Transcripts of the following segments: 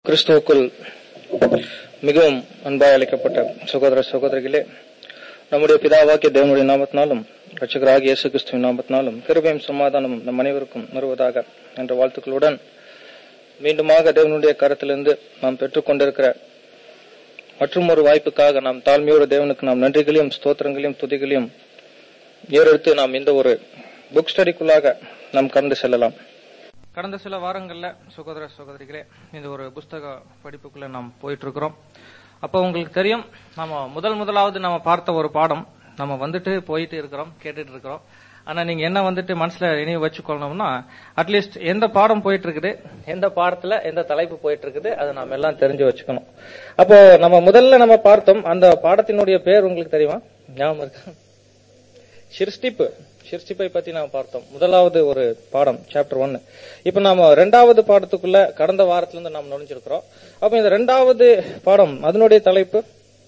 கிறிஸ்துவுக்குள் மிகவும் அன்பாய் அழைக்கப்பட்ட சகோதர சகோதரிகளே நம்முடைய பிதாவாகிய தேவனுடைய நாமத்தினாலும் ரட்சகராகிய இயேசு கிறிஸ்துவின் நாமத்தினாலும் கிருபையும் சமாதானமும் நம் அனைவருக்கும் வருவதாக என்ற வாழ்த்துக்களுடன் மீண்டுமாக தேவனுடைய கரத்திலிருந்து நாம் பெற்றுக்கொண்டிருக்கிற மற்றும் ஒரு வாய்ப்புக்காக நாம் தாழ்மையோடு தேவனுக்கு நாம் நன்றிகளையும் ஸ்தோத்திரங்களையும் துதிகளையும் ஏறெடுத்து நாம் இந்த ஒரு புக் ஸ்டடிக்குள்ளாக நாம் கடந்து செல்லலாம் கடந்த சில வாரங்கள்ல சகோதர சகோதரிகளே இந்த ஒரு புஸ்தக படிப்புக்குள்ள நாம் போயிட்டு இருக்கிறோம் அப்போ உங்களுக்கு தெரியும் நம்ம முதல் முதலாவது நம்ம பார்த்த ஒரு பாடம் நம்ம வந்துட்டு போயிட்டு இருக்கிறோம் கேட்டுட்டு இருக்கிறோம் ஆனா நீங்க என்ன வந்துட்டு மனசுல நினைவு வச்சுக்கொள்ளணும்னா அட்லீஸ்ட் எந்த பாடம் போயிட்டு இருக்குது எந்த பாடத்துல எந்த தலைப்பு போயிட்டு இருக்குது அதை நாம எல்லாம் தெரிஞ்சு வச்சுக்கணும் அப்போ நம்ம முதல்ல நம்ம பார்த்தோம் அந்த பாடத்தினுடைய பேர் உங்களுக்கு தெரியுமா ஞாபகம் இருக்கு சிருஷ்டிப்பு சிருஷ்டிப்பை பத்தி நாம பார்த்தோம் முதலாவது ஒரு பாடம் சாப்டர் ஒன்னு இப்ப நாம ரெண்டாவது பாடத்துக்குள்ள கடந்த வாரத்துல இருந்து நாம் நுழைஞ்சிருக்கிறோம் அப்ப இந்த ரெண்டாவது பாடம் அதனுடைய தலைப்பு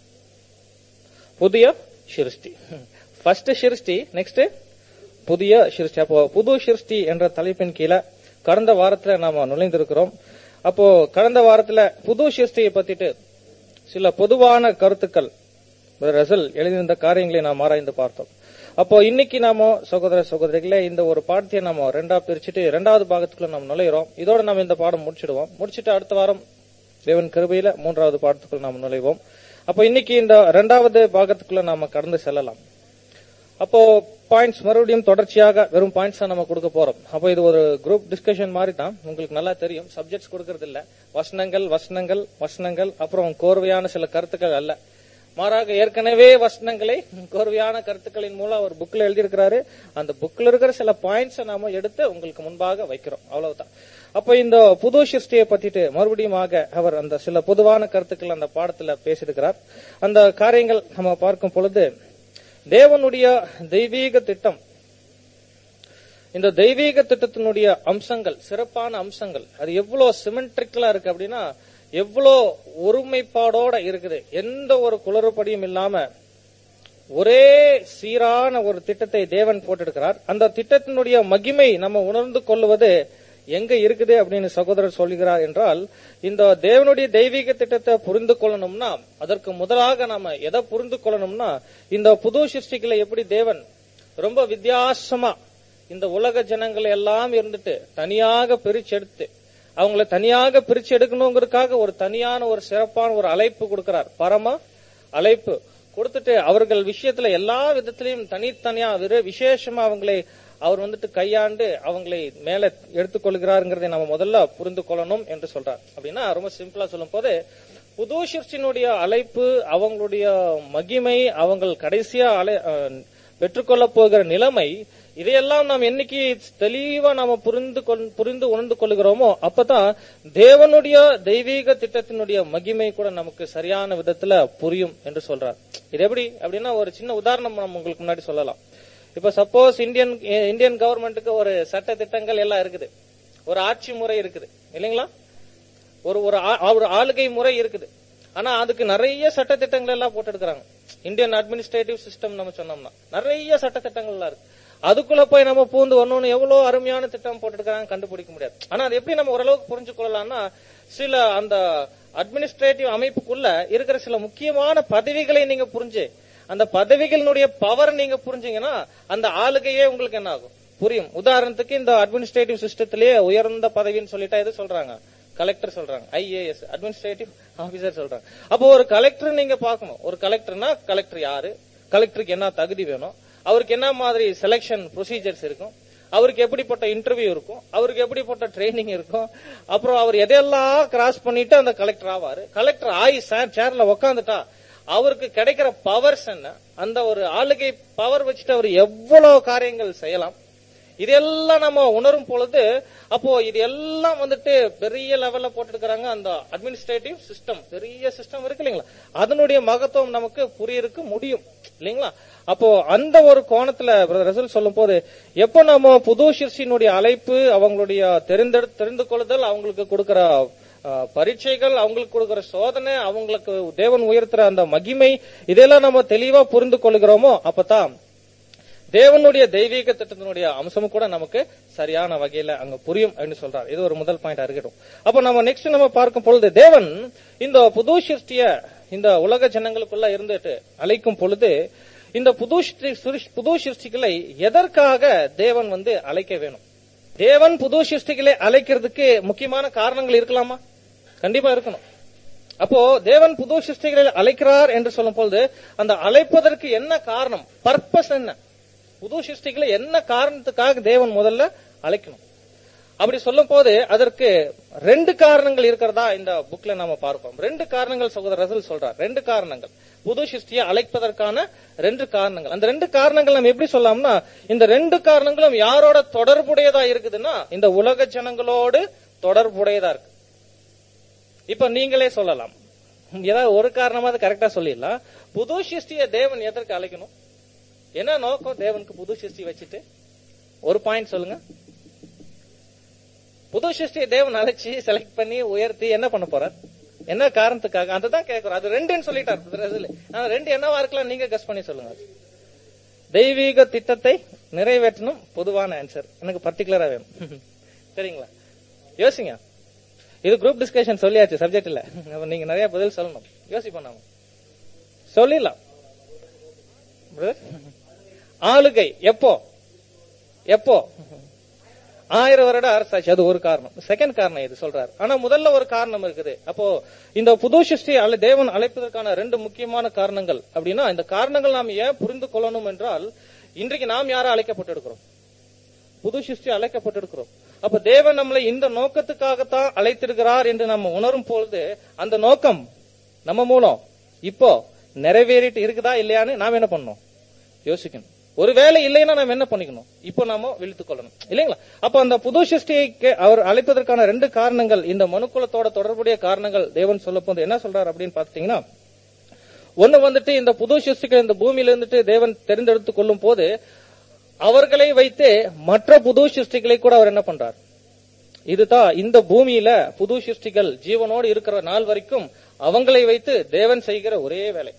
புதிய சிருஷ்டி ஃபர்ஸ்ட் சிருஷ்டி நெக்ஸ்ட் புதிய சிருஷ்டி அப்போ புது சிருஷ்டி என்ற தலைப்பின் கீழே கடந்த வாரத்துல நாம நுழைந்திருக்கிறோம் அப்போ கடந்த வாரத்துல புது சிருஷ்டியை பத்திட்டு சில பொதுவான கருத்துக்கள் ரசல் எழுதியிருந்த காரியங்களை நாம் ஆராய்ந்து பார்த்தோம் அப்போ இன்னைக்கு நாம சகோதர சகோதரிகளே இந்த ஒரு பாடத்தையே நாம ரெண்டா பிரிச்சுட்டு ரெண்டாவது பாகத்துக்குள்ள நாம் நுழையிறோம் இதோட நம்ம இந்த பாடம் முடிச்சிடுவோம் முடிச்சிட்டு அடுத்த வாரம் தேவன் கிருபையில மூன்றாவது பாடத்துக்குள்ள நாம் நுழைவோம் அப்போ இன்னைக்கு இந்த ரெண்டாவது பாகத்துக்குள்ள நாம கடந்து செல்லலாம் அப்போ பாயிண்ட்ஸ் மறுபடியும் தொடர்ச்சியாக வெறும் பாயிண்ட்ஸ் நம்ம கொடுக்க போறோம் அப்போ இது ஒரு குரூப் டிஸ்கஷன் மாதிரி தான் உங்களுக்கு நல்லா தெரியும் சப்ஜெக்ட்ஸ் கொடுக்கறது இல்ல வசனங்கள் வசனங்கள் வசனங்கள் அப்புறம் கோர்வையான சில கருத்துக்கள் அல்ல மாறாக ஏற்கனவே வசனங்களை கோர்வையான கருத்துக்களின் மூலம் அவர் புக்ல எழுதியிருக்கிறாரு அந்த புக்ல இருக்கிற சில பாயிண்ட்ஸ் நாம எடுத்து உங்களுக்கு முன்பாக வைக்கிறோம் அவ்வளவுதான் அப்ப இந்த புது சிருஷ்டியை பத்திட்டு மறுபடியும் அவர் அந்த சில பொதுவான கருத்துக்கள் அந்த பாடத்துல பேசியிருக்கிறார் அந்த காரியங்கள் நம்ம பார்க்கும் பொழுது தேவனுடைய தெய்வீக திட்டம் இந்த தெய்வீக திட்டத்தினுடைய அம்சங்கள் சிறப்பான அம்சங்கள் அது எவ்வளவு சிமெண்ட்ரிக்கலா இருக்கு அப்படின்னா எவ்வளோ ஒருமைப்பாடோட இருக்குது எந்த ஒரு குளறுபடியும் இல்லாம ஒரே சீரான ஒரு திட்டத்தை தேவன் போட்டிருக்கிறார் அந்த திட்டத்தினுடைய மகிமை நம்ம உணர்ந்து கொள்வது எங்க இருக்குது அப்படின்னு சகோதரர் சொல்லுகிறார் என்றால் இந்த தேவனுடைய தெய்வீக திட்டத்தை புரிந்து கொள்ளணும்னா அதற்கு முதலாக நாம எதை புரிந்து கொள்ளணும்னா இந்த புது சிருஷ்டிகளை எப்படி தேவன் ரொம்ப வித்தியாசமா இந்த உலக ஜனங்கள் எல்லாம் இருந்துட்டு தனியாக பிரிச்செடுத்து அவங்கள தனியாக பிரிச்சு எடுக்கணுங்கிறதுக்காக ஒரு தனியான ஒரு சிறப்பான ஒரு அழைப்பு கொடுக்கிறார் பரம அழைப்பு கொடுத்துட்டு அவர்கள் விஷயத்துல எல்லா விதத்திலையும் தனித்தனியா விசேஷமா அவங்களை அவர் வந்துட்டு கையாண்டு அவங்களை மேல எடுத்துக்கொள்கிறாருங்கிறதை நம்ம முதல்ல புரிந்து கொள்ளணும் என்று சொல்றார் அப்படின்னா ரொம்ப சிம்பிளா சொல்லும் போது புது சிற்சினுடைய அழைப்பு அவங்களுடைய மகிமை அவங்க கடைசியா அலை பெற்றுக்கொள்ள போகிற நிலைமை இதையெல்லாம் நாம் என்னைக்கு தெளிவா நாம புரிந்து புரிந்து உணர்ந்து கொள்கிறோமோ அப்பதான் தேவனுடைய தெய்வீக திட்டத்தினுடைய மகிமை கூட நமக்கு சரியான விதத்துல புரியும் என்று சொல்றார் இது எப்படி அப்படின்னா ஒரு சின்ன உதாரணம் நம்ம உங்களுக்கு முன்னாடி சொல்லலாம் இப்ப சப்போஸ் இந்தியன் இந்தியன் கவர்மெண்ட்டுக்கு ஒரு சட்ட திட்டங்கள் எல்லாம் இருக்குது ஒரு ஆட்சி முறை இருக்குது இல்லைங்களா ஒரு ஒரு ஆளுகை முறை இருக்குது ஆனா அதுக்கு நிறைய சட்ட திட்டங்கள் எல்லாம் போட்டு எடுக்கிறாங்க இந்தியன் அட்மினிஸ்ட்ரேட்டிவ் சிஸ்டம் நம்ம சொன்னோம்னா நிறைய சட்ட திட்டங்கள் எல்லாம் இருக்கு அதுக்குள்ள போய் நம்ம பூந்து ஒன்னு எவ்வளவு அருமையான திட்டம் போட்டுருக்காங்க கண்டுபிடிக்க முடியாது ஆனா அது எப்படி நம்ம ஓரளவுக்கு புரிஞ்சு கொள்ளலாம்னா சில அந்த அட்மினிஸ்ட்ரேட்டிவ் அமைப்புக்குள்ள இருக்கிற சில முக்கியமான பதவிகளை நீங்க புரிஞ்சு அந்த பதவிகளினுடைய பவர் நீங்க புரிஞ்சீங்கன்னா அந்த ஆளுகையே உங்களுக்கு என்ன ஆகும் புரியும் உதாரணத்துக்கு இந்த அட்மினிஸ்ட்ரேட்டிவ் சிஸ்டத்திலேயே உயர்ந்த பதவின்னு சொல்லிட்டா எது சொல்றாங்க கலெக்டர் சொல்றாங்க ஐஏஎஸ் அட்மினிஸ்ட்ரேட்டிவ் ஆபீசர் சொல்றாங்க அப்போ ஒரு கலெக்டர் நீங்க பாக்கணும் ஒரு கலெக்டர்னா கலெக்டர் யாரு கலெக்டருக்கு என்ன தகுதி வேணும் அவருக்கு என்ன மாதிரி செலெக்ஷன் ப்ரொசீஜர்ஸ் இருக்கும் அவருக்கு எப்படிப்பட்ட இன்டர்வியூ இருக்கும் அவருக்கு எப்படிப்பட்ட ட்ரைனிங் இருக்கும் அப்புறம் அவர் எதையெல்லாம் கிராஸ் பண்ணிட்டு அந்த கலெக்டர் ஆவாரு கலெக்டர் ஆகி சேர்ல உக்காந்துட்டா அவருக்கு கிடைக்கிற பவர்ஸ் என்ன அந்த ஒரு ஆளுகை பவர் வச்சுட்டு அவர் எவ்வளவு காரியங்கள் செய்யலாம் இதெல்லாம் நம்ம உணரும் பொழுது அப்போ இது எல்லாம் வந்துட்டு பெரிய லெவல்ல போட்டுருக்காங்க அந்த அட்மினிஸ்ட்ரேட்டிவ் சிஸ்டம் பெரிய சிஸ்டம் இருக்கு இல்லைங்களா அதனுடைய மகத்துவம் நமக்கு புரியறதுக்கு முடியும் இல்லைங்களா அப்போ அந்த ஒரு கோணத்துல ரசல் சொல்லும் போது எப்ப நம்ம புது சிற்சியினுடைய அழைப்பு அவங்களுடைய தெரிந்தெடு தெரிந்து கொள்ளுதல் அவங்களுக்கு கொடுக்கிற பரீட்சைகள் அவங்களுக்கு கொடுக்கிற சோதனை அவங்களுக்கு தேவன் உயர்த்துற அந்த மகிமை இதெல்லாம் நம்ம தெளிவா புரிந்து கொள்கிறோமோ அப்பதான் தேவனுடைய தெய்வீக திட்டத்தினுடைய அம்சமும் கூட நமக்கு சரியான வகையில அங்க புரியும் அப்படின்னு சொல்றாரு இது ஒரு முதல் பாயிண்டா இருக்கட்டும் அப்ப நம்ம நெக்ஸ்ட் நம்ம பார்க்கும் பொழுது தேவன் இந்த புது சிருஷ்டிய இந்த உலக ஜனங்களுக்குள்ள இருந்துட்டு அழைக்கும் பொழுது இந்த புது சிருஷ்டி- சிருஷ்- புது சிருஷ்டிகளை எதற்காக தேவன் வந்து அழைக்க வேணும் தேவன் புது சிருஷ்டிகளை அழைக்கிறதுக்கு முக்கியமான காரணங்கள் இருக்கலாமா கண்டிப்பா இருக்கணும் அப்போ தேவன் புது சிருஷ்டிகளை அழைக்கிறார் என்று சொல்லும் பொழுது அந்த அழைப்பதற்கு என்ன காரணம் பர்பஸ் என்ன புது சிருஷ்டிகளை என்ன காரணத்துக்காக தேவன் முதல்ல அழைக்கணும் அப்படி சொல்லும் போது அதற்கு ரெண்டு காரணங்கள் இருக்கிறதா இந்த புக்ல நாம பார்ப்போம் ரெண்டு காரணங்கள் சகோதரர் ரசல் சொல்றார் ரெண்டு காரணங்கள் புது சிருஷ்டியை அழைப்பதற்கான ரெண்டு காரணங்கள் அந்த ரெண்டு காரணங்கள் நம்ம எப்படி சொல்லலாம்னா இந்த ரெண்டு காரணங்களும் யாரோட தொடர்புடையதா இருக்குதுன்னா இந்த உலக ஜனங்களோடு தொடர்புடையதா இருக்கு இப்ப நீங்களே சொல்லலாம் ஏதாவது ஒரு காரணமாவது கரெக்டா சொல்லிடலாம் புது சிருஷ்டிய தேவன் எதற்கு அழைக்கணும் என்ன நோக்கம் தேவனுக்கு புது சிருஷ்டி வச்சுட்டு ஒரு பாயிண்ட் சொல்லுங்க புது சிருஷ்டியை தேவன் அழைச்சி செலக்ட் பண்ணி உயர்த்தி என்ன பண்ண போறார் என்ன காரணத்துக்காக அதுதான் கேட்கிறோம் அது ரெண்டுன்னு சொல்லிட்டார் brother ரசூல். ஆனா ரெண்டு என்னவா இருக்கலாம் நீங்க கஸ் பண்ணி சொல்லுங்க தெய்வீக திட்டத்தை நிறைவேற்றணும் பொதுவான ஆன்சர் எனக்கு பர்டிகுலரா வேணும் சரிங்களா யோசிங்க இது குரூப் டிஸ்கஷன் சொல்லியாச்சு சப்ஜெக்ட் இல்ல அப்ப நீங்க நிறைய பதில் சொல்லணும் யோசிப்போம் நாம சொல்லிடலாம் brother. ஆளுகை எப்போ எப்போ ஆயிரம் வருட அரசாட்சி அது ஒரு காரணம் செகண்ட் காரணம் இது சொல்றாரு ஆனா முதல்ல ஒரு காரணம் இருக்குது அப்போ இந்த புது சிருஷ்டி அல்ல தேவன் அழைப்பதற்கான ரெண்டு முக்கியமான காரணங்கள் அப்படின்னா இந்த காரணங்கள் நாம் ஏன் புரிந்து கொள்ளணும் என்றால் இன்றைக்கு நாம் யாரும் அழைக்கப்பட்டிருக்கிறோம் புது சிருஷ்டி அழைக்கப்பட்டிருக்கிறோம் அப்ப தேவன் நம்மளை இந்த நோக்கத்துக்காகத்தான் அழைத்திருக்கிறார் என்று நம்ம உணரும் பொழுது அந்த நோக்கம் நம்ம மூலம் இப்போ நிறைவேறிட்டு இருக்குதா இல்லையான்னு நாம் என்ன பண்ணணும் யோசிக்கணும் ஒருவேளை இல்லைன்னா நம்ம என்ன பண்ணிக்கணும் இப்போ நாம விழித்துக் கொள்ளணும் இல்லைங்களா அப்ப அந்த புது சிருஷ்டியை அவர் அழைப்பதற்கான ரெண்டு காரணங்கள் இந்த மனுக்குலத்தோட தொடர்புடைய காரணங்கள் தேவன் சொல்ல போது என்ன சொல்றாரு அப்படின்னு பாத்தீங்கன்னா ஒண்ணு வந்துட்டு இந்த புது சிருஷ்டிகள் இந்த பூமியில இருந்துட்டு தேவன் தெரிந்தெடுத்துக் கொள்ளும் போது அவர்களை வைத்து மற்ற புது சிருஷ்டிகளை கூட அவர் என்ன பண்றார் இதுதான் இந்த பூமியில புது சிருஷ்டிகள் ஜீவனோடு இருக்கிற நாள் வரைக்கும் அவங்களை வைத்து தேவன் செய்கிற ஒரே வேலை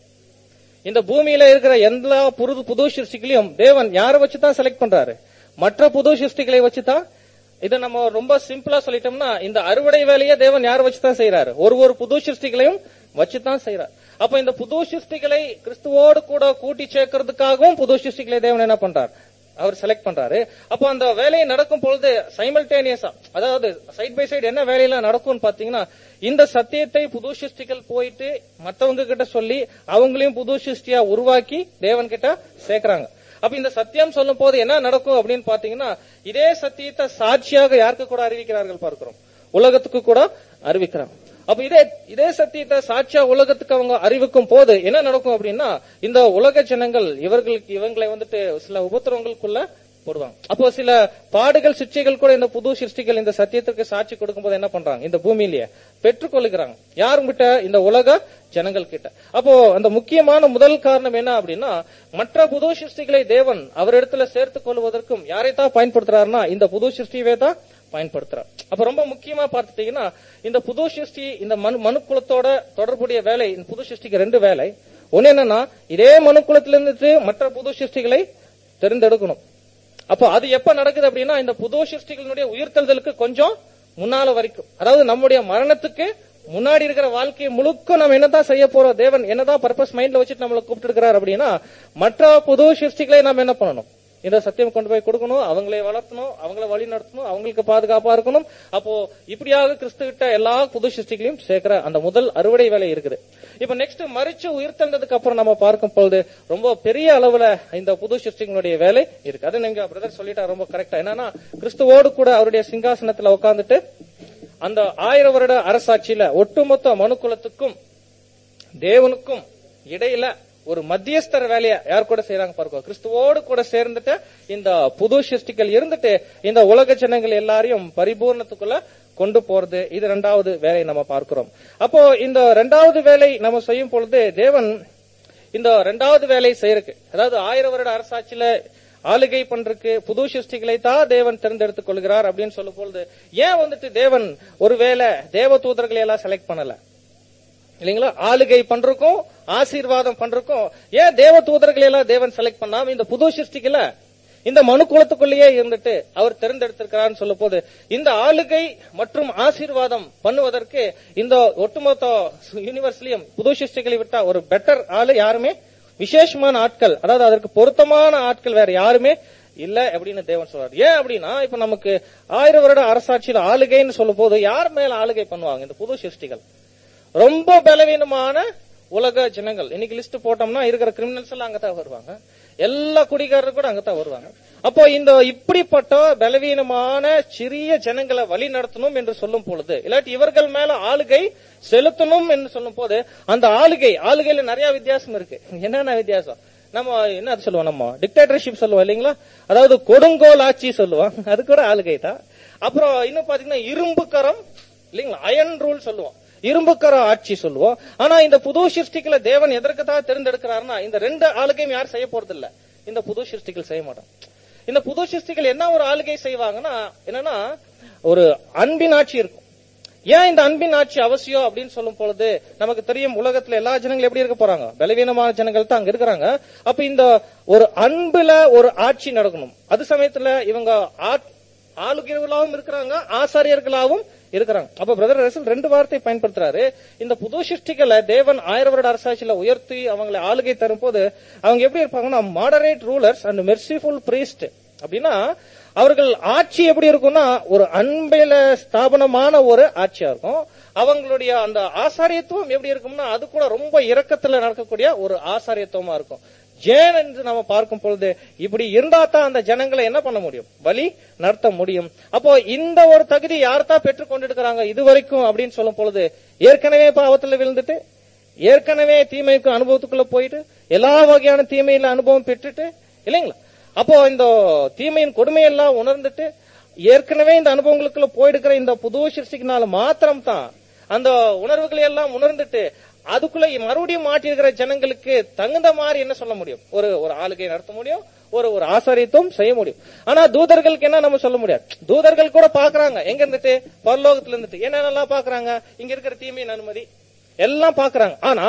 இந்த பூமியில இருக்கிற எல்லா புது புது சிருஷ்டிகளையும் தேவன் யாரை வச்சுதான் செலக்ட் பண்றாரு மற்ற புது சிருஷ்டிகளை வச்சுதான் இதை நம்ம ரொம்ப சிம்பிளா சொல்லிட்டோம்னா இந்த அறுவடை வேலையை தேவன் யாரை வச்சுதான் செய்யறாரு ஒரு ஒரு புது சிருஷ்டிகளையும் வச்சுதான் செய்யறார் அப்ப இந்த புது சிருஷ்டிகளை கிறிஸ்துவோடு கூட கூட்டி சேர்க்கறதுக்காகவும் புது சிருஷ்டிகளை தேவன் என்ன பண்றார் அவர் செலக்ட் பண்றாரு அப்போ அந்த வேலையை நடக்கும் பொழுது சைமல்டேனியஸா அதாவது சைட் பை சைடு என்ன வேலையெல்லாம் நடக்கும்னு பாத்தீங்கன்னா இந்த சத்தியத்தை புது சிருஷ்டிகள் போயிட்டு மத்தவங்க கிட்ட சொல்லி அவங்களையும் புது சிருஷ்டியா உருவாக்கி தேவன் கிட்ட சேர்க்கறாங்க அப்ப இந்த சத்தியம் சொல்லும் போது என்ன நடக்கும் அப்படின்னு பாத்தீங்கன்னா இதே சத்தியத்தை சாட்சியாக யாருக்கு கூட அறிவிக்கிறார்கள் பார்க்கிறோம் உலகத்துக்கு கூட அறிவிக்கிறாங்க அப்ப இதே இதே சத்தியத்தை சாட்சியா உலகத்துக்கு அவங்க அறிவிக்கும் போது என்ன நடக்கும் அப்படின்னா இந்த உலக ஜனங்கள் இவர்களுக்கு இவங்களை வந்துட்டு சில உபத்திரவங்களுக்குள்ள போடுவாங்க அப்போ சில பாடுகள் சிக்ஷைகள் கூட இந்த புது சிருஷ்டிகள் இந்த சத்தியத்திற்கு சாட்சி கொடுக்கும்போது என்ன பண்றாங்க இந்த பூமியிலேயே பெற்றுக்கொள்ளுகிறாங்க யாரும் கிட்ட இந்த உலக ஜனங்கள் கிட்ட அப்போ அந்த முக்கியமான முதல் காரணம் என்ன அப்படின்னா மற்ற புது சிருஷ்டிகளை தேவன் அவரிடத்துல சேர்த்துக் கொள்வதற்கும் யாரைத்தான் பயன்படுத்துறாருன்னா இந்த புது சிருஷ்டியவே தான் பயன்படுத்துறார் அப்ப ரொம்ப முக்கியமா பார்த்துட்டீங்கன்னா இந்த புது சிருஷ்டி இந்த மனு மனுக்குலத்தோட தொடர்புடைய வேலை இந்த புது சிருஷ்டிக்கு ரெண்டு வேலை ஒண்ணு என்னன்னா இதே மனுக்குலத்திலிருந்து மற்ற புது சிருஷ்டிகளை தெரிந்தெடுக்கணும் அப்போ அது எப்ப நடக்குது அப்படின்னா இந்த புது சிருஷ்டிகளினுடைய உயிர்த்தெழுதலுக்கு கொஞ்சம் முன்னால வரைக்கும் அதாவது நம்முடைய மரணத்துக்கு முன்னாடி இருக்கிற வாழ்க்கையை முழுக்க நம்ம என்னதான் செய்ய போறோம் தேவன் என்னதான் பர்பஸ் மைண்ட்ல வச்சுட்டு நம்மளை கூப்பிட்டு இருக்கிறார் அப்படின்னா மற்ற புது சிருஷ்டிகளை நாம என்ன பண்ணணும் இந்த சத்தியம் கொண்டு போய் கொடுக்கணும் அவங்களை வளர்த்தணும் அவங்கள வழி நடத்தணும் அவங்களுக்கு பாதுகாப்பா இருக்கணும் அப்போ இப்படியாக கிறிஸ்து கிட்ட எல்லா புது சிருஷ்டிகளையும் சேர்க்கிற அந்த முதல் அறுவடை வேலை இருக்குது இப்ப நெக்ஸ்ட் மறிச்சு உயிர்த்தெழுந்ததுக்கு அப்புறம் நம்ம பார்க்கும் பொழுது ரொம்ப பெரிய அளவுல இந்த புது சிருஷ்டிகளுடைய வேலை இருக்கு அது நீங்க பிரதர் சொல்லிட்டா ரொம்ப கரெக்டா என்னன்னா கிறிஸ்துவோடு கூட அவருடைய சிங்காசனத்துல உட்கார்ந்துட்டு அந்த ஆயிரம் வருட அரசாட்சியில ஒட்டுமொத்த மனுக்குலத்துக்கும் தேவனுக்கும் இடையில ஒரு மத்தியஸ்தர வேலையை யார் கூட செய்யறாங்க பாருங்க கிறிஸ்துவோடு கூட சேர்ந்துட்டு இந்த புது சிருஷ்டிகள் இருந்துட்டு இந்த உலக ஜனங்கள் எல்லாரையும் பரிபூர்ணத்துக்குள்ள கொண்டு போறது இது ரெண்டாவது வேலை நம்ம பார்க்கிறோம் அப்போ இந்த ரெண்டாவது வேலை நம்ம செய்யும் பொழுது தேவன் இந்த ரெண்டாவது வேலை செய்யறதுக்கு அதாவது ஆயிரம் வருட அரசாட்சியில ஆளுகை பண்றதுக்கு புது சிருஷ்டிகளை தான் தேவன் தேர்ந்தெடுத்துக் கொள்கிறார் அப்படின்னு சொல்லும் பொழுது ஏன் வந்துட்டு தேவன் ஒருவேளை தேவ தூதர்களை எல்லாம் செலக்ட் பண்ணல இல்லைங்களா ஆளுகை பண்றதுக்கும் ஆசீர்வாதம் பண்றதுக்கும் ஏன் தேவ தூதர்களை எல்லாம் தேவன் செலக்ட் பண்ணாம இந்த புது சிருஷ்டிக்கல இந்த மனு குலத்துக்குள்ளேயே இருந்துட்டு அவர் தேர்ந்தெடுத்திருக்கிறார்னு சொல்ல போது இந்த ஆளுகை மற்றும் ஆசீர்வாதம் பண்ணுவதற்கு இந்த ஒட்டுமொத்த யூனிவர்ஸ்லயும் புது சிருஷ்டிகளை விட்டா ஒரு பெட்டர் ஆளு யாருமே விசேஷமான ஆட்கள் அதாவது அதற்கு பொருத்தமான ஆட்கள் வேற யாருமே இல்ல அப்படின்னு தேவன் சொல்றாரு ஏன் அப்படின்னா இப்ப நமக்கு ஆயிரம் வருட அரசாட்சியில ஆளுகைன்னு சொல்லும் போது யார் மேல ஆளுகை பண்ணுவாங்க இந்த புது சிருஷ்டிகள் ரொம்ப பலவீனமான உலக ஜனங்கள் இன்னைக்கு லிஸ்ட் போட்டோம்னா இருக்கிற கிரிமினல்ஸ் எல்லாம் அங்கதான் வருவாங்க எல்லா குடிகாரரும் கூட அங்கதான் வருவாங்க அப்போ இந்த இப்படிப்பட்ட பலவீனமான சிறிய ஜனங்களை வழி நடத்தணும் என்று சொல்லும் பொழுது இல்லாட்டி இவர்கள் மேல ஆளுகை செலுத்தணும் என்று சொல்லும் போது அந்த ஆளுகை ஆளுகையில நிறைய வித்தியாசம் இருக்கு என்னென்ன வித்தியாசம் நம்ம என்ன அது சொல்லுவோம் நம்ம டிக்டேட்டர்ஷிப் சொல்லுவோம் இல்லைங்களா அதாவது கொடுங்கோல் ஆட்சி சொல்லுவோம் அது கூட ஆளுகை தான் அப்புறம் இன்னும் பாத்தீங்கன்னா இரும்பு கரம் இல்லைங்களா அயன் ரூல் சொல்லுவோம் இரும்புக்கர ஆட்சி சொல்லுவோம் ஆனா இந்த புது சிருஷ்டிகளை தேவன் எதற்கு தான் தேர்ந்தெடுக்கிறாருன்னா இந்த ரெண்டு ஆளுகையும் யார் செய்ய போறது இல்ல இந்த புது சிருஷ்டிகள் செய்ய மாட்டோம் இந்த புது சிருஷ்டிகள் என்ன ஒரு ஆளுகை செய்வாங்கன்னா என்னன்னா ஒரு அன்பின் ஆட்சி இருக்கும் ஏன் இந்த அன்பின் ஆட்சி அவசியம் அப்படின்னு சொல்லும் பொழுது நமக்கு தெரியும் உலகத்துல எல்லா ஜனங்களும் எப்படி இருக்க போறாங்க பலவீனமான ஜனங்கள் தான் அங்க இருக்கிறாங்க அப்ப இந்த ஒரு அன்புல ஒரு ஆட்சி நடக்கணும் அது சமயத்துல இவங்க ஆட்- ஆளுகிறவர்களாகவும் இருக்கிறாங்க ஆசாரியர்களாகவும் இருக்கிறாங்க அப்ப பிரதர் ரசல் ரெண்டு வார்த்தை பயன்படுத்துறாரு இந்த புது சிருஷ்டிகளை தேவன் ஆயிரம் வருட அரசாட்சியில உயர்த்தி அவங்களை ஆளுகை தரும் போது அவங்க எப்படி இருப்பாங்கன்னா moderate rulers and merciful priest அப்படின்னா அவர்கள் ஆட்சி எப்படி இருக்கும்னா ஒரு அன்பில ஸ்தாபனமான ஒரு ஆட்சியா இருக்கும் அவங்களுடைய அந்த ஆசாரியத்துவம் எப்படி இருக்கும்னா அது கூட ரொம்ப இரக்கத்துல நடக்கக்கூடிய ஒரு ஆசாரியத்துவமா இருக்கும் ஜேன் என்று நம்ம பார்க்கும் பொழுது இப்படி இருந்தா தான் அந்த ஜனங்களை என்ன பண்ண முடியும் வழி நடத்த முடியும் அப்போ இந்த ஒரு தகுதி யார் தான் பெற்றுக் கொண்டிருக்கிறாங்க இது வரைக்கும் அப்படின்னு சொல்லும் பொழுது ஏற்கனவே பாவத்துல விழுந்துட்டு ஏற்கனவே தீமைக்கு அனுபவத்துக்குள்ள போயிட்டு எல்லா வகையான தீமையில அனுபவம் பெற்றுட்டு இல்லைங்களா அப்போ இந்த தீமையின் கொடுமையெல்லாம் உணர்ந்துட்டு ஏற்கனவே இந்த அனுபவங்களுக்குள்ள போயிடுக்கிற இந்த புது சிருஷ்டிக்குனால மாத்திரம் தான் அந்த உணர்வுகளை எல்லாம் உணர்ந்துட்டு அதுக்குள்ள மறுபடியும் மாட்டியிருக்கிற ஜனங்களுக்கு தகுந்த மாதிரி என்ன சொல்ல முடியும் ஒரு ஒரு ஆளுகை நடத்த முடியும் ஒரு ஒரு ஆசாரியத்துவம் செய்ய முடியும் ஆனா தூதர்களுக்கு என்ன நம்ம சொல்ல முடியாது தூதர்கள் கூட பாக்குறாங்க எங்க இருந்துட்டு பரலோகத்துல இருந்துட்டு என்னென்னலாம் பாக்குறாங்க இங்க இருக்கிற தீமையின் அனுமதி எல்லாம் பாக்குறாங்க ஆனா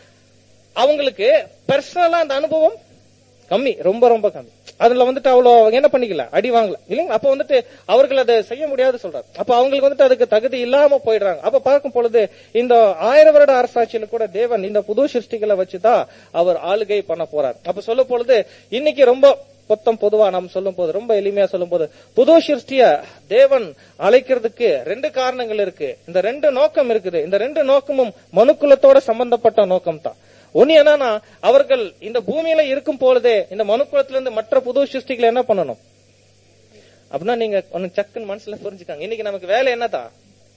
அவங்களுக்கு பர்சனலா அந்த அனுபவம் கம்மி ரொம்ப ரொம்ப கம்மி அதுல வந்துட்டு அவ்வளோ அவங்க என்ன பண்ணிக்கல அடி வாங்கல இல்லைங்க அப்ப வந்துட்டு அவர்கள் அதை செய்ய முடியாது சொல்றாரு அப்ப அவங்களுக்கு வந்துட்டு அதுக்கு தகுதி இல்லாம போயிடுறாங்க அப்ப பார்க்கும் பொழுது இந்த ஆயிரம் வருட அரசாட்சியில கூட தேவன் இந்த புது சிருஷ்டிகளை வச்சுதான் அவர் ஆளுகை பண்ண போறார் அப்ப சொல்லும் பொழுது இன்னைக்கு ரொம்ப பொத்தம் பொதுவா நாம் சொல்லும் போது ரொம்ப எளிமையா சொல்லும் போது புது சிருஷ்டிய தேவன் அழைக்கிறதுக்கு ரெண்டு காரணங்கள் இருக்கு இந்த ரெண்டு நோக்கம் இருக்குது இந்த ரெண்டு நோக்கமும் மனுக்குலத்தோட சம்பந்தப்பட்ட நோக்கம் தான் ஒன்னு என்னன்னா அவர்கள் இந்த பூமியில இருக்கும் பொழுதே இந்த மனுக்குலத்திலிருந்து மற்ற புது சிருஷ்டிகளை என்ன பண்ணணும் அப்படின்னா நீங்க ஒன்னு சக்குன்னு மனசுல புரிஞ்சுக்காங்க இன்னைக்கு நமக்கு வேலை என்னதான்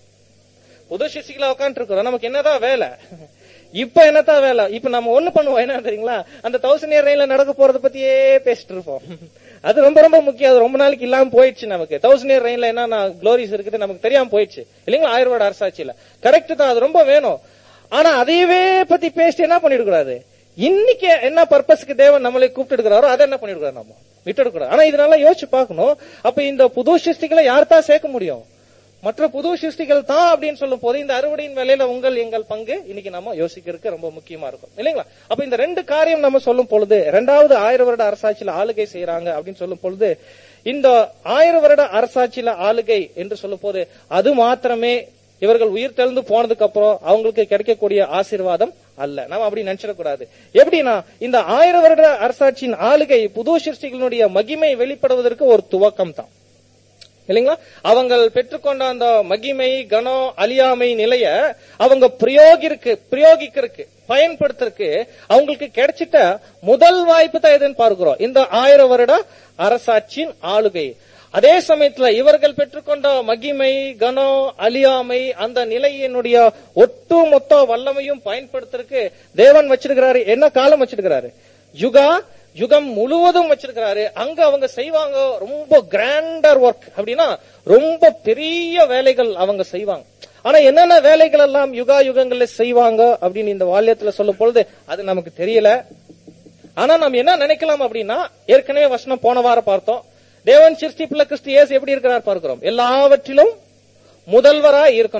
புது சிருஷ்டிகளா உட்காந்து இருக்கிறோம் நமக்கு என்னதான் வேலை இப்ப என்னதான் வேலை இப்ப நம்ம ஒண்ணு பண்ணுவோம் என்ன தெரியுங்களா அந்த தௌசண்ட் இயர் ரயில நடக்க போறத பத்தியே பேசிட்டு இருப்போம் அது ரொம்ப ரொம்ப முக்கியம் அது ரொம்ப நாளைக்கு இல்லாம போயிடுச்சு நமக்கு தௌசண்ட் இயர் ரயின்ல என்ன க்ளோரிஸ் இருக்குது நமக்கு தெரியாம போயிடுச்சு இல்லைங்களா ஆயிரம் வருட அரசாட்சியில கரெக்ட் தான் அது ரொம்ப வேணும் ஆனா அதையவே பத்தி பேசிட்டு என்ன பண்ணிடக்கூடாது இன்னைக்கு என்ன பர்பஸ்க்கு தேவன் நம்மளை கூப்பிட்டு இருக்கிறாரோ அதை என்ன பண்ணிடக்கூடாது நம்ம விட்டுடக்கூடாது ஆனா இதனால யோசிச்சு பார்க்கணும் அப்ப இந்த புது சிருஷ்டிகளை யார் தான் சேர்க்க முடியும் மற்ற புது சிருஷ்டிகள் தான் அப்படின்னு சொல்லும் போது இந்த அறுவடையின் வேலையில உங்கள் எங்கள் பங்கு இன்னைக்கு நம்ம யோசிக்கிறதுக்கு ரொம்ப முக்கியமா இருக்கும் இல்லைங்களா அப்ப இந்த ரெண்டு காரியம் நம்ம சொல்லும் பொழுது ரெண்டாவது ஆயிரம் வருட அரசாட்சியில ஆளுகை செய்யறாங்க அப்படின்னு சொல்லும் பொழுது இந்த ஆயிரம் வருட அரசாட்சியில ஆளுகை என்று சொல்லும் போது அது மாத்திரமே இவர்கள் உயிர் தெழுந்து போனதுக்கு அப்புறம் அவங்களுக்கு கிடைக்கக்கூடிய ஆசீர்வாதம் அல்ல நாம அப்படி நினைச்சிடக்கூடாது எப்படின்னா இந்த ஆயிரம் வருட அரசாட்சியின் ஆளுகை புது சிருஷ்டிகளுடைய மகிமை வெளிப்படுவதற்கு ஒரு துவக்கம் தான் இல்லைங்களா அவங்க பெற்றுக்கொண்ட அந்த மகிமை கனம் அழியாமை நிலைய அவங்க பிரயோகிருக்கு பிரயோகிக்கிறதுக்கு பயன்படுத்துறதுக்கு அவங்களுக்கு கிடைச்சிட்ட முதல் வாய்ப்பு தான் எதுன்னு பார்க்கிறோம் இந்த ஆயிரம் வருட அரசாட்சியின் ஆளுகை அதே சமயத்துல இவர்கள் பெற்றுக்கொண்ட மகிமை கனம் அழியாமை அந்த நிலையினுடைய ஒட்டுமொத்த வல்லமையும் பயன்படுத்துறதுக்கு தேவன் வச்சிருக்கிறாரு என்ன காலம் வச்சிருக்கிறாரு யுகா யுகம் முழுவதும் வச்சிருக்கிறாரு அங்க அவங்க செய்வாங்க ரொம்ப கிராண்டர் ஒர்க் அப்படின்னா ரொம்ப பெரிய வேலைகள் அவங்க செய்வாங்க ஆனா என்னென்ன வேலைகள் எல்லாம் யுகா யுகங்கள்ல செய்வாங்க அப்படின்னு இந்த வால்யத்துல சொல்லும் பொழுது அது நமக்கு தெரியல ஆனா நம்ம என்ன நினைக்கலாம் அப்படின்னா ஏற்கனவே வசனம் போன வாரம் பார்த்தோம் தேவன் சிருஷ்டிப்புல கிறிஸ்து இயேசு எப்படி இருக்கிறார் பார்க்கிறோம் எல்லாவற்றிலும் முதல்வராய் இருக்கணும்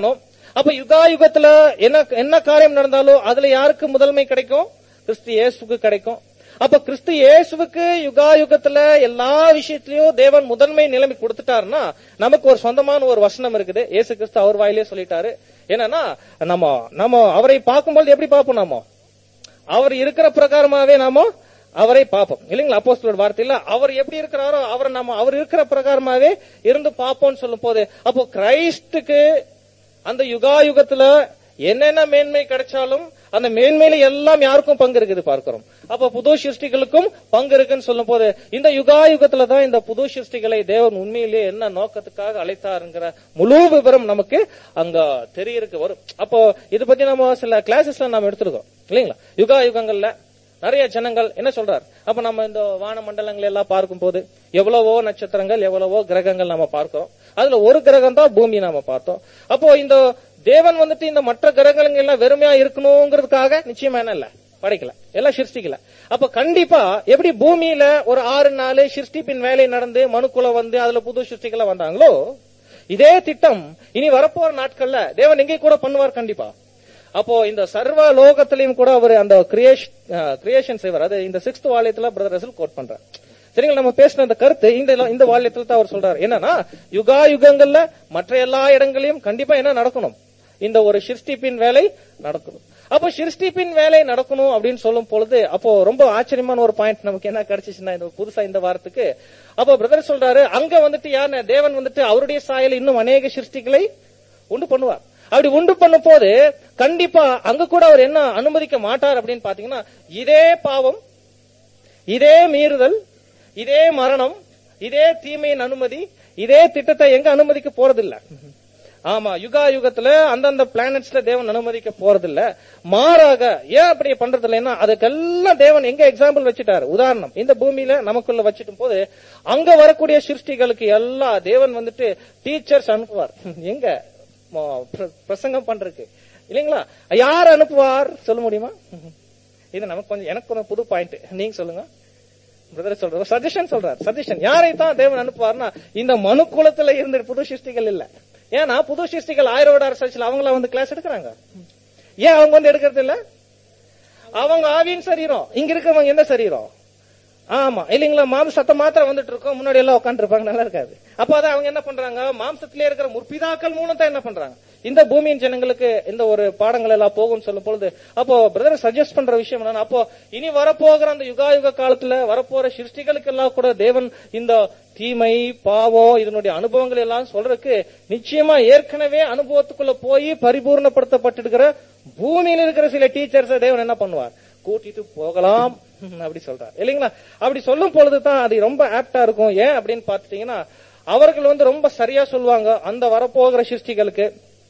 அப்ப யுகா யுகத்துல என்ன என்ன காரியம் நடந்தாலும் அதுல யாருக்கு முதன்மை கிடைக்கும் கிறிஸ்து இயேசுக்கு கிடைக்கும் அப்ப கிறிஸ்து இயேசுவுக்கு யுகா யுகத்துல எல்லா விஷயத்திலயும் தேவன் முதன்மை நிலைமை கொடுத்துட்டாருன்னா நமக்கு ஒரு சொந்தமான ஒரு வசனம் இருக்குது இயேசு கிறிஸ்து அவர் வாயிலே சொல்லிட்டாரு என்னன்னா நம்ம நம்ம அவரை பார்க்கும்போது எப்படி பார்ப்போம் நாம அவர் இருக்கிற பிரகாரமாவே நாம அவரை பார்ப்போம் இல்லைங்களா அப்போஸ்தலர் வார்த்தையில அவர் எப்படி இருக்கிறாரோ அவர் நம்ம அவர் இருக்கிற பிரகாரமாவே இருந்து பார்ப்போம்னு சொல்லும் போது அப்போ கிரைஸ்டுக்கு அந்த யுகா யுகத்துல என்னென்ன மேன்மை கிடைச்சாலும் அந்த மேன்மையில எல்லாம் யாருக்கும் பங்கு இருக்குது பார்க்கிறோம் அப்ப புது சிருஷ்டிகளுக்கும் பங்கு இருக்குன்னு சொல்லும் போது இந்த யுகா யுகத்துல தான் இந்த புது சிருஷ்டிகளை தேவன் உண்மையிலேயே என்ன நோக்கத்துக்காக அழைத்தாருங்கிற முழு விவரம் நமக்கு அங்க தெரியறதுக்கு வரும் அப்போ இது பத்தி நம்ம சில கிளாஸஸ்ல நம்ம எடுத்திருக்கோம் இல்லைங்களா யுகா யுகங்கள்ல நிறைய ஜனங்கள் என்ன சொல்றார் அப்ப நம்ம இந்த வான மண்டலங்கள் எல்லாம் பார்க்கும் போது எவ்வளவோ நட்சத்திரங்கள் எவ்வளவோ கிரகங்கள் நம்ம பார்க்கிறோம் அதுல ஒரு கிரகம் தான் பூமி நாம பார்த்தோம் அப்போ இந்த தேவன் வந்துட்டு இந்த மற்ற கிரகங்கள் எல்லாம் வெறுமையா இருக்கணுங்கிறதுக்காக நிச்சயமா என்ன இல்ல படைக்கல எல்லாம் சிருஷ்டிக்கல அப்ப கண்டிப்பா எப்படி பூமியில ஒரு ஆறு நாள் சிருஷ்டிப்பின் வேலை நடந்து மனுக்குள்ள வந்து அதுல புது சிருஷ்டிகளை வந்தாங்களோ இதே திட்டம் இனி வரப்போற நாட்கள்ல தேவன் எங்கே கூட பண்ணுவார் கண்டிப்பா அப்போ இந்த சர்வ லோகத்திலையும் கூட அவர் அந்த கிரியேஷன் செய்வார் அது இந்த சிக்ஸ்த் வாலியத்துல பிரதர் ரசல் கோட் பண்றார் சரிங்களா நம்ம பேசின அந்த கருத்து இந்த இந்த வாலியத்துல தான் அவர் சொல்றாரு என்னன்னா யுகா யுகங்கள்ல மற்ற எல்லா இடங்களையும் கண்டிப்பா என்ன நடக்கணும் இந்த ஒரு சிருஷ்டிப்பின் வேலை நடக்கணும் அப்போ சிருஷ்டிப்பின் வேலை நடக்கணும் அப்படின்னு சொல்லும் பொழுது அப்போ ரொம்ப ஆச்சரியமான ஒரு பாயிண்ட் நமக்கு என்ன கிடைச்சிச்சுன்னா இந்த புதுசா இந்த வாரத்துக்கு அப்போ பிரதர் சொல்றாரு அங்க வந்துட்டு யார் தேவன் வந்துட்டு அவருடைய சாயல் இன்னும் அநேக சிருஷ்டிகளை உண்டு பண்ணுவார் அப்படி உண்டு பண்ணும் போது கண்டிப்பா அங்க கூட அவர் என்ன அனுமதிக்க மாட்டார் அப்படின்னு பாத்தீங்கன்னா இதே பாவம் இதே மீறுதல் இதே மரணம் இதே தீமையின் அனுமதி இதே திட்டத்தை எங்க அனுமதிக்க போறதில்ல ஆமா யுகா யுகத்துல அந்தந்த பிளானட்ஸ்ல தேவன் அனுமதிக்க போறதில்ல மாறாக ஏன் அப்படி பண்றது இல்லைன்னா அதுக்கெல்லாம் தேவன் எங்க எக்ஸாம்பிள் வச்சுட்டாரு உதாரணம் இந்த பூமியில நமக்குள்ள வச்சிட்டும் போது அங்க வரக்கூடிய சிருஷ்டிகளுக்கு எல்லா தேவன் வந்துட்டு டீச்சர்ஸ் அனுப்புவார் எங்க பிரசங்கம் பண்றதுக்கு இல்லைங்களா யார் அனுப்புவார் சொல்ல முடியுமா இது நமக்கு கொஞ்சம் எனக்கு கொஞ்சம் புது பாயிண்ட் நீங்க சொல்லுங்க பிரதர் சொல்ற சஜஷன் சொல்றார் சஜஷன் யாரை தான் தேவன் அனுப்புவார்னா இந்த மனு குலத்துல இருந்த புது சிருஷ்டிகள் இல்ல ஏன்னா புது சிருஷ்டிகள் ஆயிரோட ரிசர்ச்ல அவங்கள வந்து கிளாஸ் எடுக்கிறாங்க ஏன் அவங்க வந்து எடுக்கிறது இல்ல அவங்க ஆவியின் சரீரம் இங்க இருக்கிறவங்க என்ன சரீரம் ஆமா இல்லைங்களா மாம்சத்தை மாத்திரம் வந்துட்டு இருக்கோம் முன்னாடி எல்லாம் உட்காந்து இருப்பாங்க நல்லா இருக்காது அப்ப அதை அவங்க என்ன பண்றாங்க மாம்சத்திலே இருக்கிற முற்பிதாக்கள் மூலம் தான் என்ன பண்றாங்க இந்த பூமியின் ஜனங்களுக்கு இந்த ஒரு பாடங்கள் எல்லாம் போகும்னு சொல்லும் பொழுது அப்போ பிரதர் சஜஸ்ட் பண்ற விஷயம் என்னன்னா அப்போ இனி வரப்போகிற அந்த யுகா யுக காலத்துல வரப்போற சிருஷ்டிகளுக்கு எல்லாம் கூட தேவன் இந்த தீமை பாவம் இதனுடைய அனுபவங்கள் எல்லாம் சொல்றதுக்கு நிச்சயமா ஏற்கனவே அனுபவத்துக்குள்ள போய் பரிபூர்ணப்படுத்தப்பட்டிருக்கிற பூமியில இருக்கிற சில டீச்சர்ஸ் தேவன் என்ன பண்ணுவார் கூட்டிட்டு போகலாம் அப்படி சொல்றார் இல்லைங்களா அப்படி சொல்லும் பொழுதுதான் அது ரொம்ப ஆப்டா இருக்கும் ஏன் அப்படின்னு பாத்துட்டீங்கன்னா அவர்கள் வந்து ரொம்ப சரியா சொல்லுவாங்க அந்த வரப்போகிற சிருஷ்டிகளுக்கு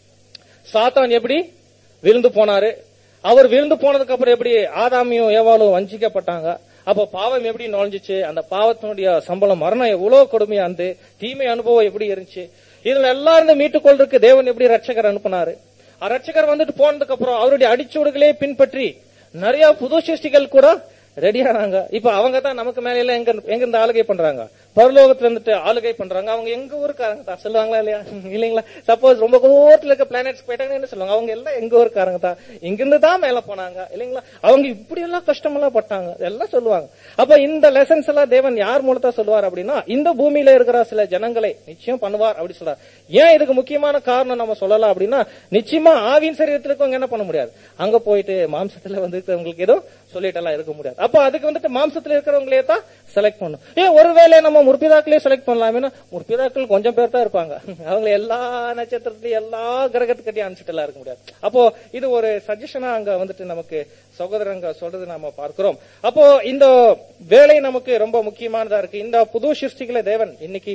சாத்தான் எப்படி விழுந்து போனாரு அவர் விழுந்து போனதுக்கு அப்புறம் எப்படி ஆதாமியும் ஏவாலும் வஞ்சிக்கப்பட்டாங்க அப்போ பாவம் எப்படி நுழைஞ்சிச்சு அந்த பாவத்தினுடைய சம்பளம் மரணம் எவ்வளவு கொடுமையா இருந்து தீமை அனுபவம் எப்படி இருந்துச்சு இதுல எல்லாரும் மீட்டுக் கொள்றதுக்கு தேவன் எப்படி ரட்சகர் அனுப்புனாரு ரட்சகர் வந்துட்டு போனதுக்கு அப்புறம் அவருடைய அடிச்சுவடுகளே பின்பற்றி நிறைய புது சிருஷ்டிகள் கூட ரெடியானாங்க இப்ப அவங்க தான் நமக்கு மேல எல்லாம் எங்க எங்க இருந்து ஆளுகை பண்றாங்க பரலோகத்துல இருந்துட்டு ஆளுகை பண்றாங்க அவங்க எங்க ஊருக்காரங்க தான் சொல்லுவாங்களா இல்லையா இல்லைங்களா சப்போஸ் ரொம்ப தூரத்துல இருக்க பிளானட்ஸ் போயிட்டாங்கன்னு என்ன சொல்லுவாங்க அவங்க எல்லாம் எங்க ஊருக்காரங்க தான் இங்கிருந்து தான் மேல போனாங்க இல்லைங்களா அவங்க இப்படி எல்லாம் கஷ்டம் எல்லாம் பட்டாங்க எல்லாம் சொல்லுவாங்க அப்ப இந்த லெசன்ஸ் எல்லாம் தேவன் யார் மூலத்தா சொல்லுவார் அப்படின்னா இந்த பூமியில இருக்கிற சில ஜனங்களை நிச்சயம் பண்ணுவார் அப்படி சொல்றார் ஏன் இதுக்கு முக்கியமான காரணம் நம்ம சொல்லலாம் அப்படின்னா நிச்சயமா ஆவின் சரீரத்துல இருக்கவங்க என்ன பண்ண முடியாது அங்க போயிட்டு மாம்சத்துல வந்து இருக்கிறவங்களுக்கு ஏதோ சொல்லிட்டு எல்லாம் இருக்க முடியாது அப்ப அதுக்கு வந்துட்டு மாம்சத்துல இருக்கிறவங்களே தான் செலக்ட் பண்ணும் ஏன் ஒருவேளை நம்ம முற்பிதாக்களே செலக்ட் பண்ணலாமேனா முற்பிதாக்கள் கொஞ்சம் பேர் தான் இருப்பாங்க அவங்க எல்லா நட்சத்திரத்திலையும் எல்லா கிரகத்துக்கிட்டையும் அனுப்பிச்சிட்டு எல்லாம் இருக்க முடியாது அப்போ இது ஒரு சஜஷனா அங்க வந்துட்டு நமக்கு சகோதரங்க சொல்றது நாம பார்க்கிறோம் அப்போ இந்த வேலை நமக்கு ரொம்ப முக்கியமானதா இருக்கு இந்த புது சிருஷ்டிகளை தேவன் இன்னைக்கு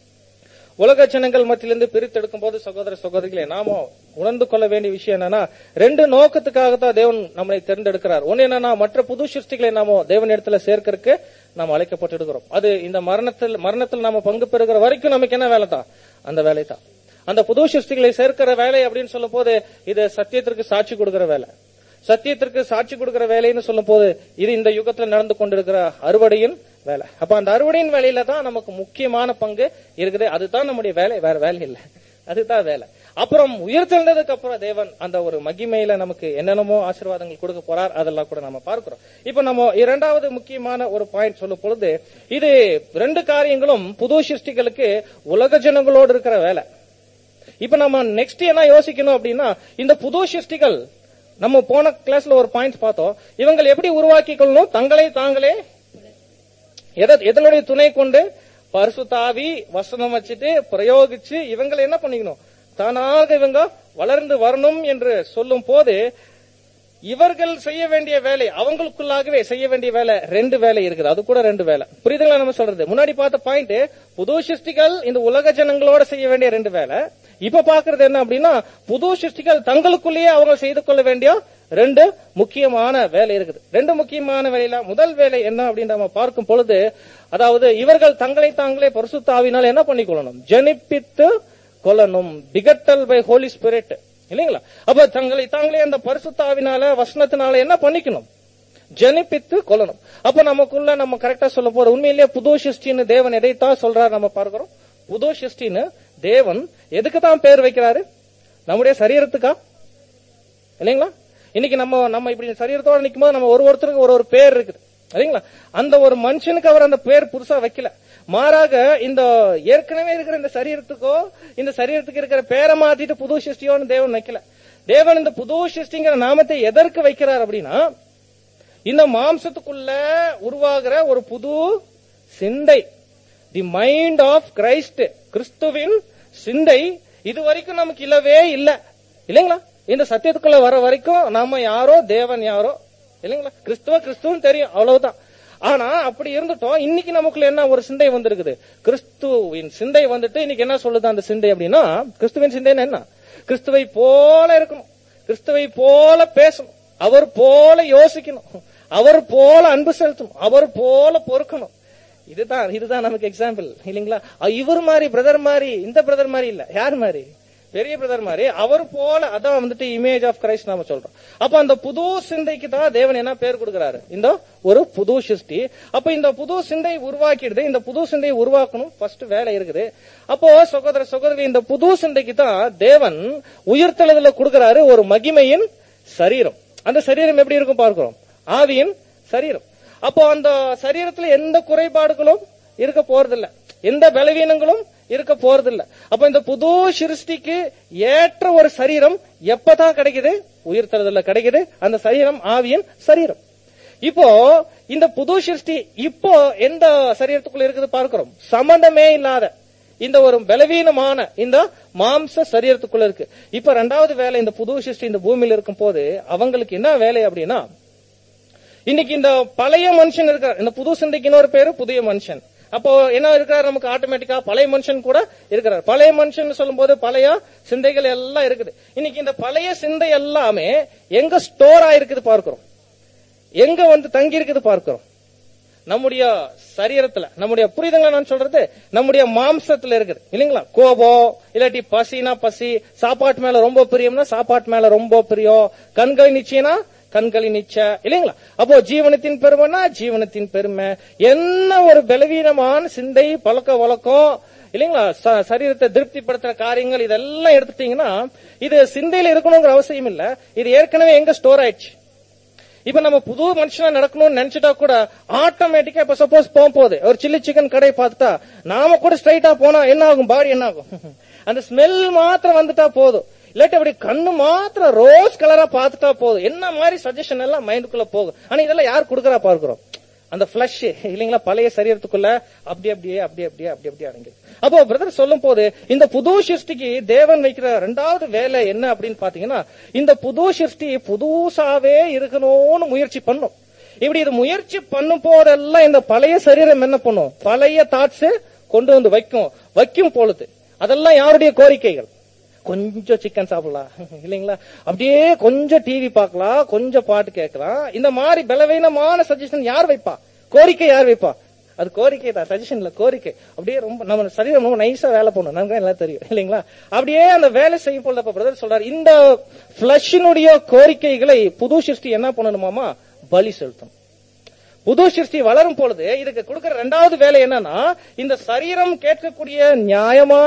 உலக ஜனங்கள் மத்தியிலிருந்து பிரித்தெடுக்கும் போது சகோதர சகோதரிகளே நாம உணர்ந்து கொள்ள வேண்டிய விஷயம் என்னன்னா ரெண்டு நோக்கத்துக்காகத்தான் தேவன் நம்மளை தேர்ந்தெடுக்கிறார் ஒன்னு என்னன்னா மற்ற புது சிருஷ்டிகளை நாம தேவன் இடத்துல சேர்க்கறதுக்கு நாம் அழைக்கப்பட்டிருக்கிறோம் அது இந்த மரணத்தில் மரணத்தில் நாம பங்கு பெறுகிற வரைக்கும் நமக்கு என்ன வேலை தான் அந்த வேலை தான் அந்த புது சிருஷ்டிகளை சேர்க்கிற வேலை அப்படின்னு சொல்லும் போது இது சத்தியத்திற்கு சாட்சி கொடுக்கிற வேலை சத்தியத்திற்கு சாட்சி கொடுக்கிற வேலைன்னு சொல்லும் போது இது இந்த யுகத்துல நடந்து கொண்டிருக்கிற அறுவடையின் வேலை அப்ப அந்த அறுவடையின் வேலையில தான் நமக்கு முக்கியமான பங்கு இருக்குது அதுதான் நம்முடைய வேலை வேற வேலை இல்லை அதுதான் வேலை அப்புறம் உயிர்த்தெழுந்ததுக்கு அப்புறம் தேவன் அந்த ஒரு மகிமையில நமக்கு என்னென்னமோ ஆசீர்வாதங்கள் கொடுக்க போறார் அதெல்லாம் கூட நம்ம பார்க்கிறோம் இப்ப நம்ம இரண்டாவது முக்கியமான ஒரு பாயிண்ட் சொல்லும் பொழுது இது ரெண்டு காரியங்களும் புது சிருஷ்டிகளுக்கு உலக ஜனங்களோடு இருக்கிற வேலை இப்ப நம்ம நெக்ஸ்ட் என்ன யோசிக்கணும் அப்படின்னா இந்த புது சிருஷ்டிகள் நம்ம போன கிளாஸ்ல ஒரு பாயிண்ட் பார்த்தோம் இவங்க எப்படி உருவாக்கிக் கொள்ளணும் தங்களை தாங்களே எத- எதனுடைய துணை கொண்டு பரிசுத்தாவி வசனம் வச்சுட்டு பிரயோகிச்சு இவங்களை என்ன பண்ணிக்கணும் தானாக இவங்க வளர்ந்து வரணும் என்று சொல்லும் போது இவர்கள் செய்ய வேண்டிய வேலை அவங்களுக்குள்ளாகவே செய்ய வேண்டிய வேலை ரெண்டு வேலை இருக்குது அது கூட ரெண்டு வேலை புரியுதுங்களா நம்ம சொல்றது முன்னாடி பார்த்த பாயிண்ட் புது சிருஷ்டிகள் இந்த உலக ஜனங்களோட செய்ய வேண்டிய ரெண்டு வேலை இப்ப பாக்குறது என்ன அப்படின்னா புது சிருஷ்டிகள் தங்களுக்குள்ளேயே அவங்க செய்து கொள்ள வேண்டிய ரெண்டு முக்கியமான வேலை இருக்குது ரெண்டு முக்கியமான வேலையில முதல் வேலை என்ன அப்படின்னு நம்ம பார்க்கும் பொழுது அதாவது இவர்கள் தங்களை தாங்களே பரிசுத்தாவினால் என்ன பண்ணிக்கொள்ளணும் ஜனிப்பித்து கொள்ளணும் பிகட்டல் பை ஹோலி ஸ்பிரிட் இல்லைங்களா அப்ப தங்களை தாங்களே அந்த பரிசுத்தாவினால வசனத்தினால என்ன பண்ணிக்கணும் ஜனிப்பித்து கொள்ளணும் அப்ப நமக்குள்ள நம்ம கரெக்டா சொல்ல போற உண்மையிலேயே புது சிருஷ்டின்னு தேவன் எதைத்தான் சொல்றாரு நம்ம பார்க்கிறோம் புது சிருஷ்டின்னு தேவன் எதுக்கு தான் பேர் வைக்கிறாரு நம்முடைய சரீரத்துக்கா இல்லைங்களா இன்னைக்கு நம்ம நம்ம இப்படி சரீரத்தோட நிக்கும் போது நம்ம ஒரு ஒருத்தருக்கு ஒரு ஒரு பேர் இருக்குது சரிங்களா அந்த ஒரு மனுஷனுக்கு அவர் அந்த பேர் புதுசா வைக்கல மாறாக இந்த ஏற்கனவே இருக்கிற இந்த சரீரத்துக்கோ இந்த சரீரத்துக்கு இருக்கிற பேரை மாத்திட்டு புது சிருஷ்டியோன்னு தேவன் வைக்கல தேவன் இந்த புது சிருஷ்டிங்கிற நாமத்தை எதற்கு வைக்கிறார் அப்படின்னா இந்த மாம்சத்துக்குள்ள உருவாகிற ஒரு புது சிந்தை தி மைண்ட் ஆஃப் கிரைஸ்ட் கிறிஸ்துவின் சிந்தை இது வரைக்கும் நமக்கு இல்லவே இல்ல இல்லைங்களா இந்த சத்தியத்துக்குள்ள வர வரைக்கும் நாம யாரோ தேவன் யாரோ இல்லைங்களா கிறிஸ்துவ கிறிஸ்துவன்னு தெரியும் அவ்வளவுதான் ஆனா அப்படி இருந்துட்டோம் இன்னைக்கு நமக்குள்ள என்ன ஒரு சிந்தை வந்திருக்குது கிறிஸ்துவின் சிந்தை வந்துட்டு இன்னைக்கு என்ன சொல்லுது அந்த சிந்தை அப்படின்னா கிறிஸ்துவின் சிந்தைன்னா என்ன கிறிஸ்துவை போல இருக்கணும் கிறிஸ்துவை போல பேசணும் அவர் போல யோசிக்கணும் அவர் போல அன்பு செலுத்தணும் அவர் போல பொறுக்கணும் இதுதான் இதுதான் நமக்கு எக்ஸாம்பிள் இல்லைங்களா அ, இவர் மாதிரி பிரதர் மாதிரி இந்த பிரதர் மாதிரி இல்ல யார் மாதிரி பெரிய பிரதர் மாதிரி அவர் போல அதான் வந்துட்டு இமேஜ் ஆஃப் கிரைஸ்ட் நாம சொல்றோம் அப்ப அந்த புது சிந்தைக்கு தான் தேவன் என்ன பேர் கொடுக்கிறாரு இந்த ஒரு புது சிருஷ்டி அப்ப இந்த புது சிந்தை உருவாக்கிடுது இந்த புது சிந்தையை உருவாக்கணும் ஃபர்ஸ்ட் வேலை இருக்குது அப்போ சகோதர சகோதரி இந்த புது சிந்தைக்கு தான் தேவன் உயிர்த்தெழுதல கொடுக்கிறாரு ஒரு மகிமையின் சரீரம் அந்த சரீரம் எப்படி இருக்கும் பார்க்கிறோம் ஆவியின் சரீரம் அப்போ அந்த சரீரத்துல எந்த குறைபாடுகளும் இருக்க போறதில்ல எந்த பலவீனங்களும் இருக்க போறதில்ல அப்ப இந்த புது சிருஷ்டிக்கு ஏற்ற ஒரு சரீரம் எப்பதான் கிடைக்குது உயிர்த்தெழுதல்ல கிடைக்குது அந்த சரீரம் ஆவியின் சரீரம் இப்போ இந்த புது சிருஷ்டி இப்போ எந்த சரீரத்துக்குள்ள இருக்குது பார்க்கிறோம் சம்பந்தமே இல்லாத இந்த ஒரு பலவீனமான இந்த மாம்ச சரீரத்துக்குள்ள இருக்கு இப்ப ரெண்டாவது வேலை இந்த புது சிருஷ்டி இந்த பூமியில இருக்கும் போது அவங்களுக்கு என்ன வேலை அப்படின்னா இன்னைக்கு இந்த பழைய மனுஷன் இருக்கார் இந்த புது சிந்தைக்கு இன்னொரு பேரு புதிய மனுஷன் அப்போ என்ன இருக்கிறார் நமக்கு ஆட்டோமேட்டிக்கா பழைய மனுஷன் கூட இருக்கிறார் பழைய மனுஷன் சொல்லும்போது பழைய சிந்தைகள் எல்லாம் இருக்குது இன்னைக்கு இந்த பழைய சிந்தை எல்லாமே எங்க ஸ்டோர் ஆயிருக்குது பார்க்கிறோம் எங்க வந்து தங்கி இருக்குது பார்க்கிறோம் நம்முடைய சரீரத்துல நம்முடைய புரியுதுங்களா நான் சொல்றது நம்முடைய மாம்சத்துல இருக்குது இல்லைங்களா கோபம் இல்லாட்டி பசினா பசி சாப்பாட்டு மேல ரொம்ப பிரியம்னா சாப்பாட்டு மேல ரொம்ப பிரியம் கண்கள் நிச்சயம்னா கண்களின் நிச்ச இல்லைங்களா அப்போ ஜீவனத்தின் பெருமைனா ஜீவனத்தின் பெருமை என்ன ஒரு பலவீனமான சிந்தை பழக்க வழக்கம் இல்லைங்களா ச- சரீரத்தை திருப்திப்படுத்துற காரியங்கள் இதெல்லாம் எடுத்துட்டீங்கன்னா இது சிந்தையில இருக்கணுங்கிற அவசியம் இல்ல இது ஏற்கனவே எங்க ஸ்டோர் ஆயிடுச்சு இப்ப நம்ம புது மனுஷனா நடக்கணும்னு நினைச்சிட்டா கூட ஆட்டோமேட்டிக்கா இப்ப சப்போஸ் போகும்போது ஒரு சில்லி சிக்கன் கடை பார்த்துட்டா நாம கூட ஸ்ட்ரைட்டா போனா என்ன ஆகும் பாடி என்ன ஆகும் அந்த ஸ்மெல் மாத்திரம் வந்துட்டா போதும் இல்லாட்டி அப்படி கண்ணு மாத்திரம் ரோஸ் கலரா பார்த்துட்டா போதும் என்ன மாதிரி சஜஷன் எல்லாம் மைண்டுக்குள்ள போகும் ஆனா இதெல்லாம் யார் கொடுக்கறா பார்க்கிறோம் அந்த பிளஷ் இல்லைங்களா பழைய சரீரத்துக்குள்ள அப்படி அப்படியே அப்படி அப்படியே அப்படி அப்படியே அடங்கி அப்போ பிரதர் சொல்லும் போது இந்த புது சிருஷ்டிக்கு தேவன் வைக்கிற ரெண்டாவது வேலை என்ன அப்படின்னு பாத்தீங்கன்னா இந்த புது சிருஷ்டி புதுசாவே இருக்கணும்னு முயற்சி பண்ணும் இப்படி இது முயற்சி பண்ணும் போதெல்லாம் இந்த பழைய சரீரம் என்ன பண்ணும் பழைய தாட்ஸ் கொண்டு வந்து வைக்கும் வைக்கும் பொழுது அதெல்லாம் யாருடைய கோரிக்கைகள் கொஞ்சம் சிக்கன் சாப்பிடலாம் இல்லைங்களா அப்படியே கொஞ்சம் டிவி பார்க்கலாம் கொஞ்சம் பாட்டு கேட்கலாம் இந்த மாதிரி பலவீனமான சஜஷன் யார் வைப்பா கோரிக்கை யார் வைப்பா அது கோரிக்கை தான் சஜஷன் இல்ல கோரிக்கை அப்படியே ரொம்ப நம்ம சரீரம் ரொம்ப நைஸா வேலை பண்ணணும் நமக்கு எல்லாம் தெரியும் இல்லைங்களா அப்படியே அந்த வேலை செய்யும் பொழுது அப்ப பிரதர் சொல்றாரு இந்த பிளஷினுடைய கோரிக்கைகளை புது சிருஷ்டி என்ன பண்ணணுமாமா பலி செலுத்தணும் புது சிருஷ்டி வளரும் பொழுது இதுக்கு கொடுக்கிற ரெண்டாவது வேலை என்னன்னா இந்த சரீரம் கேட்கக்கூடிய நியாயமான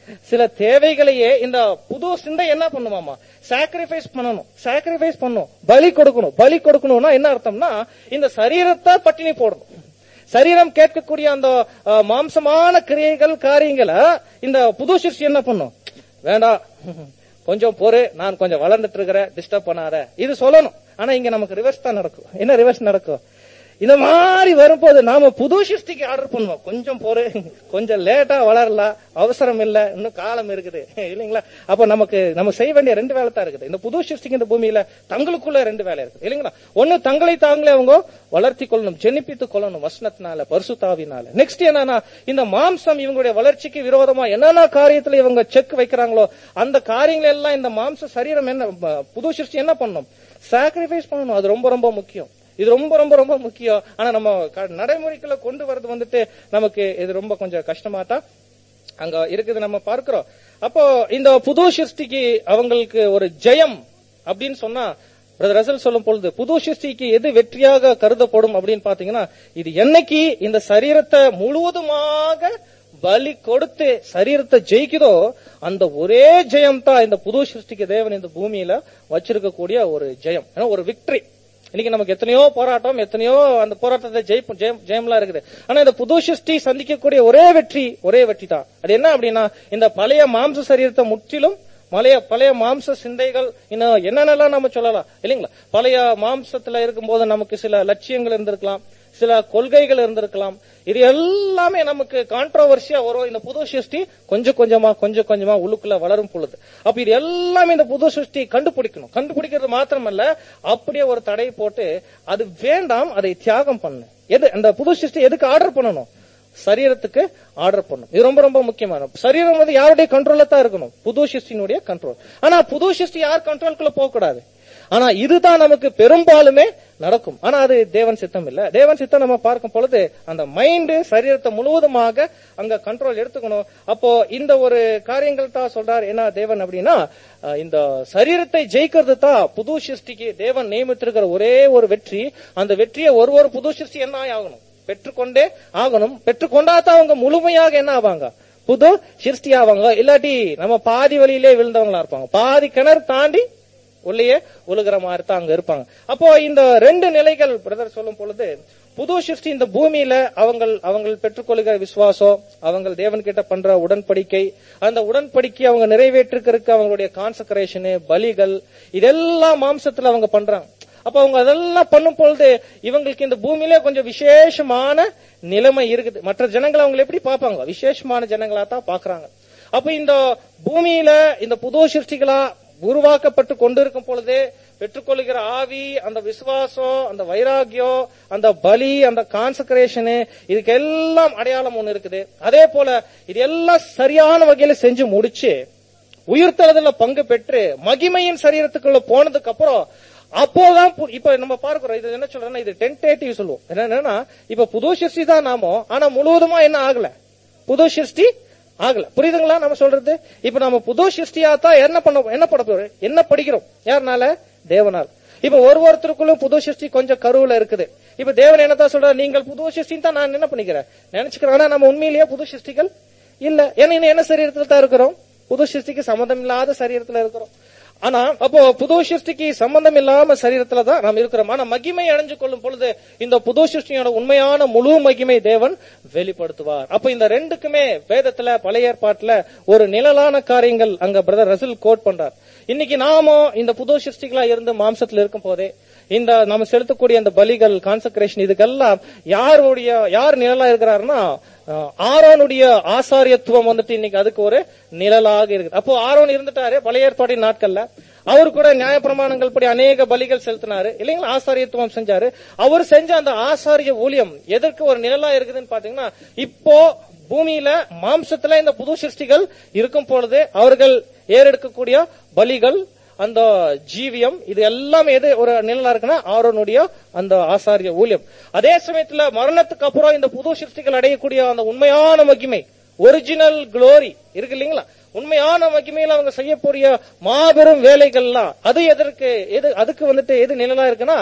சில தேவைகளையே இந்த புது சிந்தை என்ன பண்ணுமாமா சாக்ரிஃபைஸ் பண்ணணும் சாக்ரிஃபைஸ் பண்ணணும் பலி கொடுக்கணும் பலி கொடுக்கணும்னா என்ன அர்த்தம்னா இந்த சரீரத்தை பட்டினி போடணும் சரீரம் கேட்கக்கூடிய அந்த அஹ், மாம்சமான கிரியைகள் காரியங்களை இந்த புது சிருஷ்டி என்ன பண்ணும் வேண்டாம் கொஞ்சம் பொறு நான் கொஞ்சம் வளர்ந்துட்டு இருக்கிறேன் டிஸ்டர்ப் பண்ணாத இது சொல்லணும் ஆனா இங்க நமக்கு ரிவர்ஸ் தான் நடக்கும் என்ன ரிவர்ஸ் நடக்கும் இந்த மாதிரி வரும்போது நாம புது சிருஷ்டிக்கு ஆர்டர் பண்ணுவோம் கொஞ்சம் பொறு கொஞ்சம் லேட்டா வளரலாம் அவசரம் இல்ல இன்னும் காலம் இருக்குது இல்லைங்களா அப்ப நமக்கு நம்ம செய்ய வேண்டிய ரெண்டு வேலை தான் இருக்குது இந்த புது சிருஷ்டிக்கு இந்த பூமியில தங்களுக்குள்ள ரெண்டு வேலை இருக்கு இல்லைங்களா ஒண்ணு தங்களை தாங்களே அவங்க வளர்த்தி கொள்ளணும் ஜெனிப்பித்து கொள்ளணும் வசனத்தினால பரிசுத்தாவினால நெக்ஸ்ட் என்னன்னா இந்த மாம்சம் இவங்களுடைய வளர்ச்சிக்கு விரோதமா என்னென்ன காரியத்துல இவங்க செக் வைக்கிறாங்களோ அந்த காரியங்கள் எல்லாம் இந்த மாம்ச சரீரம் என்ன ப- புது சிருஷ்டி என்ன பண்ணணும் சாக்ரிஃபைஸ் பண்ணணும் அது ரொம்ப ரொம்ப முக்கியம் இது ரொம்ப ரொம்ப ரொம்ப முக்கியம் ஆனா நம்ம க- நடைமுறைக்குள்ள கொண்டு வரது வந்துட்டு நமக்கு இது ரொம்ப கொஞ்சம் கஷ்டமா தான் அங்க இருக்குது நம்ம பார்க்கிறோம் அப்போ இந்த புது சிருஷ்டிக்கு அவங்களுக்கு ஒரு ஜெயம் அப்படின்னு சொன்னா பிரதர் ரசல் சொல்லும் பொழுது புது சிருஷ்டிக்கு எது வெற்றியாக கருதப்படும் அப்படின்னு பாத்தீங்கன்னா இது என்னைக்கு இந்த சரீரத்தை முழுவதுமாக பலி கொடுத்து சரீரத்தை ஜெயிக்குதோ அந்த ஒரே ஜெயம் தான் இந்த புது சிருஷ்டிக்கு தேவன் இந்த பூமியில வச்சிருக்கக்கூடிய ஒரு ஜெயம் ஏன்னா ஒரு விக்டரி இன்னைக்கு நமக்கு எத்தனையோ போராட்டம் எத்தனையோ அந்த போராட்டத்தை ஜெயிப்போம் ஜெயம் ஜெயம்லாம் இருக்குது ஆனா இந்த புது சிருஷ்டி சந்திக்கக்கூடிய ஒரே வெற்றி ஒரே வெற்றி தான் அது என்ன அப்படின்னா இந்த பழைய மாம்ச சரீரத்தை முற்றிலும் பழைய பழைய மாம்ச சிந்தைகள் இன்னும் என்னென்னலாம் நம்ம சொல்லலாம் இல்லைங்களா பழைய மாம்சத்துல இருக்கும்போது நமக்கு சில லட்சியங்கள் இருந்திருக்கலாம் சில கொள்கைகள் இருந்திருக்கலாம் இது எல்லாமே நமக்கு கான்ட்ரோவர்சியா வரும் இந்த புது சிருஷ்டி கொஞ்சம் கொஞ்சமா கொஞ்சம் கொஞ்சமா உள்ளுக்குள்ள வளரும் பொழுது அப்ப இது எல்லாமே இந்த புது சிருஷ்டி கண்டுபிடிக்கணும் கண்டுபிடிக்கிறது மாத்திரமல்ல அப்படியே ஒரு தடை போட்டு அது வேண்டாம் அதை தியாகம் பண்ணு எது அந்த புது சிருஷ்டி எதுக்கு ஆர்டர் பண்ணணும் சரீரத்துக்கு ஆர்டர் பண்ணும் இது ரொம்ப ரொம்ப முக்கியமான சரீரம் வந்து யாருடைய கண்ட்ரோல்ல தான் இருக்கணும் புது சிருஷ்டினுடைய கண்ட்ரோல் ஆனா புது சிருஷ்டி யார் கண்ட்ரோலுக்குள்ள போக கூடாது ஆனா இதுதான் நமக்கு பெரும்பாலுமே நடக்கும் ஆனா அது தேவன் சித்தம் இல்ல தேவன் சித்தம் நம்ம பார்க்கும் பொழுது அந்த மைண்டு சரீரத்தை முழுவதுமாக அங்க கண்ட்ரோல் எடுத்துக்கணும் அப்போ இந்த ஒரு காரியங்கள் தான் சொல்றார் என்ன தேவன் அப்படின்னா அஹ், இந்த சரீரத்தை ஜெயிக்கிறது தான் புது சிருஷ்டிக்கு தேவன் நியமித்திருக்கிற ஒரே ஒரு வெற்றி அந்த வெற்றியை ஒரு ஒரு புது சிருஷ்டி என்ன ஆகணும் பெற்றுக்கொண்டே ஆகணும் பெற்றுக்கொண்டா தான் அவங்க முழுமையாக என்ன ஆவாங்க புது சிருஷ்டி ஆவாங்க இல்லாட்டி நம்ம பாதி வழியிலே விழுந்தவங்களா இருப்பாங்க பாதி கிணறு தாண்டி உள்ளேயே உழுகிற மாதிரி தான் அங்க இருப்பாங்க அப்போ இந்த ரெண்டு நிலைகள் பிரதர் சொல்லும் பொழுது புது சிருஷ்டி இந்த பூமியில அவங்கள் அவங்கள் பெற்றுக்கொள்கிற விசுவாசம் அவங்க தேவன் கிட்ட பண்ற உடன்படிக்கை அந்த உடன்படிக்கை அவங்க நிறைவேற்றுக்கிறதுக்கு அவங்களுடைய கான்சக்ரேஷனு பலிகள் இதெல்லாம் மாம்சத்துல அவங்க பண்றாங்க அப்ப அவங்க அதெல்லாம் பண்ணும் பொழுது இவங்களுக்கு இந்த பூமியிலே கொஞ்சம் விசேஷமான நிலைமை இருக்குது மற்ற ஜனங்களை அவங்க எப்படி பார்ப்பாங்க விசேஷமான ஜனங்களா தான் பாக்குறாங்க அப்ப இந்த பூமியில இந்த புது சிருஷ்டிகளா உருவாக்கப்பட்டு கொண்டிருக்கும் பொழுது பெற்றுக்கொள்கிற ஆவி அந்த விசுவாசம் அந்த வைராகியம் அந்த பலி அந்த கான்சக்ரேஷனு இதுக்கு எல்லாம் அடையாளம் ஒண்ணு இருக்குது அதே போல இது எல்லாம் சரியான வகையில செஞ்சு முடிச்சு உயிர்த்தெழுதல பங்கு பெற்று மகிமையின் சரீரத்துக்குள்ள போனதுக்கு அப்புறம் அப்போதான் பு- இப்ப நம்ம பார்க்கிறோம் இது என்ன சொல்றேன்னா இது டென்டேட்டிவ் சொல்லுவோம் என்னன்னா இப்ப புது சிருஷ்டி தான் நாமோ ஆனா முழுவதுமா என்ன ஆகல புது சிருஷ்டி ஆகல புரியுதுங்களா நம்ம சொல்றது இப்ப நம்ம புது சிருஷ்டியா தான் என்ன பண்ண என்ன பட போறோம் என்ன படிக்கிறோம் யாருனால தேவனால் இப்ப ஒரு ஒருத்தருக்குள்ளும் புது சிருஷ்டி கொஞ்சம் கருவுல இருக்குது இப்ப தேவன் என்னதான் சொல்றாரு நீங்கள் புது சிருஷ்டின்னு தான் நான் என்ன பண்ணிக்கிறேன் நினைச்சுக்கிறேன் ஆனா நம்ம உண்மையிலேயே புது சிருஷ்டிகள் இல்ல ஏன்னா இன்னும் என்ன சரீரத்துல தான் இருக்கிறோம் புது சிருஷ்டிக்கு சம்மந்தம் இல்லாத சரீரத்துல இருக்கிறோம் ஆனா அப்போ புது சிருஷ்டிக்கு சம்பந்தம் இல்லாம சரீரத்துல தான் நாம் இருக்கிறோம் ஆனா மகிமை அடைஞ்சு கொள்ளும் பொழுது இந்த புது சிருஷ்டியோட உண்மையான முழு மகிமை தேவன் வெளிப்படுத்துவார் அப்ப இந்த ரெண்டுக்குமே வேதத்துல பழைய ஏற்பாட்டுல ஒரு நிழலான காரியங்கள் அங்க பிரதர் ரசில் கோட் பண்றார் இன்னைக்கு நாமும் இந்த புது சிருஷ்டிகளா இருந்து மாம்சத்துல இருக்கும் போதே இந்த நம்ம செலுத்தக்கூடிய அந்த பலிகள் கான்சக்ரேஷன் இதுக்கெல்லாம் யாருடைய யார் நிழலா இருக்கிறாருன்னா அஹ், ஆரோனுடைய ஆசாரியத்துவம் வந்துட்டு இன்னைக்கு அதுக்கு ஒரு நிழலாக இருக்குது அப்போ ஆரோன் இருந்துட்டாரு பழைய ஏற்பாட்டின் நாட்கள்ல அவர் கூட நியாயப்பிரமாணங்கள் படி அநேக பலிகள் செலுத்தினாரு இல்லைங்களா ஆசாரியத்துவம் செஞ்சாரு அவர் செஞ்ச அந்த ஆசாரிய ஊழியம் எதற்கு ஒரு நிழலா இருக்குதுன்னு பாத்தீங்கன்னா இப்போ பூமியில மாம்சத்துல இந்த புது சிருஷ்டிகள் இருக்கும் பொழுது அவர்கள் ஏறெடுக்கக்கூடிய பலிகள் அந்த ஜீவியம் இது எல்லாம் எது ஒரு நிழலா இருக்குன்னா ஆரோனுடைய அந்த ஆசாரிய ஊழியம் அதே சமயத்துல மரணத்துக்கு அப்புறம் இந்த புது சிருஷ்டிகள் அடையக்கூடிய அந்த உண்மையான மகிமை ஒரிஜினல் குளோரி இருக்கு இல்லைங்களா உண்மையான மகிமையில அவங்க செய்யக்கூடிய மாபெரும் வேலைகள்லாம் அது எதற்கு எது அதுக்கு வந்துட்டு எது நிழலா இருக்குன்னா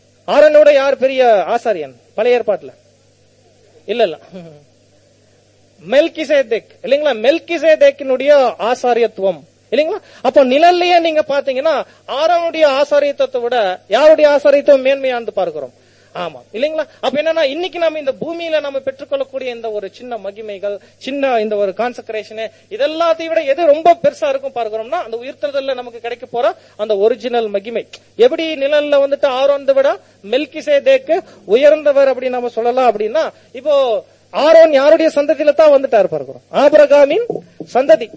ஆரோனோட யார் பெரிய ஆசாரியன் பழைய ஏற்பாட்டுல இல்ல இல்ல மெல்கிசேதேக் இல்லைங்களா மெல்கிசேதேக்கினுடைய ஆசாரியத்துவம் இல்லைங்களா அப்போ நிழல்லையே நீங்க பாத்தீங்கன்னா ஆரோனுடைய ஆசாரியத்துவத்தை விட யாருடைய ஆசாரியத்துவம் மேன்மையானது பார்க்கிறோம் ஆமா இல்லைங்களா அப்ப என்னன்னா இன்னைக்கு நம்ம இந்த பூமியில நம்ம பெற்றுக்கொள்ளக்கூடிய இந்த ஒரு சின்ன மகிமைகள் சின்ன இந்த ஒரு கான்சக்ரேஷன் இதெல்லாத்தையும் விட எது ரொம்ப பெருசா இருக்கும் பார்க்கிறோம்னா அந்த உயிர்த்தெழுதல்ல நமக்கு கிடைக்க போற அந்த ஒரிஜினல் மகிமை எப்படி நிழல்ல வந்துட்டு ஆரோந்த விட மெல்கிசேதேக்கு உயர்ந்தவர் அப்படி நம்ம சொல்லலாம் அப்படின்னா இப்போ ஆரோன் யாருடைய சந்ததியில தான் வந்துட்டாரு பார்க்கிறோம் ஆபரகாமின் சந்ததி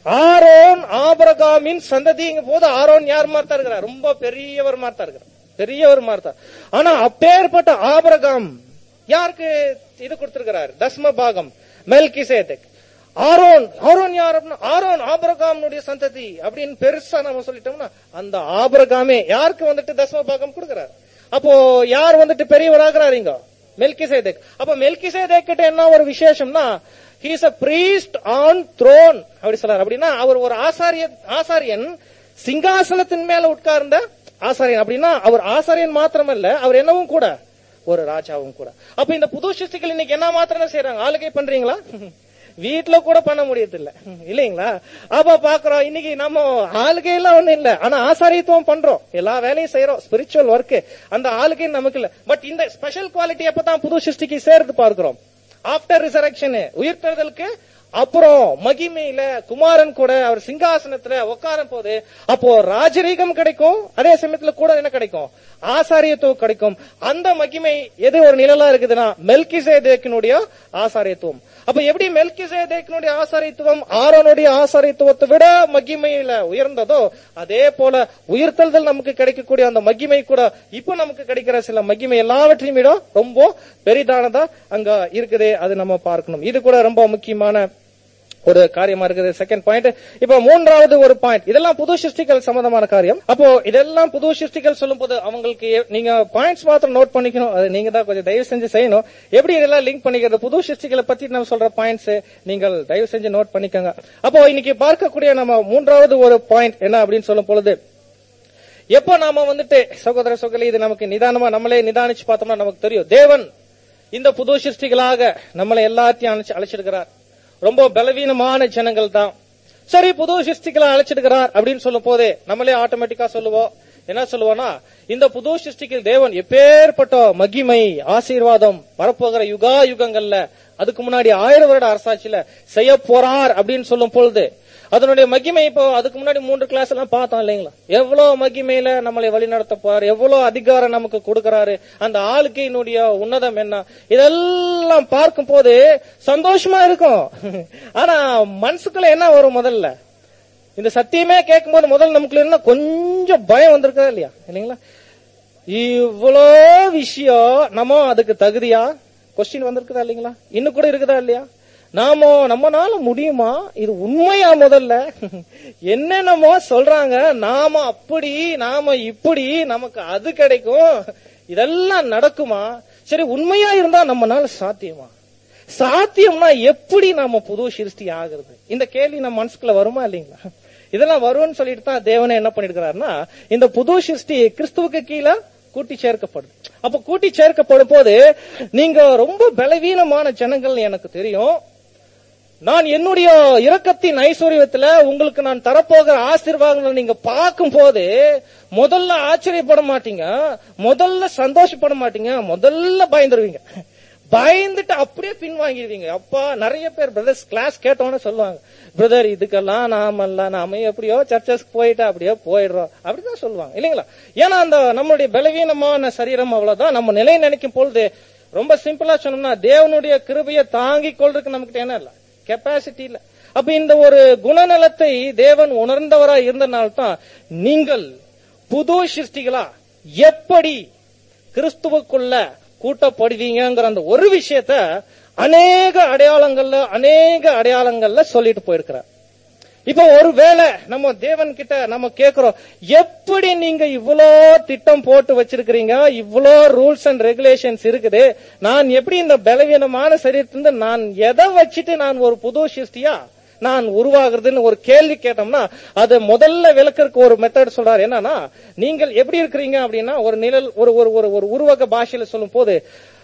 ஆரோன் ஆபரகாமின் சந்ததிங்க போது ஆரோன் யார் மாதிரி தான் இருக்கிறார் ரொம்ப பெரியவர் மாதிரி தான் இருக்கிறார் பெரியவர் மாதிரி தான் ஆனா அப்பேற்பட்ட ஆபரகாம் யாருக்கு இது கொடுத்திருக்கிறார் தஸ்ம பாகம் மெல்கிசேதேக் ஆரோன் ஆரோன் யார் அப்படின்னா ஆரோன் ஆபரகாமனுடைய சந்ததி அப்படின்னு பெருசா நம்ம சொல்லிட்டோம்னா அந்த ஆபரகாமே யாருக்கு வந்துட்டு தசம பாகம் கொடுக்கிறார் அப்போ யார் வந்துட்டு பெரியவராகிறார் இங்க மெல்கிசேதேக் அப்ப மெல்கிசேதேக் கிட்ட என்ன ஒரு விசேஷம்னா he's a priest on throne அப்படி சொல்றாரு அப்படின்னா அவர் ஒரு ஆசாரிய ஆசாரியன் சிங்காசனத்தின் மேல உட்கார்ந்த ஆசாரியன் அப்படின்னா அவர் ஆசாரியன் மாத்திரமல்ல அவர் என்னவும் கூட ஒரு ராஜாவும் கூட அப்ப இந்த புது சிருஷ்டிகள் இன்னைக்கு என்ன மாத்திரம் செய்யறாங்க ஆளுகை பண்றீங்களா வீட்டுல கூட பண்ண முடியறது இல்ல இல்லைங்களா அப்ப பாக்குறோம் இன்னைக்கு நம்ம ஆளுகை எல்லாம் ஒண்ணு இல்ல ஆனா ஆசாரியத்துவம் பண்றோம் எல்லா வேலையும் செய்யறோம் ஸ்பிரிச்சுவல் ஒர்க் அந்த ஆளுகை நமக்கு இல்ல பட் இந்த ஸ்பெஷல் குவாலிட்டி எப்பதான் புது சிருஷ்டிக்கு சேர்த்து பார்க்கிறோம் ஆப்டர் ரிசரக்ஷன் உயிர்த்தெழுதலுக்கு அப்புறம் மகிமையில குமாரன் கூட அவர் சிங்காசனத்துல உட்காரும் போது அப்போ ராஜரீகம் கிடைக்கும் அதே சமயத்துல கூட என்ன கிடைக்கும் ஆசாரியத்துவம் கிடைக்கும் அந்த மகிமை எது ஒரு நிழலா இருக்குதுன்னா மெல்கிசேதேக்கினுடைய ஆசாரியத்துவம் அப்ப எப்படி மெல்கிசேதேக்கினுடைய ஆசாரியத்துவம் ஆரோனுடைய ஆசாரியத்துவத்தை விட மகிமையில உயர்ந்ததோ அதே போல உயிர்த்தல்தல் நமக்கு கிடைக்கக்கூடிய அந்த மகிமை கூட இப்ப நமக்கு கிடைக்கிற சில மகிமை எல்லாவற்றையும் விட ரொம்ப பெரிதானதா அங்க இருக்குது அது நம்ம பார்க்கணும் இது கூட ரொம்ப முக்கியமான ஒரு காரியமா இருக்குது செகண்ட் பாயிண்ட் இப்ப மூன்றாவது ஒரு பாயிண்ட் இதெல்லாம் புது சிருஷ்டிகள் சம்பந்தமான காரியம் அப்போ இதெல்லாம் புது சிருஷ்டிகள் சொல்லும் போது அவங்களுக்கு எ- நீங்க பாயிண்ட்ஸ் மாத்திரம் நோட் பண்ணிக்கணும் அது நீங்க தான் கொஞ்சம் தயவு செஞ்சு செய்யணும் எப்படி இதெல்லாம் லிங்க் பண்ணிக்கிறது புது சிருஷ்டிகளை பத்தி நம்ம சொல்ற பாயிண்ட்ஸ் நீங்கள் தயவு செஞ்சு நோட் பண்ணிக்கோங்க அப்போ இன்னைக்கு பார்க்கக்கூடிய நம்ம மூன்றாவது ஒரு பாயிண்ட் என்ன அப்படின்னு சொல்லும் பொழுது எப்போ நாம வந்துட்டு சகோதர சகோதரி இது நமக்கு நிதானமா நம்மளே நிதானிச்சு பார்த்தோம்னா நமக்கு தெரியும் தேவன் இந்த புது சிருஷ்டிகளாக நம்மளை எல்லாத்தையும் அழைச்சு அழைச்சிருக்கிறார் ரொம்ப பலவீனமான ஜனங்கள் தான் சரி புது சிருஷ்டிகளை அழைச்சிருக்கிறார் அப்படின்னு சொல்லும் போதே நம்மளே ஆட்டோமேட்டிக்கா சொல்லுவோம் என்ன சொல்லுவோம்னா இந்த புது சிருஷ்டிக்கு தேவன் எப்பேற்பட்ட மகிமை ஆசீர்வாதம் வரப்போகிற யுகா யுகங்கள்ல அதுக்கு முன்னாடி ஆயிரம் வருட அரசாட்சியில செய்ய போறார் அப்படின்னு சொல்லும் பொழுது அதனுடைய மகிமை இப்போ அதுக்கு முன்னாடி மூன்று கிளாஸ் எல்லாம் பார்த்தோம் இல்லைங்களா எவ்வளவு மகிமையில நம்மளை வழிநடத்த போறாரு எவ்வளவு அதிகாரம் நமக்கு கொடுக்கறாரு அந்த ஆளுக்கையினுடைய உன்னதம் என்ன இதெல்லாம் பார்க்கும் போது சந்தோஷமா இருக்கும் ஆனா மனசுக்குள்ள என்ன வரும் முதல்ல இந்த சத்தியமே கேட்கும்போது முதல்ல நமக்குள்ள என்ன கொஞ்சம் பயம் வந்திருக்கா இல்லையா இல்லைங்களா இவ்வளோ விஷயம் நம்ம அதுக்கு தகுதியா கொஸ்டின் வந்திருக்குதா இல்லைங்களா இன்னும் கூட இருக்குதா இல்லையா நாம நம்மனால முடியுமா இது உண்மையா முதல்ல என்னென்னமோ சொல்றாங்க நாம அப்படி நாம இப்படி நமக்கு அது கிடைக்கும் இதெல்லாம் நடக்குமா சரி உண்மையா இருந்தா நம்மனால சாத்தியமா சாத்தியம்னா எப்படி நாம புது சிருஷ்டி ஆகுறது இந்த கேள்வி நம்ம மனசுக்குள்ள வருமா இல்லைங்களா இதெல்லாம் வரும்னு சொல்லிட்டு தான் தேவனே என்ன பண்ணிருக்கிறாருன்னா இந்த புது சிருஷ்டி கிறிஸ்துவுக்கு கீழே கூட்டி சேர்க்கப்படுது அப்ப கூட்டி சேர்க்கப்படும் போது நீங்க ரொம்ப பலவீனமான ஜனங்கள் எனக்கு தெரியும் நான் என்னுடைய இரக்கத்தின் ஐஸ்வர்யத்துல உங்களுக்கு நான் தரப்போகிற ஆசீர்வாதங்களை நீங்க பார்க்கும் போது முதல்ல ஆச்சரியப்பட மாட்டீங்க முதல்ல சந்தோஷப்பட மாட்டீங்க முதல்ல பயந்துருவீங்க பயந்துட்டு அப்படியே பின்வாங்கிடுவீங்க அப்பா நிறைய பேர் பிரதர்ஸ் கிளாஸ் கேட்டோன்னு சொல்லுவாங்க பிரதர் இதுக்கெல்லாம் நாம நாம எப்படியோ சர்ச்சஸ்க்கு போயிட்டு அப்படியே போயிடுறோம் அப்படிதான் சொல்லுவாங்க இல்லைங்களா ஏன்னா அந்த நம்மளுடைய பலவீனமான சரீரம் அவ்வளவுதான் நம்ம நிலை நினைக்கும் பொழுது ரொம்ப சிம்பிளா சொன்னோம்னா தேவனுடைய கிருபையை தாங்கிக் கொள்றதுக்கு நமக்கு என்ன இல்ல கெப்பாசிட்டி இல்ல அப்ப இந்த ஒரு குணநலத்தை தேவன் உணர்ந்தவரா இருந்தனால்தான் நீங்கள் புது சிருஷ்டிகளா எப்படி கிறிஸ்துவுக்குள்ள கூட்டப்படுவீங்கிற அந்த ஒரு விஷயத்த அநேக அடையாளங்கள்ல அநேக அடையாளங்கள்ல சொல்லிட்டு போயிருக்கிறார் இப்ப ஒருவேளை நம்ம தேவன் கிட்ட நம்ம கேக்குறோம் எப்படி நீங்க இவ்வளோ திட்டம் போட்டு வச்சிருக்கிறீங்க இவ்வளோ ரூல்ஸ் அண்ட் ரெகுலேஷன்ஸ் இருக்குது நான் எப்படி இந்த பலவீனமான சரீரத்திலிருந்து நான் எதை வச்சுட்டு நான் ஒரு புது சிருஷ்டியா நான் உருவாகுறதுன்னு ஒரு கேள்வி கேட்டோம்னா அது முதல்ல விளக்கறதுக்கு ஒரு மெத்தட் சொல்றாரு என்னன்னா நீங்கள் எப்படி இருக்கிறீங்க அப்படின்னா ஒரு நிழல் ஒரு ஒரு ஒரு ஒரு உருவக பாஷையில சொல்லும் போது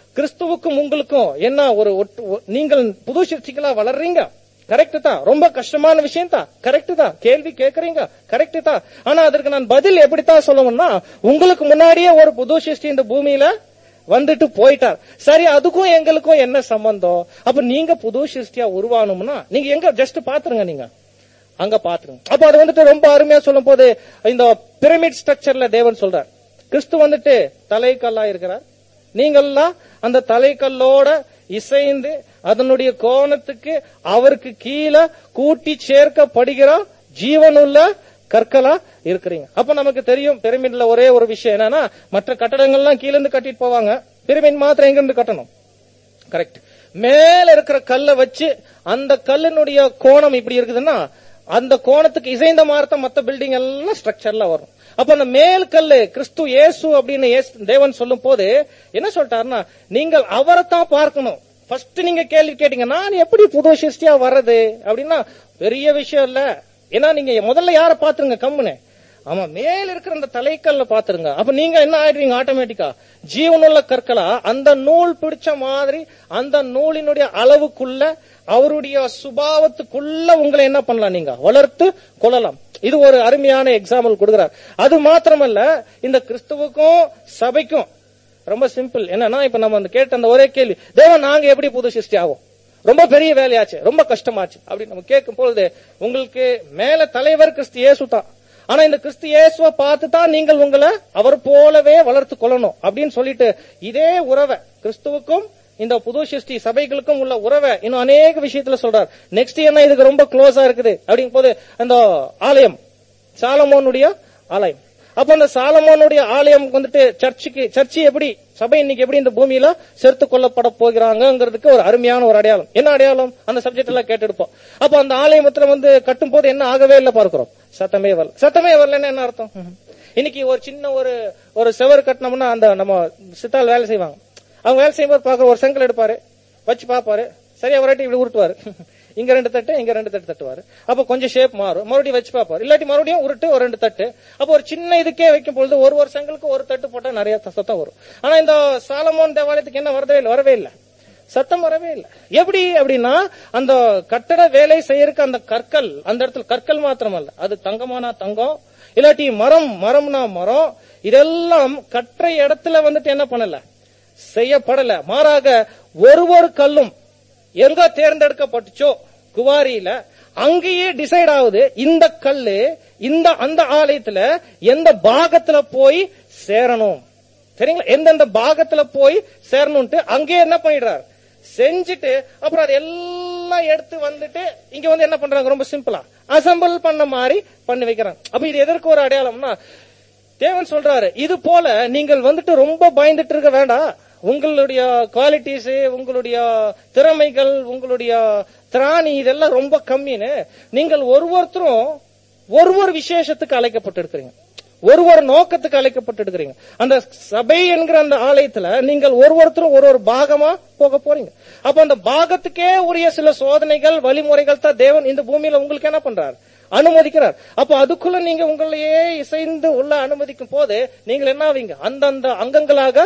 கிறிஸ்துவுக்கும் உங்களுக்கும் என்ன ஒரு ஒட்டு- ஒ- நீங்கள் புது சிருஷ்டிகளா வளர்றீங்க கரெக்ட் தான் ரொம்ப கஷ்டமான விஷயம் தான் கரெக்ட் தான் கேள்வி கேக்குறீங்க கரெக்ட் தான் ஆனா அதற்கு நான் பதில் எப்படித்தான் சொல்லணும்னா உங்களுக்கு முன்னாடியே ஒரு புது சிருஷ்டி இந்த பூமியில வந்துட்டு போயிட்டார் சரி அதுக்கும் எங்களுக்கும் என்ன சம்பந்தம் அப்ப நீங்க புது சிருஷ்டியா உருவாகணும்னா நீங்க எங்க ஜஸ்ட் பாத்துருங்க நீங்க அங்க பாத்துருங்க அப்ப அது வந்துட்டு ரொம்ப அருமையா சொல்லும் போது இந்த பிரமிட் ஸ்ட்ரக்சர்ல தேவன் சொல்றார் கிறிஸ்து வந்துட்டு தலைக்கல்லா இருக்கிறார் நீங்கள்லாம் அந்த தலைக்கல்லோட இசைந்து அதனுடைய கோணத்துக்கு அவருக்கு கீழே கூட்டி சேர்க்கப்படுகிற ஜீவனுள்ள கற்களா இருக்கிறீங்க அப்ப நமக்கு தெரியும் பிரமிட்ல ஒரே ஒரு விஷயம் என்னன்னா மற்ற கட்டடங்கள்லாம் கீழ இருந்து கட்டிட்டு போவாங்க பிரமிட் மாத்திரம் எங்க இருந்து கட்டணும் கரெக்ட் மேல இருக்கிற கல்லை வச்சு அந்த கல்லினுடைய கோணம் இப்படி இருக்குதுன்னா அந்த கோணத்துக்கு இசைந்த மாதிரி மத்த பில்டிங் எல்லாம் ஸ்ட்ரக்சர்ல வரும் அப்ப அந்த மேல் கல்லு கிறிஸ்து இயேசு அப்படின்னு இயேசு- தேவன் சொல்லும் போது என்ன சொல்லிட்டாருன்னா நீங்கள் அவரைத்தான் பார்க்கணும் ஃபர்ஸ்ட் நீங்க கேள்வி கேட்டீங்க நான் எப்படி புது சிருஷ்டியா வர்றது அப்படின்னா பெரிய விஷயம் இல்ல ஏன்னா நீங்க முதல்ல யார பாத்துருங்க கம்முன்னு ஆமா மேல இருக்கிற அந்த தலைக்கல்ல பாத்துருங்க அப்ப நீங்க என்ன ஆயிடுவீங்க ஆட்டோமேட்டிக்கா ஜீவனுள்ள கற்களா அந்த நூல் பிடிச்ச மாதிரி அந்த நூலினுடைய அளவுக்குள்ள அவருடைய சுபாவத்துக்குள்ள உங்களை என்ன பண்ணலாம் நீங்க வளர்த்து கொள்ளலாம் இது ஒரு அருமையான எக்ஸாம்பிள் கொடுக்கிறார் அது மாத்திரமல்ல இந்த கிறிஸ்துவுக்கும் சபைக்கும் ரொம்ப சிம்பிள் என்னன்னா இப்ப நம்ம அந்த கேட்ட அந்த ஒரே கேள்வி தேவன் நாங்க எப்படி புது சிருஷ்டி ஆகும் ரொம்ப பெரிய வேலையாச்சு ரொம்ப கஷ்டமாச்சு அப்படின்னு நம்ம கேட்கும் பொழுது உங்களுக்கு மேல தலைவர் கிறிஸ்து இயேசு தான் ஆனா இந்த கிறிஸ்து இயேசுவை பார்த்து தான் நீங்கள் உங்களை அவர் போலவே வளர்த்து கொள்ளணும் அப்படின்னு சொல்லிட்டு இதே உறவை கிறிஸ்துவுக்கும் இந்த புது சிருஷ்டி சபைகளுக்கும் உள்ள உறவை இன்னும் அநேக விஷயத்துல சொல்றார் நெக்ஸ்ட் என்ன இதுக்கு ரொம்ப க்ளோஸா இருக்குது அப்படிங்கும் போது அந்த ஆலயம் சாலமோனுடைய ஆலயம் அப்ப அந்த சாலமோனுடைய ஆலயம் வந்துட்டு சர்ச்சுக்கு சர்ச்சு எப்படி சபை இன்னைக்கு எப்படி இந்த பூமியில சேர்த்து கொள்ளப்பட போகிறாங்கிறதுக்கு ஒரு அருமையான ஒரு அடையாளம் என்ன அடையாளம் அந்த சப்ஜெக்ட் எல்லாம் கேட்டெடுப்போம் அப்ப அந்த ஆலயத்துல வந்து கட்டும் போது என்ன ஆகவே இல்லை பார்க்கிறோம் சத்தமே வரல சத்தமே வரலன்னா என்ன அர்த்தம் இன்னைக்கு ஒரு சின்ன ஒரு ஒரு செவர் கட்டினோம்னா அந்த நம்ம சித்தால் வேலை செய்வாங்க அவங்க வேலை செய்யும்போது பார்க்க ஒரு செங்கல் எடுப்பாரு வச்சு பார்ப்பாரு சரியா ஒரு வாட்டி இப்படி உருட்டுவாரு இங்க ரெண்டு தட்டு இங்க ரெண்டு தட்டு தட்டுவாரு அப்ப கொஞ்சம் ஷேப் மாறும் மறுபடியும் வச்சு பார்ப்பாரு இல்லாட்டி மறுபடியும் உருட்டு ஒரு ரெண்டு தட்டு அப்ப ஒரு சின்ன இதுக்கே வைக்கும் பொழுது ஒரு ஒரு செங்கலுக்கு ஒரு தட்டு போட்டா நிறைய சத்தம் வரும் ஆனா இந்த சாலமோன் தேவாலயத்துக்கு என்ன வரவே இல்லை வரவே இல்லை சத்தம் வரவே இல்லை எப்படி அப்படின்னா அந்த கட்டட வேலை செய்யறதுக்கு அந்த கற்கள் அந்த இடத்துல கற்கள் மாத்திரமல்ல அது தங்கமானா தங்கம் இல்லாட்டி மரம் மரம்னா மரம் இதெல்லாம் கற்ற இடத்துல வந்துட்டு என்ன பண்ணல செய்யப்படல மாறாக ஒரு ஒரு கல்லும் எங்க தேர்ந்தெடுக்கப்பட்டுச்சோ குவாரியில அங்கேயே டிசைட் ஆகுது இந்த கல்லு இந்த அந்த ஆலயத்துல எந்த பாகத்துல போய் சேரணும் சரிங்களா எந்தெந்த பாகத்துல போய் சேரணும்ட்டு அங்கேயே என்ன பண்ணிடுறாரு செஞ்சுட்டு அப்புறம் அது எல்லாம் எடுத்து வந்துட்டு இங்க வந்து என்ன பண்றாங்க ரொம்ப சிம்பிளா அசம்பிள் பண்ண மாதிரி பண்ணி வைக்கிறாங்க அப்ப இது எதற்கு ஒரு அடையாளம்னா தேவன் சொல்றாரு இது போல நீங்கள் வந்துட்டு ரொம்ப பயந்துட்டு இருக்க வேண்டாம் உங்களுடைய குவாலிட்டிஸ் உங்களுடைய திறமைகள் உங்களுடைய திராணி இதெல்லாம் ரொம்ப கம்மின்னு நீங்கள் ஒரு ஒருத்தரும் ஒரு ஒரு விசேஷத்துக்கு அழைக்கப்பட்டிருக்கிறீங்க ஒரு ஒரு நோக்கத்துக்கு அழைக்கப்பட்டிருக்கிறீங்க அந்த சபை என்கிற அந்த ஆலயத்துல நீங்கள் ஒரு ஒருத்தரும் ஒரு ஒரு பாகமா போக போறீங்க அப்ப அந்த பாகத்துக்கே உரிய சில சோதனைகள் வழிமுறைகள் தான் தேவன் இந்த பூமியில உங்களுக்கு என்ன பண்றார் அனுமதிக்கிறார் அப்ப அதுக்குள்ள நீங்க உங்களையே இசைந்து உள்ள அனுமதிக்கும் போது நீங்கள் என்ன ஆவீங்க அந்தந்த அங்கங்களாக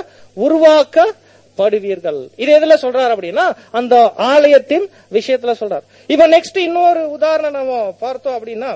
உருவாக்கப்படுவீர்கள் இது எதுல சொல்றாரு அப்படின்னா அந்த ஆலயத்தின் விஷயத்துல சொல்றார் இப்ப நெக்ஸ்ட் இன்னொரு உதாரணம் நம்ம பார்த்தோம் அப்படின்னா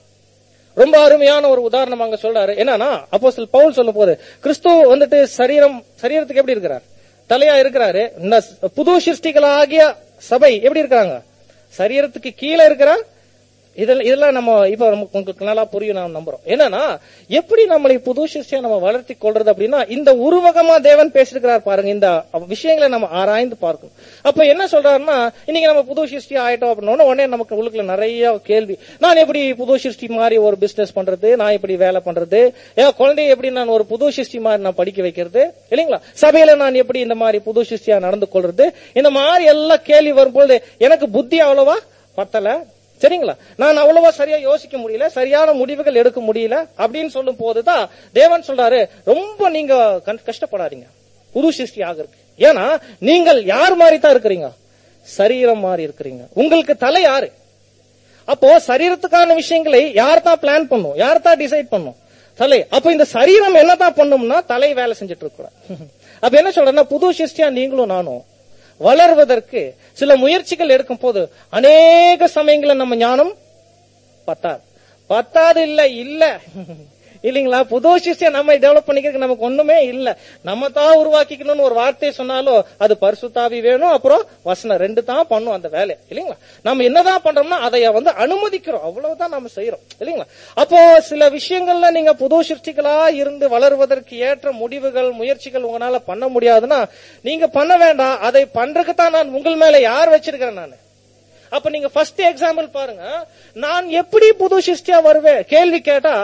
ரொம்ப அருமையான ஒரு உதாரணம் அங்க சொல்றாரு என்னன்னா அப்போ பவுல் சொல்லும் போது கிறிஸ்து வந்துட்டு சரீரம் சரீரத்துக்கு எப்படி இருக்கிறார் தலையா இருக்கிறாரு இந்த புது சிருஷ்டிகளாகிய சபை எப்படி இருக்கிறாங்க சரீரத்துக்கு கீழே இருக்கிறார் இதெல்லாம் இதெல்லாம் நம்ம இப்ப நமக்கு உங்களுக்கு நல்லா புரியும் நான் நம்புறோம் என்னன்னா எப்படி நம்மளை புது சிருஷ்டியா நம்ம வளர்த்தி கொள்றது அப்படின்னா இந்த உருவகமா தேவன் பேசிருக்கிறார் பாருங்க இந்த விஷயங்களை நம்ம ஆராய்ந்து பார்க்கணும் அப்ப என்ன சொல்றாருன்னா இன்னைக்கு நம்ம புது சிருஷ்டி ஆயிட்டோம் அப்படின்னா உடனே நமக்கு உள்ளுக்குள்ள நிறைய கேள்வி நான் எப்படி புது சிருஷ்டி மாதிரி ஒரு பிசினஸ் பண்றது நான் எப்படி வேலை பண்றது என் குழந்தைய எப்படி நான் ஒரு புது சிருஷ்டி மாதிரி நான் படிக்க வைக்கிறது இல்லைங்களா சபையில நான் எப்படி இந்த மாதிரி புது சிருஷ்டியா நடந்து கொள்றது இந்த மாதிரி எல்லாம் கேள்வி வரும்பொழுது எனக்கு புத்தி அவ்வளவா பத்தல சரிங்களா நான் அவ்வளவா சரியா யோசிக்க முடியல சரியான முடிவுகள் எடுக்க முடியல அப்படின்னு சொல்லும் போதுதான் தேவன் சொல்றாரு ரொம்ப நீங்க கண்- கஷ்டப்படாதீங்க புது சிருஷ்டி ஆகிறதுக்கு ஏன்னா நீங்கள் யார் மாதிரி தான் இருக்கிறீங்க சரீரம் மாதிரி இருக்கிறீங்க உங்களுக்கு தலை யாரு அப்போ சரீரத்துக்கான விஷயங்களை யார் தான் பிளான் பண்ணும் யார் தான் டிசைட் பண்ணும் தலை அப்ப இந்த சரீரம் என்னதான் பண்ணும்னா தலை வேலை செஞ்சுட்டு இருக்க அப்ப என்ன சொல்றேன்னா புது சிருஷ்டியா நீங்களும் நானும் வளர்வதற்கு சில முயற்சிகள் எடுக்கும் போது அநேக சமயங்களில் நம்ம ஞானம் பத்தாது பத்தாது இல்ல இல்ல இல்லீங்களா புது சிஷ்ய நம்ம டெவலப் பண்ணிக்கிறதுக்கு நமக்கு ஒண்ணுமே இல்ல நம்ம தான் உருவாக்கிக்கணும்னு ஒரு வார்த்தை சொன்னாலும் அது பரிசுத்தாவி வேணும் அப்புறம் வசனம் ரெண்டு தான் பண்ணும் அந்த வேலையை இல்லீங்களா நம்ம என்னதான் பண்றோம்னா அதை வந்து அனுமதிக்கிறோம் அவ்வளவுதான் நம்ம செய்யறோம் இல்லீங்களா அப்போ சில விஷயங்கள்ல நீங்க புது சிருஷ்டிகளா இருந்து வளருவதற்கு ஏற்ற முடிவுகள் முயற்சிகள் உங்களால பண்ண முடியாதுன்னா நீங்க பண்ண வேண்டாம் அதை பண்றதுக்கு தான் நான் உங்கள் மேல யார் வச்சிருக்கிறேன் நான் அப்ப நீங்க ஃபர்ஸ்ட் எக்ஸாம்பிள் பாருங்க நான் எப்படி புது சிருஷ்டியா வருவேன் கேள்வி கேட்டா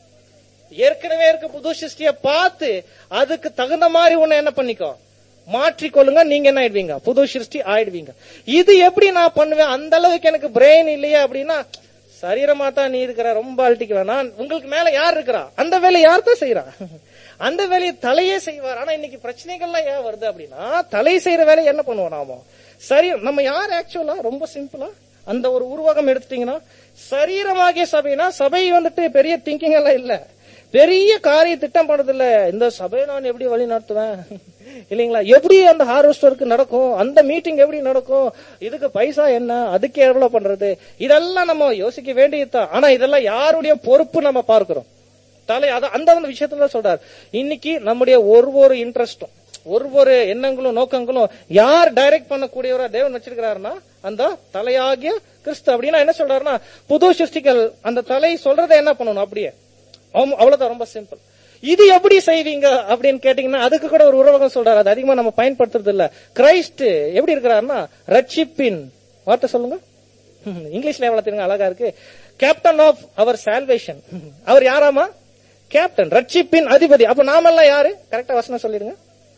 ஏற்கனவே இருக்க புது சிருஷ்டிய பார்த்து அதுக்கு தகுந்த மாதிரி ஒண்ணு என்ன பண்ணிக்கோ மாற்றிக்கொள்ளுங்க நீங்க என்ன ஆயிடுவீங்க புது சிருஷ்டி ஆயிடுவீங்க இது எப்படி நான் பண்ணுவேன் அந்த அளவுக்கு எனக்கு பிரெயின் இல்லையே அப்படின்னா சரீரமா தான் நீ இருக்கிற ரொம்ப அழட்டிக்க வேணாம் உங்களுக்கு மேல யார் இருக்கிறா அந்த வேலையை யார் தான் செய்யறா அந்த வேலையை தலையே செய்வார் ஆனா இன்னைக்கு பிரச்சனைகள்லாம் ஏன் வருது அப்படின்னா தலை செய்யற வேலையை என்ன பண்ணுவோம் நாம சரி நம்ம யார் ஆக்சுவலா ரொம்ப சிம்பிளா அந்த ஒரு உருவகம் எடுத்துட்டீங்கன்னா சரீரமாகிய சபைனா சபை வந்துட்டு பெரிய திங்கிங் எல்லாம் இல்ல பெரிய காரிய திட்டம் பண்றது இல்ல இந்த சபையை நான் எப்படி வழி நடத்துவேன் இல்லைங்களா எப்படி அந்த ஹார்வெஸ்டருக்கு நடக்கும் அந்த மீட்டிங் எப்படி நடக்கும் இதுக்கு பைசா என்ன அதுக்கு எவ்வளவு பண்றது இதெல்லாம் நம்ம யோசிக்க வேண்டியதுதான் ஆனா இதெல்லாம் யாருடைய பொறுப்பு நம்ம பார்க்கிறோம் தலை அத அந்த அந்த விஷயத்துல சொல்றாரு இன்னைக்கு நம்முடைய ஒரு ஒரு இன்ட்ரெஸ்டும் ஒரு ஒரு எண்ணங்களும் நோக்கங்களும் யார் டைரக்ட் பண்ணக்கூடியவரா தேவன் வச்சிருக்கிறாருன்னா அந்த தலையாகிய கிறிஸ்து அப்படின்னா என்ன சொல்றாருன்னா புது சிருஷ்டிகள் அந்த தலை சொல்றதை என்ன பண்ணணும் அப்படியே ஆமா, அவ்வளவுதான் ரொம்ப சிம்பிள் இது எப்படி செய்வீங்க அப்படின்னு கேட்டீங்கன்னா அதுக்கு கூட ஒரு உறவகம் சொல்றாரு அது அதிகமா நம்ம பயன்படுத்துறது இல்ல கிரைஸ்ட் எப்படி இருக்கிறாருன்னா ரட்சிப்பின் வார்த்தை சொல்லுங்க ஹம், இங்கிலீஷ்ல எவ்வளவு தெரியுங்க அழகா இருக்கு கேப்டன் ஆஃப் அவர் சால்வேஷன் அவர் யாராமா கேப்டன் ரட்சிப்பின் அதிபதி அப்ப நாமெல்லாம் யாரு கரெக்டா வசனம் சொல்லிடுங்க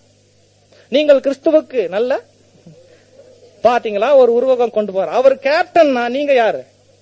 நீங்கள் கிறிஸ்துவுக்கு நல்ல பாத்தீங்களா ஒரு உருவகம் கொண்டு போற அவர் கேப்டன்னா நீங்க யாரு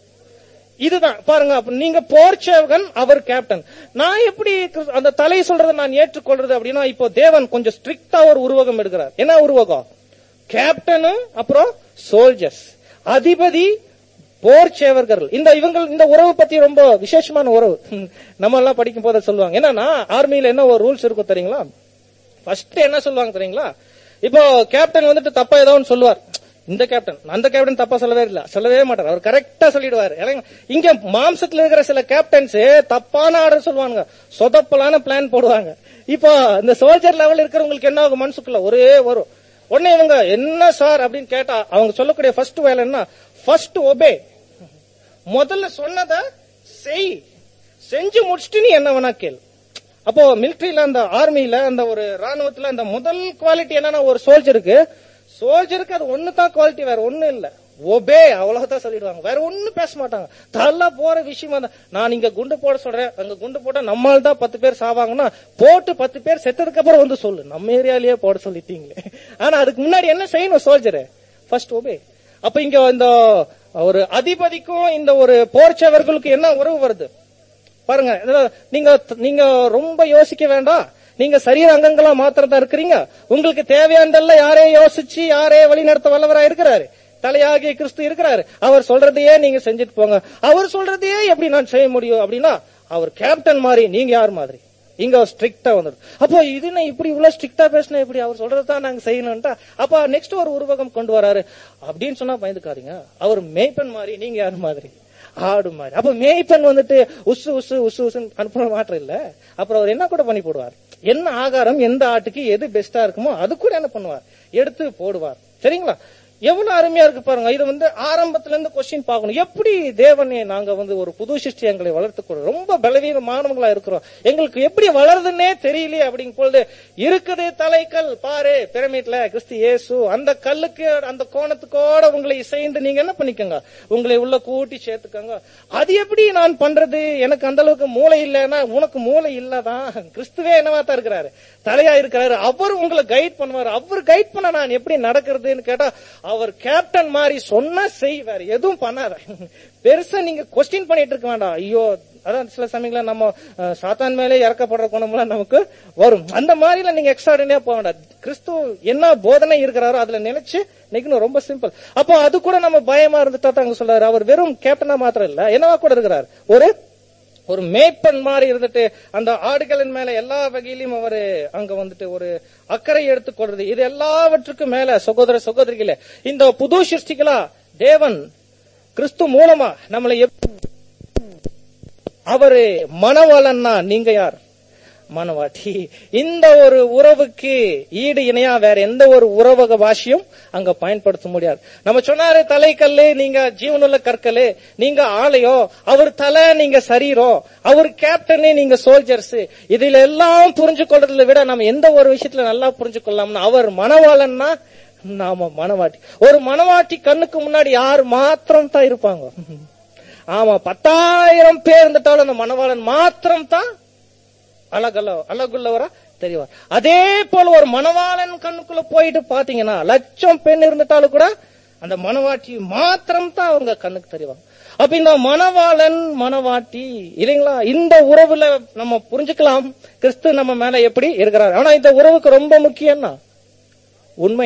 இதுதான் பாருங்க அப்ப நீங்க போர்ச்சேவகன் அவர் கேப்டன் நான் எப்படி கிறிஸ்- அந்த தலை சொல்றதை நான் ஏற்றுக்கொள்றது அப்படின்னா இப்போ தேவன் கொஞ்சம் ஸ்ட்ரிக்டா ஒரு உருவகம் எடுக்கிறார் என்ன உருவகம் கேப்டனு அப்புறம் சோல்ஜர்ஸ் அதிபதி போர் சேவர்கள் இந்த இவங்க இந்த உறவு பத்தி ரொம்ப விசேஷமான உறவு நம்ம எல்லாம் படிக்கும் போது சொல்லுவாங்க என்னன்னா ஆர்மியில என்ன ஒரு ரூல்ஸ் இருக்கும் தெரியுங்களா ஃபர்ஸ்ட் என்ன சொல்லுவாங்க தெரியுங்களா இப்போ கேப்டன் வந்துட்டு தப்பா ஏதோ ஒன்று சொல்லுவார் இந்த கேப்டன் அந்த கேப்டன் தப்பா சொல்லவே இல்ல சொல்லவே மாட்டார் அவர் கரெக்டா சொல்லிடுவாரு ஏன்னா, இங்க மாம்சத்துல இருக்கிற சில கேப்டன்ஸ் தப்பான ஆர்டர் சொல்லுவாங்க சொதப்பலான பிளான் போடுவாங்க இப்போ இந்த சோல்ஜர் லெவல் இருக்கிறவங்களுக்கு என்ன ஆகும் மனசுக்குள்ள ஒரே வரும் உடனே இவங்க என்ன சார் அப்படின்னு கேட்டா அவங்க சொல்லக்கூடிய ஃபர்ஸ்ட் வேலை என்ன ஃபர்ஸ்ட் ஒபே முதல்ல சொன்னத செய் செஞ்சு முடிச்சுட்டு நீ என்ன வேணா கேளு அப்போ மிலிட்டரியில அந்த ஆர்மியில அந்த ஒரு ராணுவத்துல அந்த முதல் குவாலிட்டி என்னன்னா ஒரு சோல்ஜருக்கு சோல்ஜருக்கு அது ஒண்ணு தான் குவாலிட்டி வேற ஒண்ணு இல்ல ஒபே அவ்வளவுதான் சொல்லிடுவாங்க வேற ஒண்ணும் பேச மாட்டாங்க தள்ள போற விஷயமா தான் நான் இங்க குண்டு போட சொல்றேன் அங்க குண்டு போட்டா நம்மால் தான் பத்து பேர் சாவாங்கன்னா போட்டு பத்து பேர் செத்ததுக்கு அப்புறம் வந்து சொல்லு நம்ம ஏரியாலயே போட சொல்லிட்டீங்களே ஆனா அதுக்கு முன்னாடி என்ன செய்யணும் சோல்ஜரு ஃபர்ஸ்ட் ஒபே அப்ப இங்க இந்த ஒரு அதிபதிக்கும் இந்த ஒரு போர்ச்சவர்களுக்கு என்ன உறவு வருது பாருங்க இதுல நீங்க நீங்க ரொம்ப யோசிக்க வேண்டாம் நீங்க சரீர அங்கங்களா மாத்திரம் தான் இருக்கிறீங்க உங்களுக்கு தேவையானதெல்லாம் யாரே யோசிச்சு யாரே வழிநடத்த வல்லவரா இருக்கிறாரு தலையாகிய கிறிஸ்து இருக்கிறாரு அவர் சொல்றதையே நீங்க செஞ்சுட்டு போங்க அவர் சொல்றதையே எப்படி நான் செய்ய முடியும் அப்படின்னா அவர் கேப்டன் மாதிரி நீங்க யார் மாதிரி இங்க ஸ்ட்ரிக்டா வந்துடும் அப்போ இது என்ன இப்படி இவ்வளவு ஸ்ட்ரிக்டா பேசினா எப்படி அவர் சொல்றதுதான் நாங்க செய்யணும்ட்டா அப்ப நெக்ஸ்ட் ஒரு உருவகம் கொண்டு வராரு அப்படின்னு சொன்னா பயந்துக்காதீங்க அவர் மேய்ப்பன் மாதிரி நீங்க யார் மாதிரி ஆடு மாதிரி அப்ப மேய்ப்பன் வந்துட்டு உசு உசு உசு உசுன்னு அனுப்புற மாற்றம் இல்ல அப்புறம் அவர் என்ன கூட பண்ணி போடுவார் என்ன ஆகாரம் எந்த ஆட்டுக்கு எது பெஸ்டா இருக்குமோ அது கூட என்ன பண்ணுவார் எடுத்து போடுவார் சரிங்களா எவ்வளவு அருமையா இருக்கு பாருங்க இது வந்து ஆரம்பத்துல இருந்து கொஸ்டின் பார்க்கணும் எப்படி தேவனே நாங்க வந்து ஒரு புது சிருஷ்டி எங்களை வளர்த்துக்கொள்றோம் ரொம்ப பலவீனமானவங்களா இருக்கிறோம் எங்களுக்கு எப்படி வளருதுன்னே தெரியலையே அப்படிங்கும் பொழுது இருக்குது தலைக்கல் பாரு பிரமிட்ல கிறிஸ்து இயேசு அந்த கல்லுக்கு அந்த கோணத்துக்கோட உங்களை இசைந்து நீங்க என்ன பண்ணிக்கோங்க உங்களை உள்ள கூட்டி சேர்த்துக்கோங்க அது எப்படி நான் பண்றது எனக்கு அந்த அளவுக்கு மூளை இல்லைன்னா உனக்கு மூளை இல்லதான் கிறிஸ்துவே என்னவா தான் இருக்கிறாரு தலையா இருக்கிறாரு அவர் உங்களை கைட் பண்ணுவாரு அவர் கைட் பண்ண நான் எப்படி நடக்கிறதுன்னு கேட்டா அவர் கேப்டன் மாதிரி சொன்னா செய்வார் எதுவும் பண்ணாத பெருசா நீங்க கொஸ்டின் பண்ணிட்டு இருக்க வேண்டாம் ஐயோ அதான் சில சமயங்கள நம்ம அஹ், சாத்தான் மேலே இறக்கப்படுற குணம்லாம் நமக்கு வரும் அந்த மாதிரில நீங்க எக்ஸ்ட்ராடினியா போக வேண்டாம் கிறிஸ்து என்ன போதனை இருக்கிறாரோ அதுல நினைச்சு நிக்கணும் ரொம்ப சிம்பிள் அப்போ அது கூட நம்ம பயமா இருந்துட்டா தான் அங்க சொல்றாரு அவர் வெறும் கேப்டனா மாத்திரம் இல்ல என்னவா கூட இருக்கிறார் ஒரு ஒரு மேய்ப்பன் மாதிரி இருந்துட்டு அந்த ஆடுகளின் மேல எல்லா வகையிலும் அவரு அங்க வந்துட்டு ஒரு அக்கறை எடுத்துக்கொள்றது இது எல்லாவற்றுக்கும் மேல சகோதர சகோதரிகளே இந்த புது சிருஷ்டிகளா தேவன் கிறிஸ்து மூலமா நம்மளை எப்- அவரு மணவாளன்னா நீங்க யார் மனவாட்டி இந்த ஒரு உறவுக்கு ஈடு இணையா வேற எந்த ஒரு உறவக பாஷையும் அங்க பயன்படுத்த முடியாது நம்ம சொன்னாரு தலைக்கல்லு நீங்க ஜீவனுள்ள கற்கல்லு நீங்க ஆலயம் அவர் தலை நீங்க சரீரம் அவர் கேப்டனு நீங்க சோல்ஜர்ஸ் இதுல எல்லாம் புரிஞ்சு கொள்றதுல விட நம்ம எந்த ஒரு விஷயத்துல நல்லா புரிஞ்சு கொள்ளலாம்னா அவர் மனவாளன்னா நாம மனவாட்டி ஒரு மனவாட்டி கண்ணுக்கு முன்னாடி யார் மாத்திரம் தான் இருப்பாங்க ஆமா பத்தாயிரம் பேர் இருந்துட்டாலும் அந்த மணவாளன் மாத்திரம் தான் அழகல்ல அழகுள்ளவரா தெரிவார் அதே போல ஒரு மணவாளன் கண்ணுக்குள்ள போயிட்டு பாத்தீங்கன்னா லட்சம் பெண் இருந்துட்டாலும் கூட அந்த மணவாட்டி மாத்திரம் தான் அவங்க கண்ணுக்கு தெரிவாங்க அப்ப இந்த மணவாளன் மணவாட்டி இல்லைங்களா இந்த உறவுல நம்ம புரிஞ்சுக்கலாம் கிறிஸ்து நம்ம மேல எப்படி இருக்கிறார் ஆனா இந்த உறவுக்கு ரொம்ப முக்கியம்னா உண்மை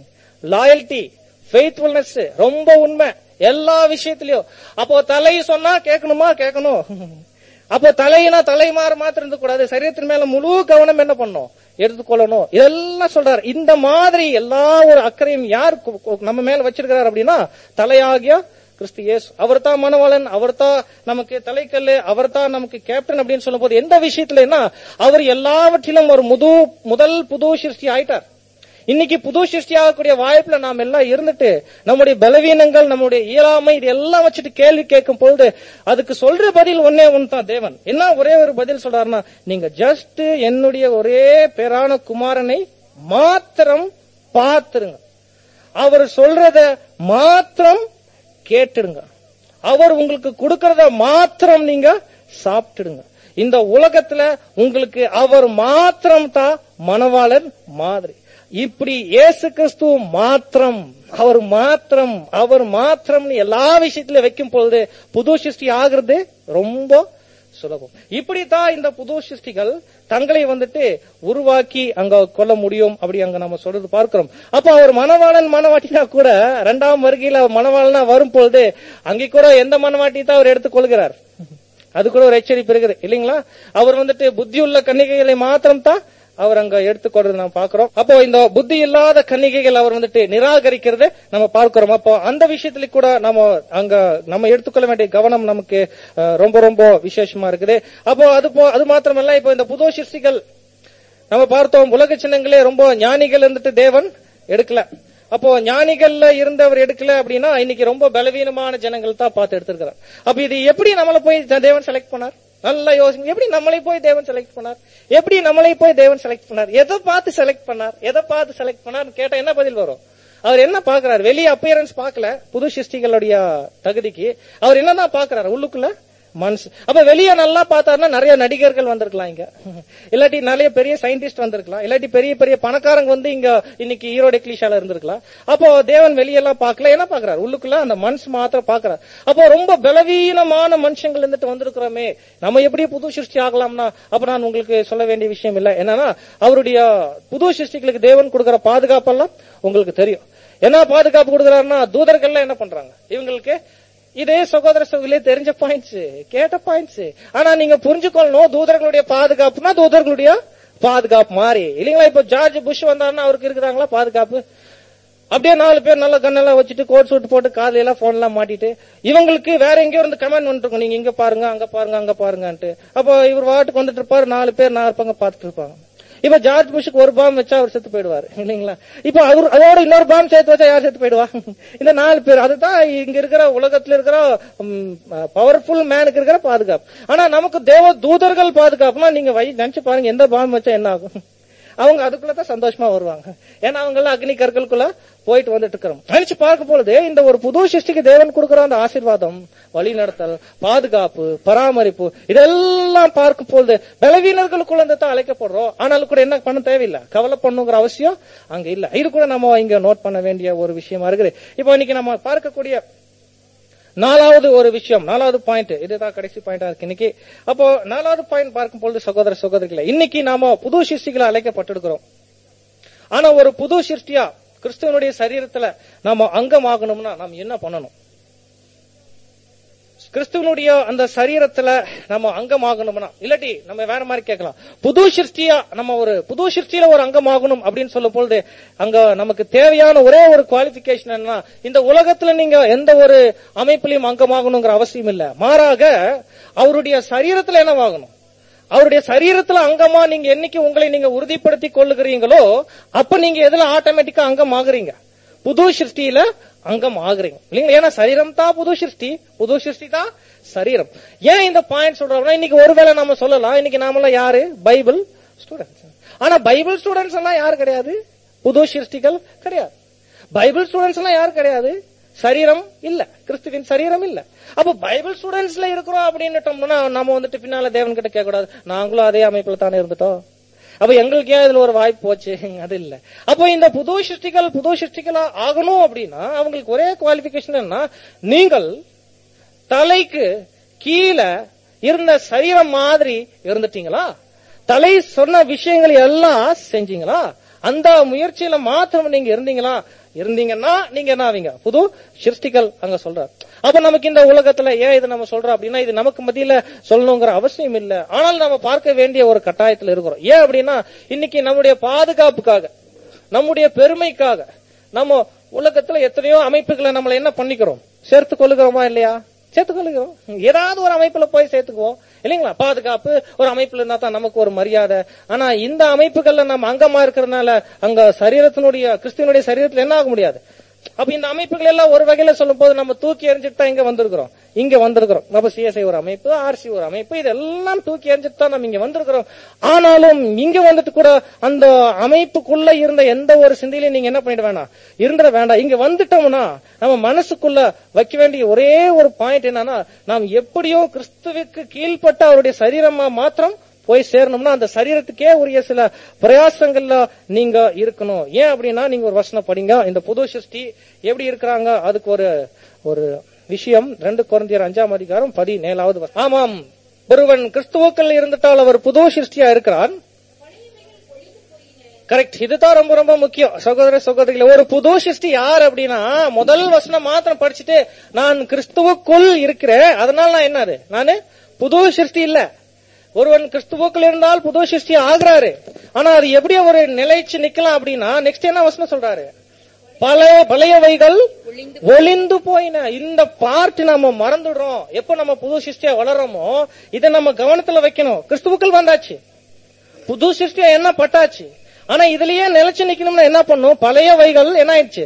லாயல்டி ஃபெய்த்ஃபுல்னஸ் ரொம்ப உண்மை எல்லா விஷயத்திலயும் அப்போ தலை சொன்னா கேட்கணுமா கேட்கணும் அப்போ தலையினா தலைமாறு மாத்திரம் இருக்க கூடாது சரீரத்தின் மேல முழு கவனம் என்ன பண்ணும் எடுத்துக்கொள்ளணும் இதெல்லாம் சொல்றாரு இந்த மாதிரி எல்லா ஒரு அக்கறையும் யார் கு- கு- நம்ம மேல வச்சிருக்கிறார் அப்படின்னா தலையாகிய கிறிஸ்து இயேசு அவர் தான் மனவாளன் அவர் தான் நமக்கு தலைக்கல்லு அவர் தான் நமக்கு கேப்டன் அப்படின்னு சொல்லும் போது எந்த விஷயத்துலன்னா அவர் எல்லாவற்றிலும் ஒரு முது முதல் புது சிருஷ்டி ஆயிட்டார் இன்னைக்கு புது சிருஷ்டியாகக்கூடிய வாய்ப்புல நாம் எல்லாம் இருந்துட்டு நம்முடைய பலவீனங்கள் நம்முடைய இயலாமை இது எல்லாம் வச்சுட்டு கேள்வி கேட்கும் பொழுது அதுக்கு சொல்ற பதில் ஒன்னே ஒன்னு தான் தேவன் என்ன ஒரே ஒரு பதில் சொல்றாருன்னா நீங்க ஜஸ்ட் என்னுடைய ஒரே பேரான குமாரனை மாத்திரம் பார்த்துருங்க அவர் சொல்றத மாத்திரம் கேட்டுடுங்க அவர் உங்களுக்கு கொடுக்கறத மாத்திரம் நீங்க சாப்பிட்டுடுங்க இந்த உலகத்துல உங்களுக்கு அவர் மாத்திரம் தான் மணவாளன் மாதிரி இப்படி இயேசு கிறிஸ்து மாத்திரம் அவர் மாத்திரம் அவர் மாத்திரம்னு எல்லா விஷயத்திலும் வைக்கும் பொழுது புது சிருஷ்டி ஆகுறது ரொம்ப சுலபம் இப்படித்தான் இந்த புது சிருஷ்டிகள் தங்களை வந்துட்டு உருவாக்கி அங்க கொள்ள முடியும் அப்படி அங்க நம்ம சொல்றது பார்க்கிறோம் அப்ப அவர் மணவாளன் மணவாட்டினா கூட இரண்டாம் வருகையில அவர் மணவாளனா வரும் பொழுது அங்கே கூட எந்த மணவாட்டி தான் அவர் எடுத்துக்கொள்கிறார் அது கூட ஒரு எச்சரிப்பு இருக்குது இல்லைங்களா அவர் வந்துட்டு புத்தி உள்ள கன்னிகைகளை மாத்திரம் தான் அவர் அங்க எடுத்துக்கொள்றது நம்ம பார்க்கிறோம் அப்போ இந்த புத்தி இல்லாத கன்னிகைகள் அவர் வந்துட்டு நிராகரிக்கிறத நம்ம பார்க்கிறோம் அப்போ அந்த விஷயத்துல கூட நம்ம அங்க நம்ம எடுத்துக்கொள்ள வேண்டிய கவனம் நமக்கு அஹ், ரொம்ப ரொம்ப விசேஷமா இருக்குது அப்போ அது போ- அது மாத்திரமல்ல இப்போ இந்த புது சிருஷ்டிகள் நம்ம பார்த்தோம் உலக சின்னங்களே ரொம்ப ஞானிகள் இருந்துட்டு தேவன் எடுக்கல அப்போ ஞானிகள்ல இருந்தவர் எடுக்கல அப்படின்னா இன்னைக்கு ரொம்ப பலவீனமான ஜனங்கள் தான் பார்த்து எடுத்திருக்கிறார் அப்ப இது எப்படி நம்மள போய் தேவன் செலக்ட் பண்ணார் நல்லா யோசிங்க எப்படி நம்மளை போய் தேவன் செலக்ட் பண்ணார் எப்படி நம்மளை போய் தேவன் செலக்ட் பண்ணார் எதை பார்த்து செலக்ட் பண்ணார் எதை பார்த்து செலக்ட் பண்ணார் கேட்டா என்ன பதில் வரும் அவர் என்ன பாக்குறாரு வெளிய அப்பியரன்ஸ் பார்க்கல புது சிருஷ்டிகளுடைய தகுதிக்கு அவர் என்னதான் பாக்குறாரு உள்ளுக்குள்ள மனசு அப்ப வெளியே நல்லா பார்த்தாருன்னா நிறைய நடிகர்கள் வந்திருக்கலாம் இங்க இல்லாட்டி நிறைய பெரிய சயின்டிஸ்ட் வந்திருக்கலாம் இல்லாட்டி பெரிய பெரிய பணக்காரங்க வந்து இங்க இன்னைக்கு ஈரோடு எக்லிஷால இருந்திருக்கலாம் அப்போ தேவன் வெளியெல்லாம் பார்க்கல என்ன பாக்குறாரு உள்ளுக்குள்ள அந்த மனசு மாத்திரம் பாக்குறாரு அப்போ ரொம்ப பலவீனமான மனுஷங்கள் இருந்துட்டு வந்திருக்கிறோமே நம்ம எப்படி புது சிருஷ்டி ஆகலாம்னா அப்ப நான் உங்களுக்கு சொல்ல வேண்டிய விஷயம் இல்ல என்னன்னா அவருடைய புது சிருஷ்டிகளுக்கு தேவன் கொடுக்கிற பாதுகாப்பெல்லாம் உங்களுக்கு தெரியும் என்ன பாதுகாப்பு கொடுக்கறாருன்னா தூதர்கள்லாம் என்ன பண்றாங்க இவங்களுக்கு இதே சகோதர சகோதரிலே தெரிஞ்ச பாயிண்ட்ஸ் கேட்ட பாயிண்ட்ஸ் ஆனா நீங்க புரிஞ்சுக்கொள்ளணும் தூதர்களுடைய பாதுகாப்புனா தூதர்களுடைய பாதுகாப்பு மாறி இல்லைங்களா இப்ப ஜார்ஜ் புஷ் வந்தாருன்னா அவருக்கு இருக்குதாங்களா பாதுகாப்பு அப்படியே நாலு பேர் நல்ல கண்ணெல்லாம் வச்சுட்டு கோட் சூட் போட்டு காதுல எல்லாம் போன் எல்லாம் மாட்டிட்டு இவங்களுக்கு வேற எங்கேயோ இருந்து கமெண்ட் வந்துருக்கும் நீங்க இங்க பாருங்க அங்க பாருங்க அங்க பாருங்கன்ட்டு அப்போ இவர் வாட்டுக்கு வந்துட்டு இருப்பாரு நாலு பேர் நாலு பங்க பாத்துட்டு இருப்பாங்க இப்ப ஜார்ஜ் புஷுக்கு ஒரு பாம் வச்சா அவர் செத்து போயிடுவாரு இல்லைங்களா இப்ப அவர் அதோட இன்னொரு பாம் சேர்த்து வச்சா யார் செத்து போயிடுவா இந்த நாலு பேர் அதுதான் இங்க இருக்கிற உலகத்துல இருக்கிற பவர்ஃபுல் மேனுக்கு இருக்கிற பாதுகாப்பு ஆனா நமக்கு தேவ தூதர்கள் பாதுகாப்புனா நீங்க வை- நினைச்சு பாருங்க எந்த பாம் வச்சா என்ன ஆகும் அவங்க அதுக்குள்ளதான் சந்தோஷமா வருவாங்க ஏன்னா அவங்க எல்லாம் அக்னி கற்களுக்குள்ள போயிட்டு வந்துட்டு இருக்கிறோம் நினைச்சு பார்க்கும் பொழுது இந்த ஒரு புது சிருஷ்டிக்கு தேவன் கொடுக்கிற அந்த ஆசீர்வாதம் வழிநடத்தல் பாதுகாப்பு பராமரிப்பு இதெல்லாம் பார்க்கும் பொழுது பலவீனர்களுக்குள்ள இருந்து தான் அழைக்கப்படுறோம் ஆனாலும் கூட என்ன பண்ண தேவையில்லை கவலை பண்ணுங்கிற அவசியம் அங்க இல்ல இது கூட நம்ம இங்க நோட் பண்ண வேண்டிய ஒரு விஷயமா இருக்குது இப்போ இன்னைக்கு நம்ம பார்க்கக்கூடிய நாலாவது ஒரு விஷயம் நாலாவது பாயிண்ட் இதுதான் கடைசி பாயிண்டா இருக்கு இன்னைக்கு அப்போ நாலாவது பாயிண்ட் பார்க்கும் பொழுது சகோதர சகோதரிகளை இன்னைக்கு நாம புது சிருஷ்டிகளை அழைக்கப்பட்டிருக்கிறோம் ஆனா ஒரு புது சிருஷ்டியா கிறிஸ்துவனுடைய சரீரத்துல நாம அங்கமாகணும்னா நாம் என்ன பண்ணணும் கிறிஸ்துவனுடைய அந்த சரீரத்துல நம்ம அங்கமாகணும்னா இல்லாட்டி நம்ம வேற மாதிரி கேட்கலாம் புது சிருஷ்டியா நம்ம ஒரு புது சிருஷ்டியில ஒரு அங்கமாகணும் அப்படின்னு சொல்லும் பொழுது அங்க நமக்கு தேவையான ஒரே ஒரு குவாலிபிகேஷன் என்ன இந்த உலகத்துல நீங்க எந்த ஒரு அமைப்பிலையும் அங்கமாகணுங்கிற அவசியம் இல்ல மாறாக அவருடைய சரீரத்துல என்னவாகணும் அவருடைய சரீரத்துல அங்கமா நீங்க என்னைக்கு உங்களை நீங்க உறுதிப்படுத்தி கொள்ளுகிறீங்களோ அப்ப நீங்க எதுல ஆட்டோமேட்டிக்கா அங்கம் ஆகுறீங்க புது சிருஷ்டியில அங்கம் ஆகுறீங்க இல்லைங்களா ஏன்னா சரீரம் தான் புது சிருஷ்டி புது சிருஷ்டி தான் சரீரம் ஏன் இந்த பாயிண்ட் சொல்றோம்னா இன்னைக்கு ஒருவேளை நம்ம சொல்லலாம் இன்னைக்கு நாமெல்லாம் யாரு பைபிள் ஸ்டூடெண்ட்ஸ் ஆனா பைபிள் ஸ்டூடெண்ட்ஸ் எல்லாம் யாரு கிடையாது புது சிருஷ்டிகள் கிடையாது பைபிள் ஸ்டூடெண்ட்ஸ் எல்லாம் யாரு கிடையாது சரீரம் இல்ல கிறிஸ்துவின் சரீரம் இல்ல அப்ப பைபிள் ஸ்டூடெண்ட்ஸ்ல இருக்கிறோம் அப்படின்னுட்டோம்னா நம்ம வந்துட்டு பின்னால தேவன் கிட்ட கேட்க கூடாது நாங்களும் அதே அமைப்புல தானே இருந்துட்டோம் அப்ப எங்களுக்கு ஏன் இதுல ஒரு வாய்ப்பு போச்சு அது இல்ல அப்போ இந்த புது சிருஷ்டிகள் புது சிருஷ்டிகளா ஆகணும் அப்படின்னா அவங்களுக்கு ஒரே குவாலிபிகேஷன் என்ன நீங்கள் தலைக்கு கீழே இருந்த சரீரம் மாதிரி இருந்துட்டீங்களா தலை சொன்ன விஷயங்கள் எல்லாம் செஞ்சீங்களா அந்த முயற்சியில மாத்திரம் நீங்க இருந்தீங்களா இருந்தீங்கன்னா நீங்க என்ன ஆவீங்க புது சிருஷ்டிகள் அங்க சொல்றார் அப்ப நமக்கு இந்த உலகத்துல ஏன் இது நம்ம சொல்றோம் அப்படின்னா இது நமக்கு மத்தியில சொல்லணுங்கிற அவசியம் இல்ல ஆனால் நம்ம பார்க்க வேண்டிய ஒரு கட்டாயத்துல இருக்கிறோம் ஏன் அப்படின்னா இன்னைக்கு நம்முடைய பாதுகாப்புக்காக நம்முடைய பெருமைக்காக நம்ம உலகத்துல எத்தனையோ அமைப்புகளை நம்மள என்ன பண்ணிக்கிறோம் சேர்த்து கொள்ளுகிறோமா இல்லையா சேர்த்து கொள்ளுகிறோம் ஏதாவது ஒரு அமைப்புல போய் சேர்த்துக்குவோம் இல்லைங்களா பாதுகாப்பு ஒரு அமைப்புல இருந்தா தான் நமக்கு ஒரு மரியாதை ஆனா இந்த அமைப்புகள்ல நம்ம அங்கமா இருக்கிறதுனால அங்க சரீரத்தினுடைய கிறிஸ்துவனுடைய சரீரத்துல என்ன ஆக முடியாது அப்ப இந்த அமைப்புகள் எல்லாம் ஒரு வகையில சொல்லும் போது நம்ம தூக்கி எறிஞ்சிட்டு தான் இங்க வந்திருக்கிறோம் இங்க வந்திருக்கிறோம் நம்ம சிஎஸ்ஐ ஒரு அமைப்பு ஆர்சி ஒரு அமைப்பு இதெல்லாம் தூக்கி எறிஞ்சிட்டு தான் நம்ம இங்க வந்திருக்கிறோம் ஆனாலும் இங்க வந்துட்டு கூட அந்த அமைப்புக்குள்ள இருந்த எந்த ஒரு சிந்தையிலையும் நீங்க என்ன பண்ணிட வேணாம் இருந்துட வேண்டாம் இங்க வந்துட்டோம்னா நம்ம மனசுக்குள்ள வைக்க வேண்டிய ஒரே ஒரு பாயிண்ட் என்னன்னா நாம் எப்படியோ கிறிஸ்துவுக்கு கீழ்ப்பட்ட அவருடைய சரீரமா மாத்திரம் போய் சேரணும்னா அந்த சரீரத்துக்கே உரிய சில பிரயாசங்கள்ல நீங்க இருக்கணும் ஏன் அப்படின்னா நீங்க ஒரு வசனம் படிங்க இந்த புது சிருஷ்டி எப்படி இருக்கிறாங்க அதுக்கு ஒரு ஒரு விஷயம் ரெண்டு குழந்தையர் அஞ்சாம் அதிகாரம் பதினேழாவது வசனம். ஆமாம் ஒருவன் கிறிஸ்துவுக்கள் இருந்துட்டால் அவர் புது சிருஷ்டியா இருக்கிறான் கரெக்ட் இதுதான் ரொம்ப ரொம்ப முக்கியம் சகோதர சகோதரிகளே ஒரு புது சிருஷ்டி யார் அப்படின்னா முதல் வசனம் மாத்திரம் படிச்சுட்டு நான் கிறிஸ்துவுக்குள் இருக்கிறேன் அதனால நான் என்னது நானு புது சிருஷ்டி இல்ல ஒருவன் கிறிஸ்துவுக்குள் இருந்தால் புது சிருஷ்டி ஆகுறாரு ஆனா அது எப்படி ஒரு நிலைச்சு நிக்கலாம் அப்படின்னா நெக்ஸ்ட் என்ன வசனம் சொல்றாரு பழைய பழையவைகள் ஒளிந்து போயின இந்த பார்ட் நம்ம மறந்துடுறோம் எப்ப நம்ம புது சிருஷ்டியா வளர்றோமோ இதை நம்ம கவனத்துல வைக்கணும் கிறிஸ்துவுக்குள் வந்தாச்சு புது சிருஷ்டியா என்ன பட்டாச்சு ஆனா இதுலயே நிலைச்சு நிக்கணும்னா என்ன பண்ணும் பழைய வைகள் என்ன ஆயிடுச்சு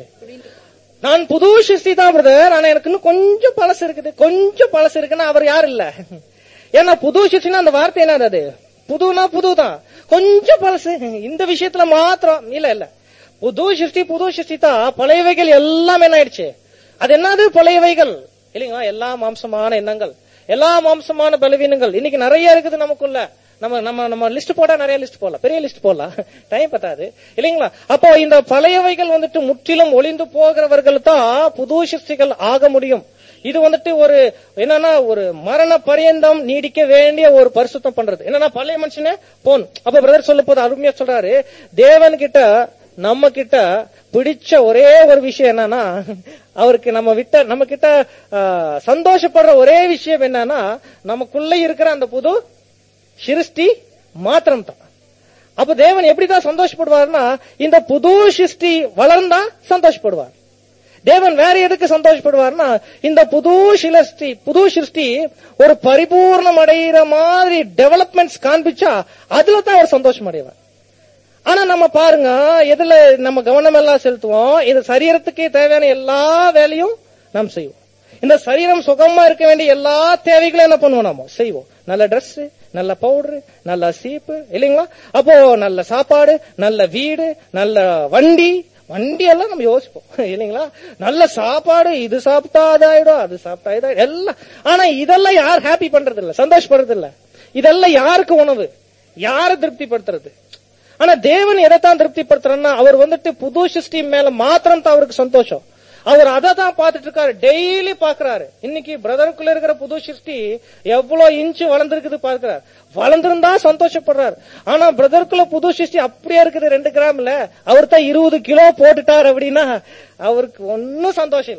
நான் புது சிருஷ்டி தான் பிரதர் ஆனா எனக்கு இன்னும் கொஞ்சம் பழசு இருக்குது கொஞ்சம் பழசு இருக்குன்னா அவர் யார் இல்ல ஏன்னா புது சிருஷ்டினா அந்த வார்த்தை என்னது அது புதுனா புதுதான் கொஞ்சம் பழசு இந்த விஷயத்துல மாத்திரம் இல்ல இல்ல புது சிருஷ்டி புது சிருஷ்டி தான் பழையவைகள் எல்லாம் என்ன ஆயிடுச்சு அது என்னது பழையவைகள் இல்லைங்களா எல்லா மாம்சமான எண்ணங்கள் எல்லா மாம்சமான பலவீனங்கள் இன்னைக்கு நிறைய இருக்குது நமக்குள்ள நம்ம நம்ம நம்ம லிஸ்ட் போட்டா நிறைய லிஸ்ட் போடலாம் பெரிய லிஸ்ட் போடலாம் டைம் பத்தாது இல்லைங்களா அப்போ இந்த பழையவைகள் வந்துட்டு முற்றிலும் ஒளிந்து போகிறவர்கள் தான் புது சிருஷ்டிகள் ஆக முடியும் இது வந்துட்டு ஒரு என்னன்னா ஒரு மரண பரியந்தம் நீடிக்க வேண்டிய ஒரு பரிசுத்தம் பண்றது என்னன்னா பழைய மனுஷனே போன் அப்ப பிரதர் சொல்ல போது அருமையா சொல்றாரு தேவன் கிட்ட நம்ம கிட்ட பிடிச்ச ஒரே ஒரு விஷயம் என்னன்னா அவருக்கு நம்ம விட்ட நம்ம கிட்ட ஆ, சந்தோஷப்படுற ஒரே விஷயம் என்னன்னா நமக்குள்ள இருக்கிற அந்த புது சிருஷ்டி மாத்திரம் தான் அப்ப தேவன் எப்படிதான் சந்தோஷப்படுவார்னா இந்த புது சிருஷ்டி வளர்ந்தா சந்தோஷப்படுவார் தேவன் வேற எதுக்கு சந்தோஷப்படுவார்னா இந்த புது சிருஷ்டி புது சிருஷ்டி ஒரு பரிபூர்ணம் அடைகிற மாதிரி டெவலப்மெண்ட்ஸ் காண்பிச்சா அதுல தான் அவர் சந்தோஷம் அடைவார் ஆனா நம்ம பாருங்க எதுல நம்ம கவனம் எல்லாம் செலுத்துவோம் இந்த சரீரத்துக்கு தேவையான எல்லா வேலையும் நாம் செய்வோம் இந்த சரீரம் சுகமா இருக்க வேண்டிய எல்லா தேவைகளும் என்ன பண்ணுவோம் நாம செய்வோம் நல்ல Dress நல்ல பவுடர் நல்ல சீப்பு இல்லைங்களா அப்போ நல்ல சாப்பாடு நல்ல வீடு நல்ல வண்டி வண்டி எல்லாம் நம்ம யோசிப்போம் இல்லைங்களா நல்ல சாப்பாடு இது சாப்பிட்டா அதாயிடும் அது சாப்பிட்டா இதாயிடும் எல்லாம் ஆனா இதெல்லாம் யார் ஹாப்பி பண்றது இல்ல சந்தோஷப்படுறது இல்ல இதெல்லாம் யாருக்கு உணவு யாரை திருப்திப்படுத்துறது ஆனா தேவன் எதைத்தான் திருப்திப்படுத்துறன்னா அவர் வந்துட்டு புது சிருஷ்டி மேல மாத்திரம் தான் அவருக்கு சந்தோஷம் அவர் அதை தான் பார்த்துட்டு இருக்காரு டெய்லி பாக்குறாரு இன்னைக்கு பிரதருக்குள்ள இருக்கிற புது சிருஷ்டி எவ்வளவு இன்ச்சு வளர்ந்துருக்குது பார்க்கிறார் வளர்ந்திருந்தா சந்தோஷப்படுறாரு ஆனா பிரதருக்குள்ள புது சிருஷ்டி அப்படியே இருக்குது ரெண்டு கிராம்ல அவர் தான் இருபது கிலோ போட்டுட்டார் அப்படின்னா அவருக்கு ஒன்னும் சந்தோஷம் இல்லை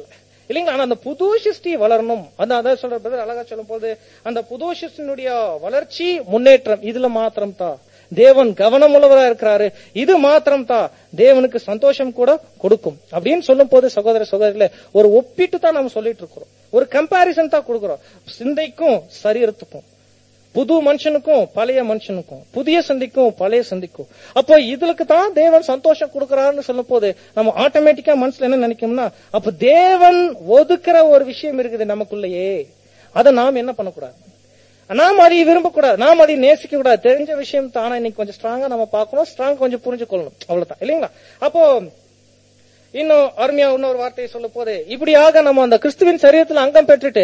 இல்லைங்களா ஆனா அந்த புது சிருஷ்டி வளரணும் அந்த அதான் சொல்ற brother அழகா சொல்லும் போது அந்த புது சிருஷ்டினுடைய வளர்ச்சி முன்னேற்றம் இதுல மாத்திரம் தான் தேவன் கவனம் உள்ளவரா இருக்கிறாரு இது மாத்திரம் தான் தேவனுக்கு சந்தோஷம் கூட கொடுக்கும் அப்படின்னு சொல்லும் போது சகோதர சகோதரில ஒரு ஒப்பிட்டு தான் நம்ம சொல்லிட்டு இருக்கிறோம் ஒரு கம்பாரிசன் தான் கொடுக்கிறோம் சிந்தைக்கும் சரீரத்துக்கும் புது மனுஷனுக்கும் பழைய மனுஷனுக்கும் புதிய சந்திக்கும் பழைய சந்திக்கும் அப்போ இதுக்கு தான் தேவன் சந்தோஷம் கொடுக்கறாருன்னு சொல்லும் போது நம்ம ஆட்டோமேட்டிக்கா மனசுல என்ன நினைக்கோம்னா அப்ப தேவன் ஒதுக்குற ஒரு விஷயம் இருக்குது நமக்குள்ளேயே அதை நாம் என்ன பண்ணக்கூடாது நாம் அதை விரும்பக்கூடாது நாம் அதை நேசிக்க கூடாது தெரிஞ்ச விஷயம் தானே இன்னைக்கு கொஞ்சம் ஸ்ட்ராங்கா நம்ம பார்க்கணும் ஸ்ட்ராங் கொஞ்சம் புரிஞ்சுக்கொள்ளணும் அவ்வளவுதான் இல்லைங்களா அப்போ இன்னும் அருமையா இன்னொரு வார்த்தையை சொல்லும் போது இப்படியாக நம்ம அந்த கிறிஸ்துவின் சரீரத்தில் அங்கம் பெற்றுட்டு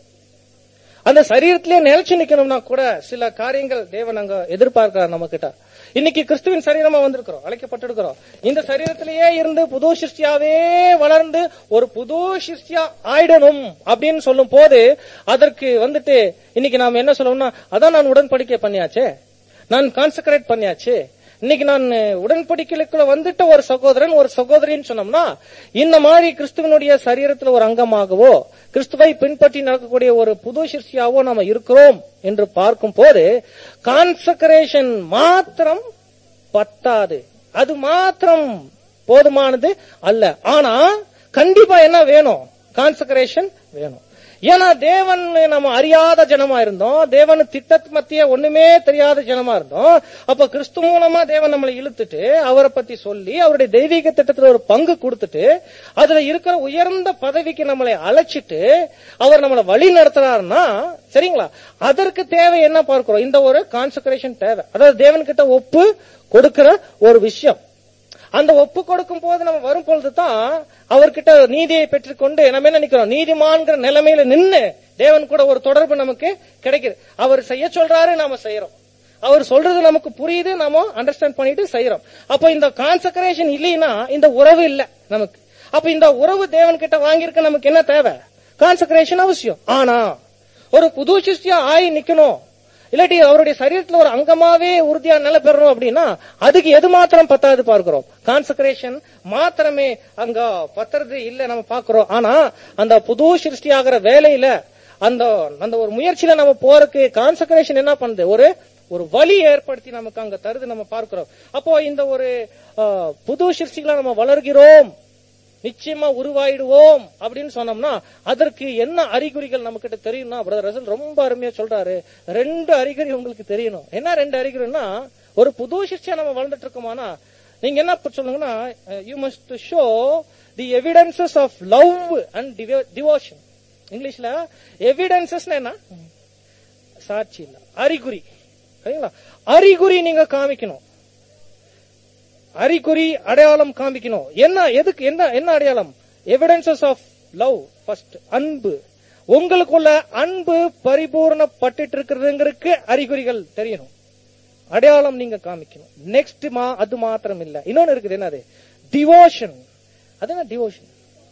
அந்த சரீரத்திலே நிலைச்சு நிக்கணும்னா கூட சில காரியங்கள் தேவன் அங்க எதிர்பார்க்கிறார் நம்ம கிட்ட இன்னைக்கு கிறிஸ்துவின் சரீரமா வந்திருக்கிறோம் அழைக்கப்பட்டிருக்கிறோம் இந்த சரீரத்திலேயே இருந்து புது சிருஷ்டியாவே வளர்ந்து ஒரு புது சிருஷ்டியா ஆயிடணும் அப்படின்னு சொல்லும் போது அதற்கு வந்துட்டு இன்னைக்கு நாம என்ன சொல்லணும்னா அதான் நான் உடன்படிக்கை பண்ணியாச்சே நான் கான்சென்ட்ரேட் பண்ணியாச்சு இன்னைக்கு நான் உடன்படிக்கைக்குள்ள வந்துட்ட ஒரு சகோதரன் ஒரு சகோதரின்னு சொன்னோம்னா இந்த மாதிரி கிறிஸ்துவனுடைய சரீரத்துல ஒரு அங்கமாகவோ கிறிஸ்துவை பின்பற்றி நடக்கக்கூடிய ஒரு புது சிருஷ்டியாவோ நாம இருக்கிறோம் என்று பார்க்கும் போது கான்சக்ரேஷன் மாத்திரம் பத்தாது அது மாத்திரம் போதுமானது அல்ல ஆனா கண்டிப்பா என்ன வேணும் கான்சக்ரேஷன் வேணும் ஏன்னா தேவன் நம்ம அறியாத ஜனமா இருந்தோம் தேவன் திட்டத்து மத்திய ஒண்ணுமே தெரியாத ஜனமா இருந்தோம் அப்ப கிறிஸ்து மூலமா தேவன் நம்மளை இழுத்துட்டு அவரை பத்தி சொல்லி அவருடைய தெய்வீக திட்டத்துல ஒரு பங்கு கொடுத்துட்டு அதுல இருக்கிற உயர்ந்த பதவிக்கு நம்மளை அழைச்சிட்டு அவர் நம்மளை வழி நடத்துறாருன்னா சரிங்களா அதற்கு தேவை என்ன பார்க்கிறோம் இந்த ஒரு கான்சக்ரேஷன் தேவை அதாவது தேவன் கிட்ட ஒப்பு கொடுக்கிற ஒரு விஷயம் அந்த ஒப்பு கொடுக்கும் போது நம்ம வரும் பொழுதுதான் அவர்கிட்ட நீதியை பெற்றுக்கொண்டு நம்ம என்ன நினைக்கிறோம் நீதிமான்கிற நிலைமையில நின்னு தேவன் கூட ஒரு தொடர்பு நமக்கு கிடைக்குது அவர் செய்ய சொல்றாரு நாம செய்யறோம் அவர் சொல்றது நமக்கு புரியுது நாம அண்டர்ஸ்டாண்ட் பண்ணிட்டு செய்யறோம் அப்ப இந்த கான்சக்ரேஷன் இல்லைன்னா இந்த உறவு இல்ல நமக்கு அப்ப இந்த உறவு தேவன் கிட்ட வாங்கியிருக்க நமக்கு என்ன தேவை கான்சக்ரேஷன் அவசியம் ஆனா ஒரு புது சிருஷ்டியா ஆகி நிக்கணும் இல்லாட்டி அவருடைய சரீரத்துல ஒரு அங்கமாவே உறுதியா நிலை பெறணும் அப்படின்னா அதுக்கு எது மாத்திரம் பத்தாது பார்க்கிறோம் கான்சக்ரேஷன் மாத்திரமே அங்க பத்துறது இல்ல நம்ம பாக்குறோம் ஆனா அந்த புது சிருஷ்டி ஆகிற வேலையில அந்த அந்த ஒரு முயற்சியில நம்ம போறதுக்கு கான்சக்ரேஷன் என்ன பண்ணுது ஒரு ஒரு வழி ஏற்படுத்தி நமக்கு அங்க தருது நம்ம பார்க்கிறோம் அப்போ இந்த ஒரு அஹ், புது சிருஷ்டிகளை நம்ம வளர்கிறோம் நிச்சயமா உருவாயிடுவோம் அப்படின்னு சொன்னோம்னா அதற்கு என்ன அறிகுறிகள் நம்ம கிட்ட தெரியும்னா பிரதர் ரசல் ரொம்ப அருமையா சொல்றாரு ரெண்டு அறிகுறி உங்களுக்கு தெரியணும் என்ன ரெண்டு அறிகுறின்னா ஒரு புது சிஷ்டியா நம்ம வளர்ந்துட்டு இருக்கோமானா நீங்க என்ன இப்ப சொல்லுங்கன்னா you must show the evidences of love and devotion இங்கிலீஷ்ல எவிடன்சஸ் என்ன சாட்சி இல்ல அறிகுறி சரிங்களா அறிகுறி நீங்க காமிக்கணும் அறிகுறி அடையாளம் காமிக்கணும் என்ன எதுக்கு என்ன என்ன அடையாளம் எவிடன்சஸ் ஆஃப் லவ் ஃபர்ஸ்ட் அன்பு உங்களுக்குள்ள அன்பு பரிபூர்ணப்பட்டு இருக்கிறதுங்கிறதுக்கு அறிகுறிகள் தெரியணும் அடையாளம் நீங்க காமிக்கணும் நெக்ஸ்ட் மா அது மாத்திரம் இல்ல இன்னொன்னு இருக்குது என்னது டிவோஷன் அது என்ன டிவோஷன்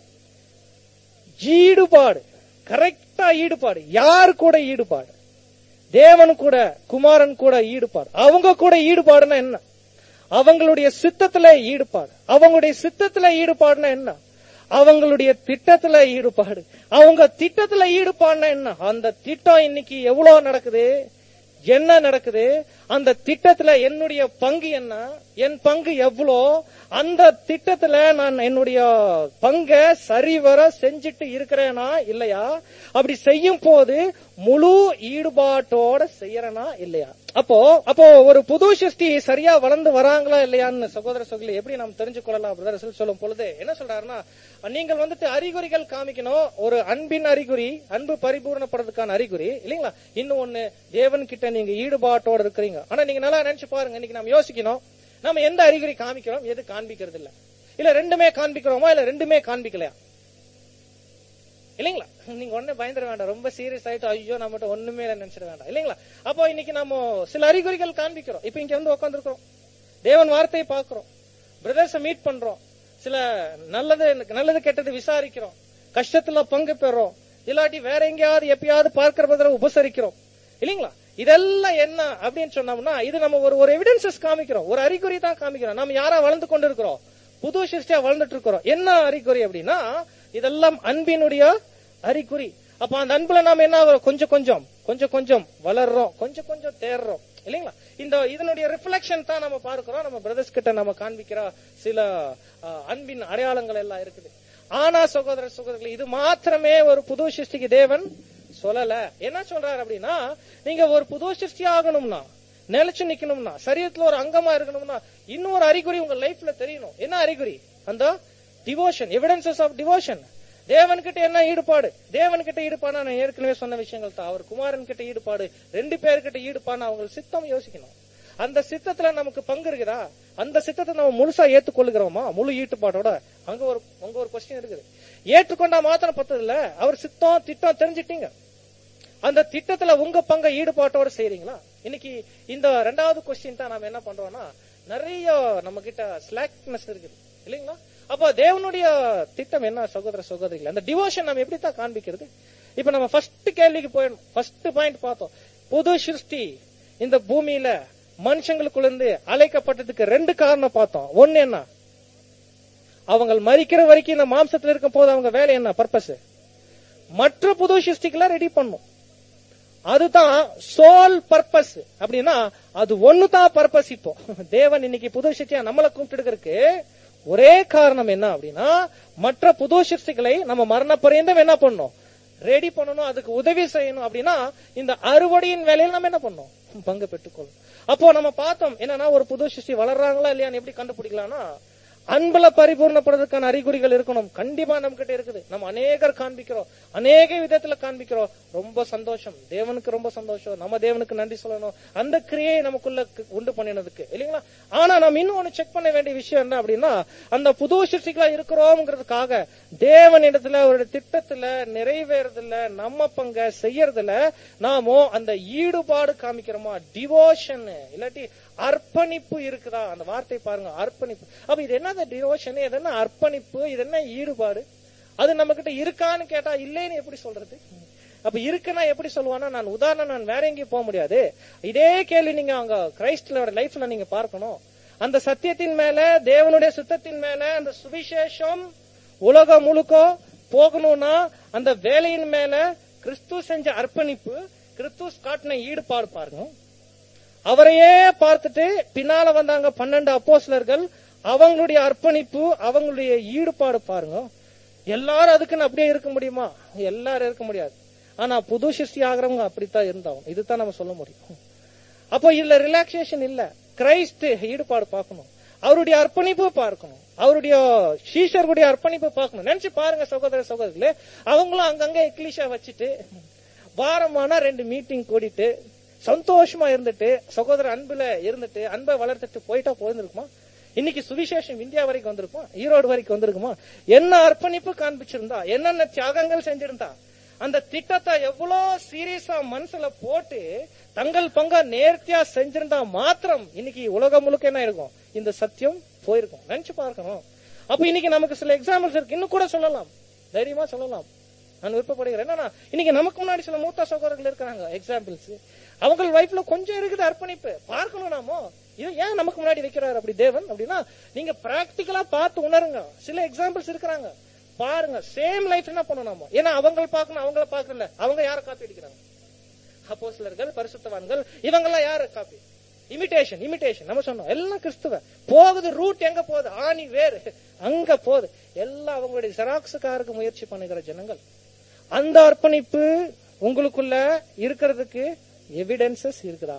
ஈடுபாடு கரெக்டா ஈடுபாடு யார் கூட ஈடுபாடு தேவன் கூட குமாரன் கூட ஈடுபாடு அவங்க கூட ஈடுபாடுனா என்ன அவங்களுடைய சித்தத்துல ஈடுபாடு அவங்களுடைய சித்தத்துல ஈடுபாடுனா என்ன அவங்களுடைய திட்டத்துல ஈடுபாடு அவங்க திட்டத்துல ஈடுபாடுனா என்ன அந்த திட்டம் இன்னைக்கு எவ்வளவு நடக்குது என்ன நடக்குது அந்த திட்டத்துல என்னுடைய பங்கு என்ன என் பங்கு எவ்வளோ அந்த திட்டத்துல நான் என்னுடைய பங்க சரிவர செஞ்சுட்டு இருக்கிறேனா இல்லையா அப்படி செய்யும் போது முழு ஈடுபாட்டோட செய்யறேனா இல்லையா அப்போ அப்போ ஒரு புது சிருஷ்டி சரியா வளர்ந்து வராங்களா இல்லையான்னு சகோதர சகோதரி எப்படி நாம் தெரிஞ்சு கொள்ளலாம் பிரதர் சொல்லும் பொழுது என்ன சொல்றாருன்னா நீங்கள் வந்துட்டு அறிகுறிகள் காமிக்கணும் ஒரு அன்பின் அறிகுறி அன்பு பரிபூர்ணப்படுறதுக்கான அறிகுறி இல்லைங்களா இன்னும் ஒண்ணு தேவன் கிட்ட நீங்க ஈடுபாட்டோட இருக்கிறீங்க ஆனா நீங்க நல்லா நினைச்சு பாருங்க இன்னைக்கு நம்ம யோசிக்கணும் நம்ம எந்த அறிகுறி காமிக்கிறோம் எது காண்பிக்கிறது இல்ல இல்ல ரெண்டுமே காண்பிக்கிறோமா இல்ல ரெண்டுமே காண்பிக்கலையா இல்லைங்களா நீங்க ஒண்ணு பயந்துட வேண்டாம் ரொம்ப சீரியஸ் ஆயிட்டு ஐயோ நம்மகிட்ட ஒண்ணுமே இல்ல நினைச்சிட வேண்டாம் இல்லைங்களா அப்போ இன்னைக்கு நம்ம சில அறிகுறிகள் காண்பிக்கிறோம் இப்ப இங்க வந்து உட்காந்துருக்கிறோம் தேவன் வார்த்தையை பாக்குறோம் பிரதர்ஸ மீட் பண்றோம் சில நல்லது நல்லது கெட்டது விசாரிக்கிறோம் கஷ்டத்துல பங்கு பெறோம் இல்லாட்டி வேற எங்கேயாவது எப்பயாவது பார்க்கிற பதில உபசரிக்கிறோம் இல்லைங்களா இதெல்லாம் என்ன அப்படின்னு சொன்னோம்னா இது நம்ம ஒரு ஒரு எவிடன்சஸ் காமிக்கிறோம் ஒரு அறிகுறி தான் காமிக்கிறோம் நம்ம யாரா வளர்ந்து கொண்டு இருக்கிறோம் புது சிருஷ்டியா வளர்ந்துட்டு இருக்கிறோம் என்ன அறிகுறி அப்படின்னா இதெல்லாம் அன்பினுடைய அறிகுறி அப்ப அந்த அன்புல நாம என்ன ஆகுறோம்? கொஞ்சம் கொஞ்சம் கொஞ்சம் கொஞ்சம் வளர்றோம் கொஞ்சம் கொஞ்சம் தேர்றோம் இல்லைங்களா இந்த இதனுடைய ரிஃப்ளெக்ஷன் தான் நம்ம பார்க்கிறோம் நம்ம பிரதர்ஸ் கிட்ட நம்ம காண்பிக்கிற சில அஹ், அன்பின் அடையாளங்கள் எல்லாம் இருக்குது ஆனா சகோதர சகோதரர்கள் இது மாத்திரமே ஒரு புது சிருஷ்டிக்கு தேவன் சொல்லல என்ன சொல்றாரு அப்படின்னா நீங்க ஒரு புது சிருஷ்டி ஆகணும்னா நிலைச்சு நிக்கணும்னா சரீரத்துல ஒரு அங்கமா இருக்கணும்னா இன்னொரு அறிகுறி உங்க லைஃப்ல தெரியணும் என்ன அறிகுறி அந்த டிவோஷன் எவிடன்சஸ் ஆஃப் டிவோஷன் தேவன் கிட்ட என்ன ஈடுபாடு தேவன் கிட்ட ஈடுபாடு நான் ஏற்கனவே சொன்ன விஷயங்கள் தான் அவர் குமாரன் கிட்ட ஈடுபாடு ரெண்டு பேர்கிட்ட ஈடுபாடு அவங்க சித்தம் யோசிக்கணும் அந்த சித்தத்துல நமக்கு பங்கு இருக்குதா அந்த சித்தத்தை நம்ம முழுசா ஏத்துக்கொள்ளுகிறோமா முழு ஈடுபாடோட அங்க ஒரு அங்க ஒரு கொஸ்டின் இருக்குது ஏற்றுக்கொண்டா மாத்திரம் பத்தது இல்ல அவர் சித்தம் திட்டம் தெரிஞ்சிட்டீங்க அந்த திட்டத்துல உங்க பங்கை ஈடுபாட்டோட செய்றீங்களா இன்னைக்கு இந்த ரெண்டாவது கொஸ்டின் தான் நாம என்ன பண்றோம்னா நிறைய நம்ம கிட்ட ஸ்லாக்னஸ் இருக்குது இல்லைங்களா அப்போ தேவனுடைய திட்டம் என்ன சகோதர சகோதரிகள் அந்த டிவோஷன் நம்ம எப்படி தான் காண்பிக்கிறது இப்ப நம்ம ஃபர்ஸ்ட் கேள்விக்கு போயிடணும் ஃபர்ஸ்ட் பாயிண்ட் பார்த்தோம் புது சிருஷ்டி இந்த பூமியில மனுஷங்களுக்குள்ள இருந்து அழைக்கப்பட்டதுக்கு ரெண்டு காரணம் பார்த்தோம் ஒன்னு என்ன அவங்க மறிக்கிற வரைக்கும் இந்த மாம்சத்துல இருக்கும் போது அவங்க வேலை என்ன பர்பஸ் மற்ற புது சிருஷ்டிகளை ரெடி பண்ணும் அதுதான் சோல் பர்பஸ் அப்படின்னா அது ஒண்ணுதான் பர்பஸ் இப்போ தேவன் இன்னைக்கு புது சிருஷ்டியா நம்மளை கூப்பிட்டு ஒரே காரணம் என்ன அப்படின்னா மற்ற புது சிருஷ்டிகளை நம்ம மரண பரியந்தம் என்ன பண்ணணும் ரெடி பண்ணணும் அதுக்கு உதவி செய்யணும் அப்படின்னா இந்த அறுவடையின் வேலையில் நம்ம என்ன பண்ணணும் பங்கு பெற்றுக்கொள்ளணும் அப்போ நம்ம பார்த்தோம் என்னன்னா ஒரு புது சிருஷ்டி வளர்றாங்களா இல்லையான்னு எப்படி கண்டுபிடிக்கலாம்னா அன்புல பரிபூர்ணப்படுறதுக்கான அறிகுறிகள் இருக்கணும் கண்டிப்பா நம்ம கிட்ட இருக்குது நம்ம அநேகர் காண்பிக்கிறோம் அநேக விதத்துல காண்பிக்கிறோம் ரொம்ப சந்தோஷம் தேவனுக்கு ரொம்ப சந்தோஷம் நம்ம தேவனுக்கு நன்றி சொல்லணும் அந்த கிரியை நமக்குள்ள கு- உண்டு பண்ணினதுக்கு இல்லைங்களா ஆனா நம்ம இன்னும் ஒண்ணு செக் பண்ண வேண்டிய விஷயம் என்ன அப்படின்னா அந்த புது சிருஷ்டிகளா இருக்கிறோம்ங்கிறதுக்காக தேவன் இடத்துல அவருடைய திட்டத்துல நிறைவேறதுல நம்ம பங்க செய்யறதுல நாமோ அந்த ஈடுபாடு காமிக்கிறோமா டிவோஷன் இல்லாட்டி அர்ப்பணிப்பு இருக்குதா அந்த வார்த்தை பாருங்க அர்ப்பணிப்பு அப்ப இது என்னது டிவோஷன் இது என்ன அர்ப்பணிப்பு இது என்ன ஈடுபாடு அது நம்ம கிட்ட இருக்கான்னு கேட்டா இல்லைன்னு எப்படி சொல்றது அப்ப இருக்குன்னா எப்படி சொல்லுவானா நான் உதாரணம் நான் வேற எங்கேயும் போக முடியாது இதே கேள்வி நீங்க அங்க கிரைஸ்ட்ல லைஃப்ல நீங்க பார்க்கணும் அந்த சத்தியத்தின் மேல தேவனுடைய சுத்தத்தின் மேல அந்த சுவிசேஷம் உலகம் முழுக்க போகணும்னா அந்த வேலையின் மேல கிறிஸ்து செஞ்ச அர்ப்பணிப்பு கிறிஸ்து காட்டின ஈடுபாடு பாருங்க அவரையே பார்த்துட்டு பின்னால வந்தாங்க பன்னெண்டு அப்போஸ்லர்கள் அவங்களுடைய அர்ப்பணிப்பு அவங்களுடைய ஈடுபாடு பாருங்க எல்லாரும் அதுக்குன்னு அப்படியே இருக்க முடியுமா எல்லாரும் இருக்க முடியாது ஆனா புது சிருஷ்டி ஆகிறவங்க அப்படித்தான் இருந்தாங்க இதுதான் நம்ம சொல்ல முடியும் அப்போ இதுல ரிலாக்ஸேஷன் இல்ல கிரைஸ்ட் ஈடுபாடு பார்க்கணும் அவருடைய அர்ப்பணிப்பு பார்க்கணும் அவருடைய சீஷர்களுடைய அர்ப்பணிப்பு பார்க்கணும் நினைச்சு பாருங்க சகோதர சகோதரிகளே அவங்களும் அங்கங்க எக்லிஷா வச்சுட்டு வாரமானா ரெண்டு மீட்டிங் கூடிட்டு சந்தோஷமா இருந்துட்டு சகோதர அன்புல இருந்துட்டு அன்பை வளர்த்துட்டு போயிட்டா போயிருக்குமா இன்னைக்கு சுவிசேஷம் இந்தியா வரைக்கும் வந்திருக்குமா ஈரோடு வரைக்கும் வந்திருக்குமா என்ன அர்ப்பணிப்பு காண்பிச்சிருந்தா என்னென்ன தியாகங்கள் செஞ்சிருந்தா அந்த திட்டத்தை எவ்வளவு சீரியஸா மனசுல போட்டு தங்கள் பங்கா நேர்த்தியா செஞ்சிருந்தா மாத்திரம் இன்னைக்கு உலகம் முழுக்க என்ன இருக்கும் இந்த சத்தியம் போயிருக்கும் நினைச்சு பார்க்கணும் அப்ப இன்னைக்கு நமக்கு சில எக்ஸாம்பிள்ஸ் இருக்கு இன்னும் கூட சொல்லலாம் தைரியமா சொல்லலாம் நான் விருப்பப்படுகிறேன் என்னன்னா இன்னைக்கு நமக்கு முன்னாடி சில மூத்த சகோதரர்கள் இருக்கிறாங்க எக்ஸாம்பிள்ஸ் அவங்க லைஃப்ல கொஞ்சம் இருக்குது அர்ப்பணிப்பு பார்க்கணும் நாமோ இது ஏன் நமக்கு முன்னாடி வைக்கிறாரு அப்படி தேவன் அப்படின்னா நீங்க பிராக்டிக்கலா பார்த்து உணருங்க சில எக்ஸாம்பிள்ஸ் இருக்கிறாங்க பாருங்க சேம் லைஃப் என்ன பண்ணணும் ஏன்னா அவங்க பார்க்கணும் அவங்கள பாக்கல அவங்க யார காப்பி அடிக்கிறாங்க அப்போஸ்தலர்கள் பரிசுத்தவான்கள் இவங்க எல்லாம் யாரு காப்பி இமிடேஷன் இமிடேஷன் நம்ம சொன்னோம் எல்லாம் கிறிஸ்துவ போகுது ரூட் எங்க போகுது ஆணி வேறு அங்க போகுது எல்லாம் அவங்களுடைய ஜெராக்ஸுக்காருக்கு முயற்சி பண்ணுகிற ஜனங்கள் அந்த அர்ப்பணிப்பு உங்களுக்குள்ள இருக்கிறதுக்கு எவிடன்சஸ் இருக்குதா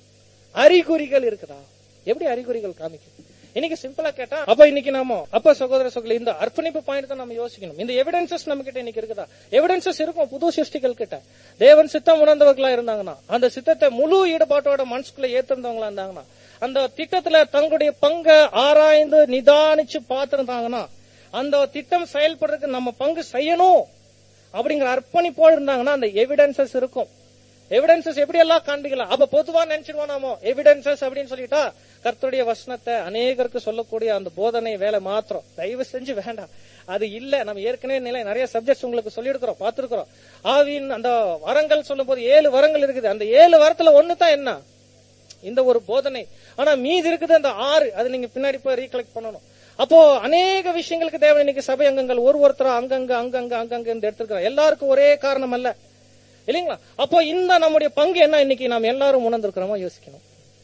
அறிகுறிகள் இருக்குதா எப்படி அறிகுறிகள் காமிக்கும் இன்னைக்கு சிம்பிளா கேட்டா அப்ப இன்னைக்கு நாம அப்ப சகோதர சகோதரி இந்த அர்ப்பணிப்பு பாயிண்ட் தான் நம்ம யோசிக்கணும் இந்த எவிடன்சஸ் நம்ம கிட்ட இன்னைக்கு இருக்குதா எவிடன்சஸ் இருக்கும் புது சிருஷ்டிகள் கிட்ட தேவன் சித்தம் உணர்ந்தவர்களா இருந்தாங்கன்னா அந்த சித்தத்தை முழு ஈடுபாட்டோட மனசுக்குள்ள ஏத்திருந்தவங்களா இருந்தாங்கன்னா அந்த திட்டத்துல தங்களுடைய பங்கை ஆராய்ந்து நிதானிச்சு பார்த்திருந்தாங்கன்னா அந்த திட்டம் செயல்படுறதுக்கு நம்ம பங்கு செய்யணும் அப்படிங்கிற அர்ப்பணிப்போடு இருந்தாங்கன்னா அந்த எவிடன்சஸ் இருக்கும் எவிடன்சஸ் எப்படி எல்லாம் காண்பிக்கலாம் அப்ப பொதுவா நினைச்சிருவோம் நாமோ எவிடன்சஸ் அப்படின்னு சொல்லிட்டா கர்த்தருடைய வசனத்தை அநேகருக்கு சொல்லக்கூடிய அந்த போதனை வேலை மாத்திரம் தயவு செஞ்சு வேண்டாம் அது இல்ல நம்ம ஏற்கனவே நிலை நிறைய சப்ஜெக்ட்ஸ் உங்களுக்கு சொல்லியிருக்கிறோம் பார்த்திருக்கிறோம் ஆவியின் அந்த வரங்கள் சொல்லும் போது ஏழு வரங்கள் இருக்குது அந்த ஏழு வரத்துல ஒண்ணு தான் என்ன இந்த ஒரு போதனை ஆனா மீதி இருக்குது அந்த ஆறு அது நீங்க பின்னாடி போய் ரீகலெக்ட் பண்ணணும் அப்போ அநேக விஷயங்களுக்கு தேவன் இன்னைக்கு சபை அங்கங்கள் ஒரு ஒருத்தரா அங்கங்க அங்கங்க அங்கங்க எடுத்துக்கிறார் எல்லாருக்கும் ஒரே காரணம் அல்ல இல்லைங்களா அப்போ இந்த நம்முடைய பங்கு என்ன இன்னைக்கு நாம் எல்லாரும் உணர்ந்திருக்கிறோமோ யோசிக்கணும்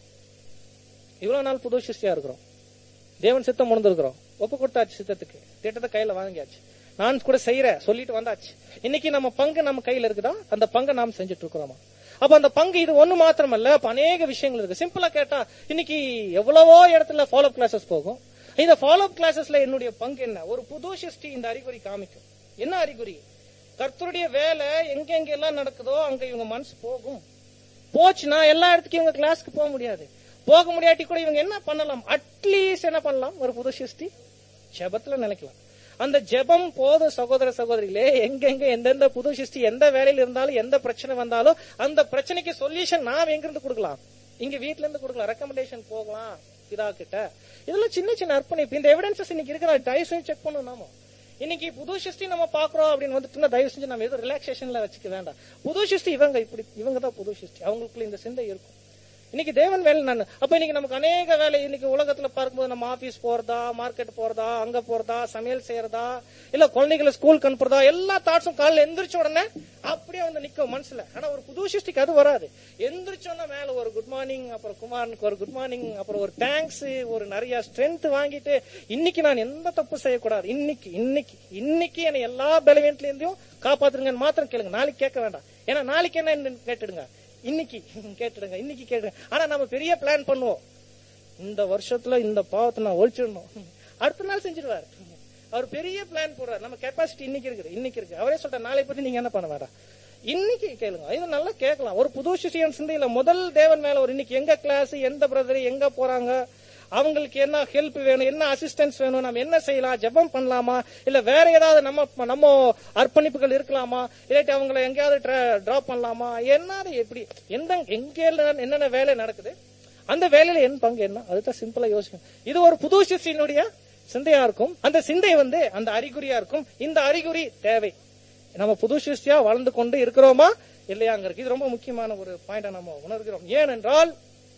இவ்வளவு நாள் புது சிருஷ்டியா இருக்கிறோம் தேவன் சித்தம் உணர்ந்திருக்கிறோம் ஒப்பு கொடுத்தாச்சு சித்தத்துக்கு திட்டத்தை கையில வாங்கியாச்சு நான் கூட செய்யறேன் சொல்லிட்டு வந்தாச்சு இன்னைக்கு நம்ம பங்கு நம்ம கையில இருக்குதா அந்த பங்கை நாம் செஞ்சுட்டு இருக்கிறோமா அப்ப அந்த பங்கு இது ஒண்ணு மாத்திரமல்ல அப்ப அநேக விஷயங்கள் இருக்கு சிம்பிளா கேட்டா இன்னைக்கு எவ்வளவோ இடத்துல ஃபாலோ கிளாஸஸ் போகும் இந்த ஃபாலோ கிளாஸஸ்ல என்னுடைய பங்கு என்ன ஒரு புது சிருஷ்டி இந்த அறிகுறி காமிக்கும் என்ன அறிகுறி கர்த்தருடைய வேலை எங்க எங்க எல்லாம் நடக்குதோ அங்க இவங்க மனசு போகும் போச்சுன்னா எல்லா இடத்துக்கும் இவங்க கிளாஸ்க்கு போக முடியாது போக முடியாட்டி கூட இவங்க என்ன பண்ணலாம் அட்லீஸ்ட் என்ன பண்ணலாம் ஒரு புது சிருஷ்டி ஜெபத்துல நினைக்கலாம் அந்த ஜெபம் போதும் சகோதர சகோதரிகளே எங்கெங்க எந்தெந்த புது சிருஷ்டி எந்த வேலையில இருந்தாலும் எந்த பிரச்சனை வந்தாலும் அந்த பிரச்சனைக்கு சொல்யூஷன் நாம் எங்க இருந்து கொடுக்கலாம் இங்க வீட்ல இருந்து கொடுக்கலாம் ரெக்கமெண்டேஷன் போகலாம் இதா கிட்ட இதெல்லாம் சின்ன சின்ன அர்ப்பணிப்பு இந்த எவிடன்சஸ் இன்னைக்கு இருக்கிற தயவு செஞ்சு செக் பண்ணணும் நாம இன்னைக்கு புது சிருஷ்டி நம்ம பாக்குறோம் அப்படின்னு வந்துட்டுனா தயவு செஞ்சு நம்ம எதுவும் ரிலாக்ஸேஷன்ல வச்சுக்க வேண்டாம் புது சிருஷ்டி இவங்க இப்படி இவங்க தான் புது சிருஷ்டி அவங்களுக்குள்ள இந்த சிந்தை இருக்கும் இன்னைக்கு தேவன் வேலை நான் அப்ப இன்னைக்கு நமக்கு அநேக வேலை இன்னைக்கு உலகத்துல பார்க்கும்போது நம்ம ஆபீஸ் போறதா மார்க்கெட் போறதா அங்க போறதா சமையல் செய்யறதா இல்ல குழந்தைகளை ஸ்கூலுக்கு அனுப்புறதா எல்லா தாட்ஸும் காலையில எந்திரிச்ச உடனே அப்படியே வந்து நிக்கும் மனசுல ஆனா ஒரு புது சிருஷ்டிக்கு அது வராது எந்திரிச்சோன்னா மேல ஒரு குட் மார்னிங் அப்புறம் குமாரனுக்கு ஒரு குட் மார்னிங் அப்புறம் ஒரு தேங்க்ஸ் ஒரு நிறைய ஸ்ட்ரென்த் வாங்கிட்டு இன்னைக்கு நான் எந்த தப்பு செய்யக்கூடாது இன்னைக்கு இன்னைக்கு இன்னைக்கு என்னை எல்லா பலவீனத்துல இருந்தும் காப்பாத்துருங்கன்னு மாத்திரம் கேளுங்க நாளைக்கு கேட்க வேண்டாம் ஏன்னா நாளைக்கு என்ன கேட்டுடுங்க இன்னைக்கு கேட்டுடுங்க இன்னைக்கு கேட்டுடுங்க ஆனா நம்ம பெரிய பிளான் பண்ணுவோம் இந்த வருஷத்துல இந்த பாவத்தை நான் ஒழிச்சிடணும் அடுத்த நாள் செஞ்சிருவாரு அவர் பெரிய பிளான் போடுறாரு நம்ம கெப்பாசிட்டி இன்னைக்கு இருக்குது இன்னைக்கு இருக்கு அவரே சொல்ற நாளை பத்தி நீங்க என்ன பண்ண வேண்டாம் இன்னைக்கு கேளுங்க இது நல்லா கேட்கலாம் ஒரு புது சிஷியன் சிந்தையில முதல் தேவன் மேல ஒரு இன்னைக்கு எங்க கிளாஸ் எந்த பிரதர் எங்க போறாங்க அவங்களுக்கு என்ன ஹெல்ப் வேணும் என்ன அசிஸ்டன்ஸ் வேணும் நம்ம என்ன செய்யலாம் ஜெபம் பண்ணலாமா இல்ல வேற ஏதாவது நம்ம நம்ம அர்ப்பணிப்புகள் இருக்கலாமா இல்லாட்டி அவங்கள எங்கேயாவது டிராப் பண்ணலாமா என்னது எப்படி எந்த எங்க என்னென்ன வேலை நடக்குது அந்த வேலையில என் பங்கு என்ன அதுதான் சிம்பிளா யோசிக்கணும் இது ஒரு புது சிஷியனுடைய சிந்தையா இருக்கும் அந்த சிந்தை வந்து அந்த அறிகுறியா இருக்கும் இந்த அறிகுறி தேவை நம்ம புது சிருஷ்டியா வளர்ந்து கொண்டு இருக்கிறோமா இல்லையாங்கிறது இது ரொம்ப முக்கியமான ஒரு பாயிண்டா நம்ம உணர்கிறோம் ஏனென்றால்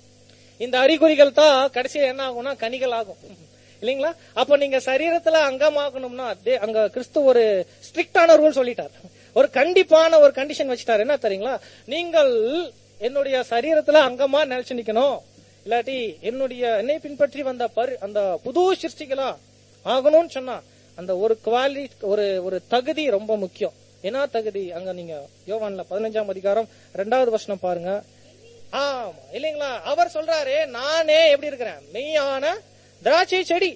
இந்த அறிகுறிகள் தான் கடைசியில் என்ன ஆகும்னா கனிகள் ஆகும் இல்லைங்களா அப்ப நீங்க சரீரத்துல அங்கமாகணும்னா தே- அங்க கிறிஸ்து ஒரு ஸ்ட்ரிக்டான ரூல் சொல்லிட்டார் ஒரு கண்டிப்பான ஒரு கண்டிஷன் வச்சுட்டார் என்ன தெரியுங்களா நீங்கள் என்னுடைய சரீரத்துல அங்கமா நினைச்சு நிக்கணும் இல்லாட்டி என்னுடைய என்னை பின்பற்றி வந்த பரி அந்த புது சிருஷ்டிகளா ஆகணும்னு சொன்னா அந்த ஒரு குவாலிட்டி ஒரு ஒரு தகுதி ரொம்ப முக்கியம் என்ன தகுதி அங்க நீங்க யோவான்ல பதினஞ்சாம் அதிகாரம் ரெண்டாவது வசனம் பாருங்க ஆமா இல்லைங்களா அவர் சொல்றாரு நானே எப்படி இருக்கிறேன் மெய்யான திராட்சை செடி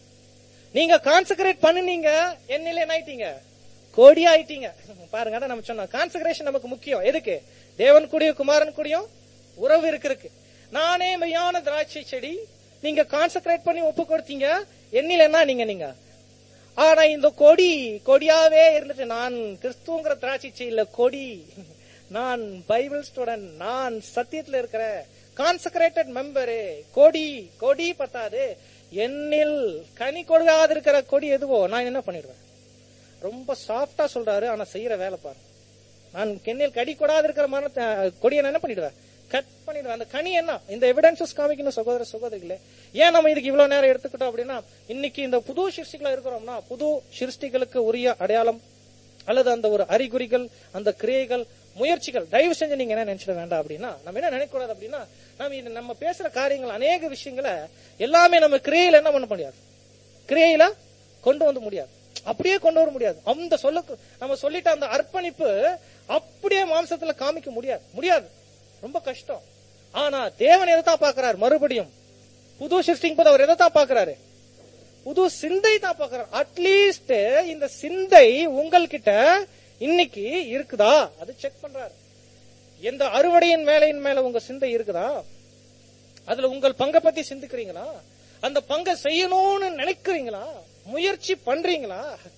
நீங்க கான்சென்ட்ரேட் பண்ணுனீங்க என்னில என்ன ஆயிட்டீங்க கோடி ஆயிட்டீங்க பாருங்க அதான் நம்ம சொன்னோம் கான்சென்ட்ரேஷன் நமக்கு முக்கியம் எதுக்கு தேவன் கூடயும் குமாரன் கூடயும் உறவு இருக்கிறதுக்கு நானே மெய்யான திராட்சை செடி நீங்க கான்சென்ட்ரேட் பண்ணி ஒப்பு கொடுத்தீங்க என்னில என்ன நீங்க நீங்க ஆனா இந்த கொடி கொடியாவே இருந்துட்டு நான் கிறிஸ்துங்கிற திராட்சை செடியில கொடி நான் பைபிள் ஸ்டூடெண்ட் நான் சத்தியத்துல இருக்கிற கான்செக்ரேட்டட் மெம்பரு கொடி கொடி பத்தாது என்னில் கனி கொடுக்காது இருக்கிற கொடி எதுவோ நான் என்ன பண்ணிடுவேன் ரொம்ப சாஃப்டா சொல்றாரு ஆனா செய்யற வேலை பாரு நான் கெண்ணில் கடி கொடாது இருக்கிற மரத்தை கொடியை நான் என்ன பண்ணிடுவேன் கட் பண்ணிடுவேன் அந்த கனி என்ன இந்த எவிடன்சஸ் காமிக்கணும் சகோதர சகோதரிகளே ஏன் நம்ம இதுக்கு இவ்வளவு நேரம் எடுத்துக்கிட்டோம் அப்படின்னா இன்னைக்கு இந்த புது சிருஷ்டிகளா இருக்கிறோம்னா புது சிருஷ்டிகளுக்கு உரிய அடையாளம் அல்லது அந்த ஒரு அறிகுறிகள் அந்த கிரியைகள் முயற்சிகள் தயவு செஞ்சு நீங்க என்ன நினைச்சிட வேண்டாம் அப்படின்னா நம்ம என்ன நினைக்கக்கூடாது அப்படின்னா நம்ம இது நம்ம பேசுற காரியங்கள் அநேக விஷயங்களை எல்லாமே நம்ம கிரியையில என்ன பண்ண முடியாது கிரியையில கொண்டு வந்து முடியாது அப்படியே கொண்டு வர முடியாது அந்த சொல்ல நம்ம சொல்லிட்ட அந்த அர்ப்பணிப்பு அப்படியே மாம்சத்துல காமிக்க முடியாது முடியாது ரொம்ப கஷ்டம் ஆனா தேவன் எதை தான் பாக்குறாரு மறுபடியும் புது சிருஷ்டிங் போது அவர் எதை தான் பாக்குறாரு புது சிந்தை தான் பாக்குறாரு அட்லீஸ்ட் இந்த சிந்தை உங்கள்கிட்ட இன்னைக்கு இருக்குதா அது செக் பண்றாரு எந்த அறுவடையின் வேலையின் மேல உங்க சிந்தை இருக்குதா அதுல உங்கள் பங்கை பத்தி சிந்திக்கிறீங்களா அந்த பங்கை செய்யணும்னு நினைக்கிறீங்களா முயற்சி பண்றீங்களா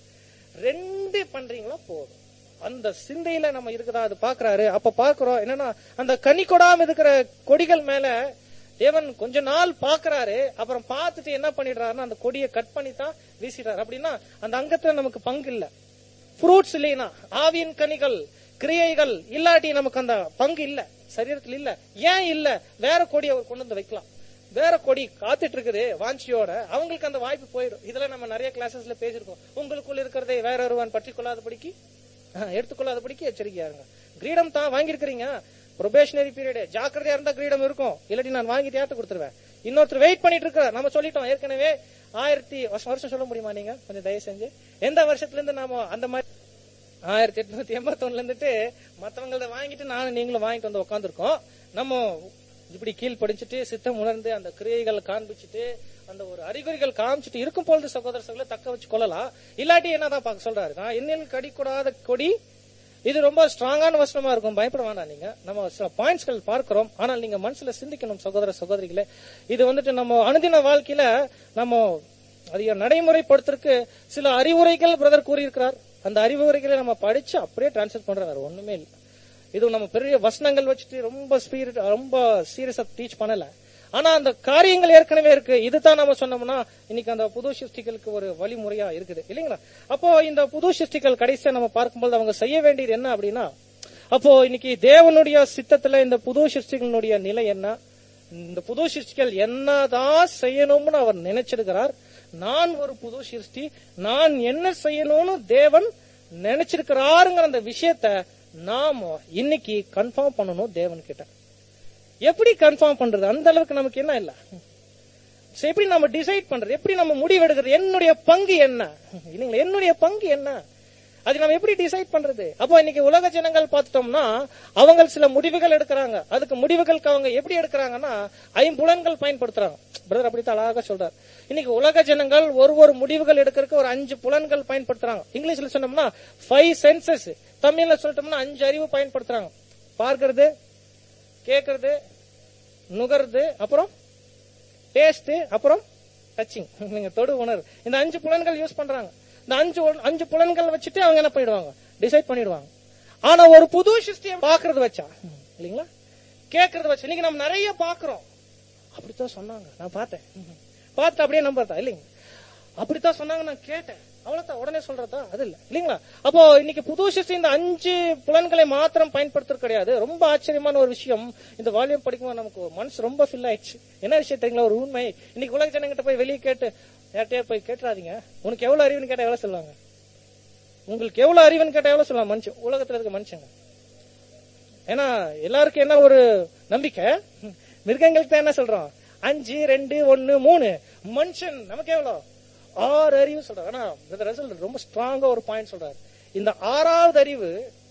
ரெண்டு பண்றீங்களா போதும் அந்த சிந்தையில நம்ம இருக்குதா அது பாக்குறாரு அப்ப பாக்குறோம் என்னன்னா அந்த கனி கொடாம இருக்கிற கொடிகள் மேல தேவன் கொஞ்ச நாள் பாக்குறாரு அப்புறம் பார்த்துட்டு என்ன பண்ணிடுறாருன்னா அந்த கொடியை கட் பண்ணி தான் வீசிடுறாரு அப்படின்னா அந்த அங்கத்துல நமக்கு பங்கு இல்ல ஃப்ரூட்ஸ் இல்லைன்னா ஆவியின் கனிகள் கிரியைகள் இல்லாட்டி நமக்கு அந்த பங்கு இல்ல சரீரத்தில் இல்ல ஏன் இல்ல வேற கொடி அவர் கொண்டு வந்து வைக்கலாம் வேற கொடி காத்துட்டு இருக்குது வாஞ்சியோட அவங்களுக்கு அந்த வாய்ப்பு போயிடும் இதுல நம்ம நிறைய கிளாஸஸ்ல பேசியிருக்கோம் உங்களுக்குள்ள இருக்கிறதை வேற ஒருவன் பற்றி கொள்ளாதபடிக்கு ஆஹ், எடுத்துக்கொள்ளாதபடிக்கு எச்சரிக்கையா இருங்க கிரீடம் தான் வாங்கியிருக்கிறீங்க ப்ரொபேஷனரி பீரியட் ஜாக்கிரதையா இருந்தா கிரீடம் இருக்கும் இல்லாட்டி நான் வாங்கி தேர்த்து கொடுத்துருவேன் இன்னொருத்தர் வெயிட் பண்ணிட்டு இருக்க நம்ம சொல்லிட்டோம் ஏற்கனவே ஆயிரத்தி வருஷம் வருஷம் சொல்ல முடியுமா நீங்க கொஞ்சம் தயவு செஞ்சு எந்த வருஷத்துல இருந்து நாம அந்த மாதிரி ஆயிரத்தி எட்நூத்தி எண்பத்தொன்னுல இருந்துட்டு மத்தவங்களத வாங்கிட்டு நானும் நீங்களும் வாங்கிட்டு வந்து உட்காந்துருக்கோம் நம்ம இப்படி கீழ் படிச்சுட்டு சித்தம் உணர்ந்து அந்த கிரியைகள் காண்பிச்சுட்டு அந்த ஒரு அறிகுறிகள் காமிச்சிட்டு இருக்கும் பொழுது சகோதர சகோதர தக்க வச்சு கொள்ளலாம் இல்லாட்டி என்னதான் பார்க்க சொல்றாரு நான் என்னில் கடிக்கூடாத கொடி இது ரொம்ப ஸ்ட்ராங்கான வசனமா இருக்கும் பயப்பட வேண்டாம் நீங்க நம்ம சில பாயிண்ட்ஸ்கள் பார்க்கிறோம் ஆனால் நீங்க மனசுல சிந்திக்கணும் சகோதர சகோதரிகளே இது வந்துட்டு நம்ம அனுதின வாழ்க்கையில நம்ம அதை நடைமுறைப்படுத்துறதுக்கு சில அறிவுரைகள் பிரதர் கூறியிருக்கிறார் அந்த அறிவுரைகளை நம்ம படிச்சு அப்படியே டிரான்ஸ்லேட் பண்றாங்க வேற ஒண்ணுமே இல்லை இது நம்ம பெரிய வசனங்கள் வச்சுட்டு ரொம்ப ஸ்பீரிட் ரொம்ப சீரியஸா டீச் பண்ணல ஆனா அந்த காரியங்கள் ஏற்கனவே இருக்கு இதுதான் நம்ம சொன்னோம்னா இன்னைக்கு அந்த புது சிருஷ்டிகளுக்கு ஒரு வழிமுறையா இருக்குது இல்லைங்களா அப்போ இந்த புது சிருஷ்டிகள் கடைசியா நம்ம பார்க்கும்போது அவங்க செய்ய வேண்டியது என்ன அப்படின்னா அப்போ இன்னைக்கு தேவனுடைய சித்தத்துல இந்த புது சிருஷ்டிகளுடைய நிலை என்ன இந்த புது சிருஷ்டிகள் என்னதான் செய்யணும்னு அவர் நினைச்சிருக்கிறார் நான் ஒரு புது சிருஷ்டி நான் என்ன செய்யணும்னு தேவன் நினைச்சிருக்கிறாருங்கிற அந்த விஷயத்த நாம இன்னைக்கு கன்ஃபார்ம் பண்ணணும் தேவன் கிட்ட எப்படி கன்ஃபார்ம் பண்றது அந்த அளவுக்கு நமக்கு என்ன இல்ல சரி, எப்படி நம்ம டிசைட் பண்றது எப்படி நம்ம முடிவெடுக்கிறது என்னுடைய பங்கு என்ன இல்லைங்களா என்னுடைய பங்கு என்ன அது நம்ம எப்படி டிசைட் பண்றது அப்போ இன்னைக்கு உலக ஜனங்கள் பார்த்துட்டோம்னா அவங்க சில முடிவுகள் எடுக்கிறாங்க அதுக்கு முடிவுகளுக்கு அவங்க எப்படி எடுக்கிறாங்கன்னா ஐம்புலன்கள் பயன்படுத்துறாங்க பிரதர் அப்படித்தான் அழகாக சொல்றாரு இன்னைக்கு உலக ஜனங்கள் ஒரு ஒரு முடிவுகள் எடுக்கிறதுக்கு ஒரு அஞ்சு புலன்கள் பயன்படுத்துறாங்க இங்கிலீஷ்ல சொன்னோம்னா ஃபைவ் சென்சஸ் தமிழ்ல சொல்லிட்டோம்னா அஞ்சு அறிவு பயன்படுத்துறாங்க பார்க்கிறது கேட்கறது நுகர்றது அப்புறம் டேஸ்ட் அப்புறம் டச்சிங் நீங்க தொடு உணர்வு இந்த அஞ்சு புலன்கள் யூஸ் பண்றாங்க இந்த அஞ்சு உ- அஞ்சு புலன்கள் வச்சுட்டு அவங்க என்ன பண்ணிடுவாங்க டிசைட் பண்ணிடுவாங்க ஆனா ஒரு புது சிருஷ்டியை பாக்குறது வச்சா இல்லைங்களா கேட்கறது வச்சு இன்னைக்கு நம்ம நிறைய பாக்குறோம் அப்படித்தான் சொன்னாங்க நான் பார்த்தேன் பார்த்து அப்படியே நம்புறதா இல்லைங்க அப்படித்தான் சொன்னாங்க நான் கேட்டேன் அவ்வளவுதான் உடனே சொல்றதா அது இல்ல இல்லைங்களா அப்போ இன்னைக்கு புது சிருஷ்டி இந்த அஞ்சு புலன்களை மாத்திரம் பயன்படுத்துறது கிடையாது ரொம்ப ஆச்சரியமான ஒரு விஷயம் இந்த வால்யூம் படிக்கும்போது நமக்கு மனசு ரொம்ப ஃபில் ஆயிடுச்சு என்ன விஷயம் தெரியுங்களா ஒரு உண்மை இன்னைக்கு உலக ஜனங்கிட்ட போய் வெளியே கேட்டு யார்கிட்டயே போய் கேட்டுறாதீங்க உனக்கு எவ்வளவு அறிவுன்னு கேட்டா எவ்வளவு சொல்லுவாங்க உங்களுக்கு எவ்வளவு அறிவுன்னு கேட்டா எவ்வளவு சொல்லுவாங்க மனுஷன் உலகத்துல இருக்க மனுஷங்க ஏன்னா எல்லாருக்கும் என்ன ஒரு நம்பிக்கை மிருகங்களுக்கு தான் என்ன சொல்றோம் அஞ்சு ரெண்டு ஒன்னு மூணு மனுஷன் நமக்கு எவ்வளவு ஆறு அறிவு சொல்றாரு ஆனா brother ரசல் ரொம்ப ஸ்ட்ராங்கா ஒரு பாயிண்ட் சொல்றாரு இந்த ஆறாவது அறிவு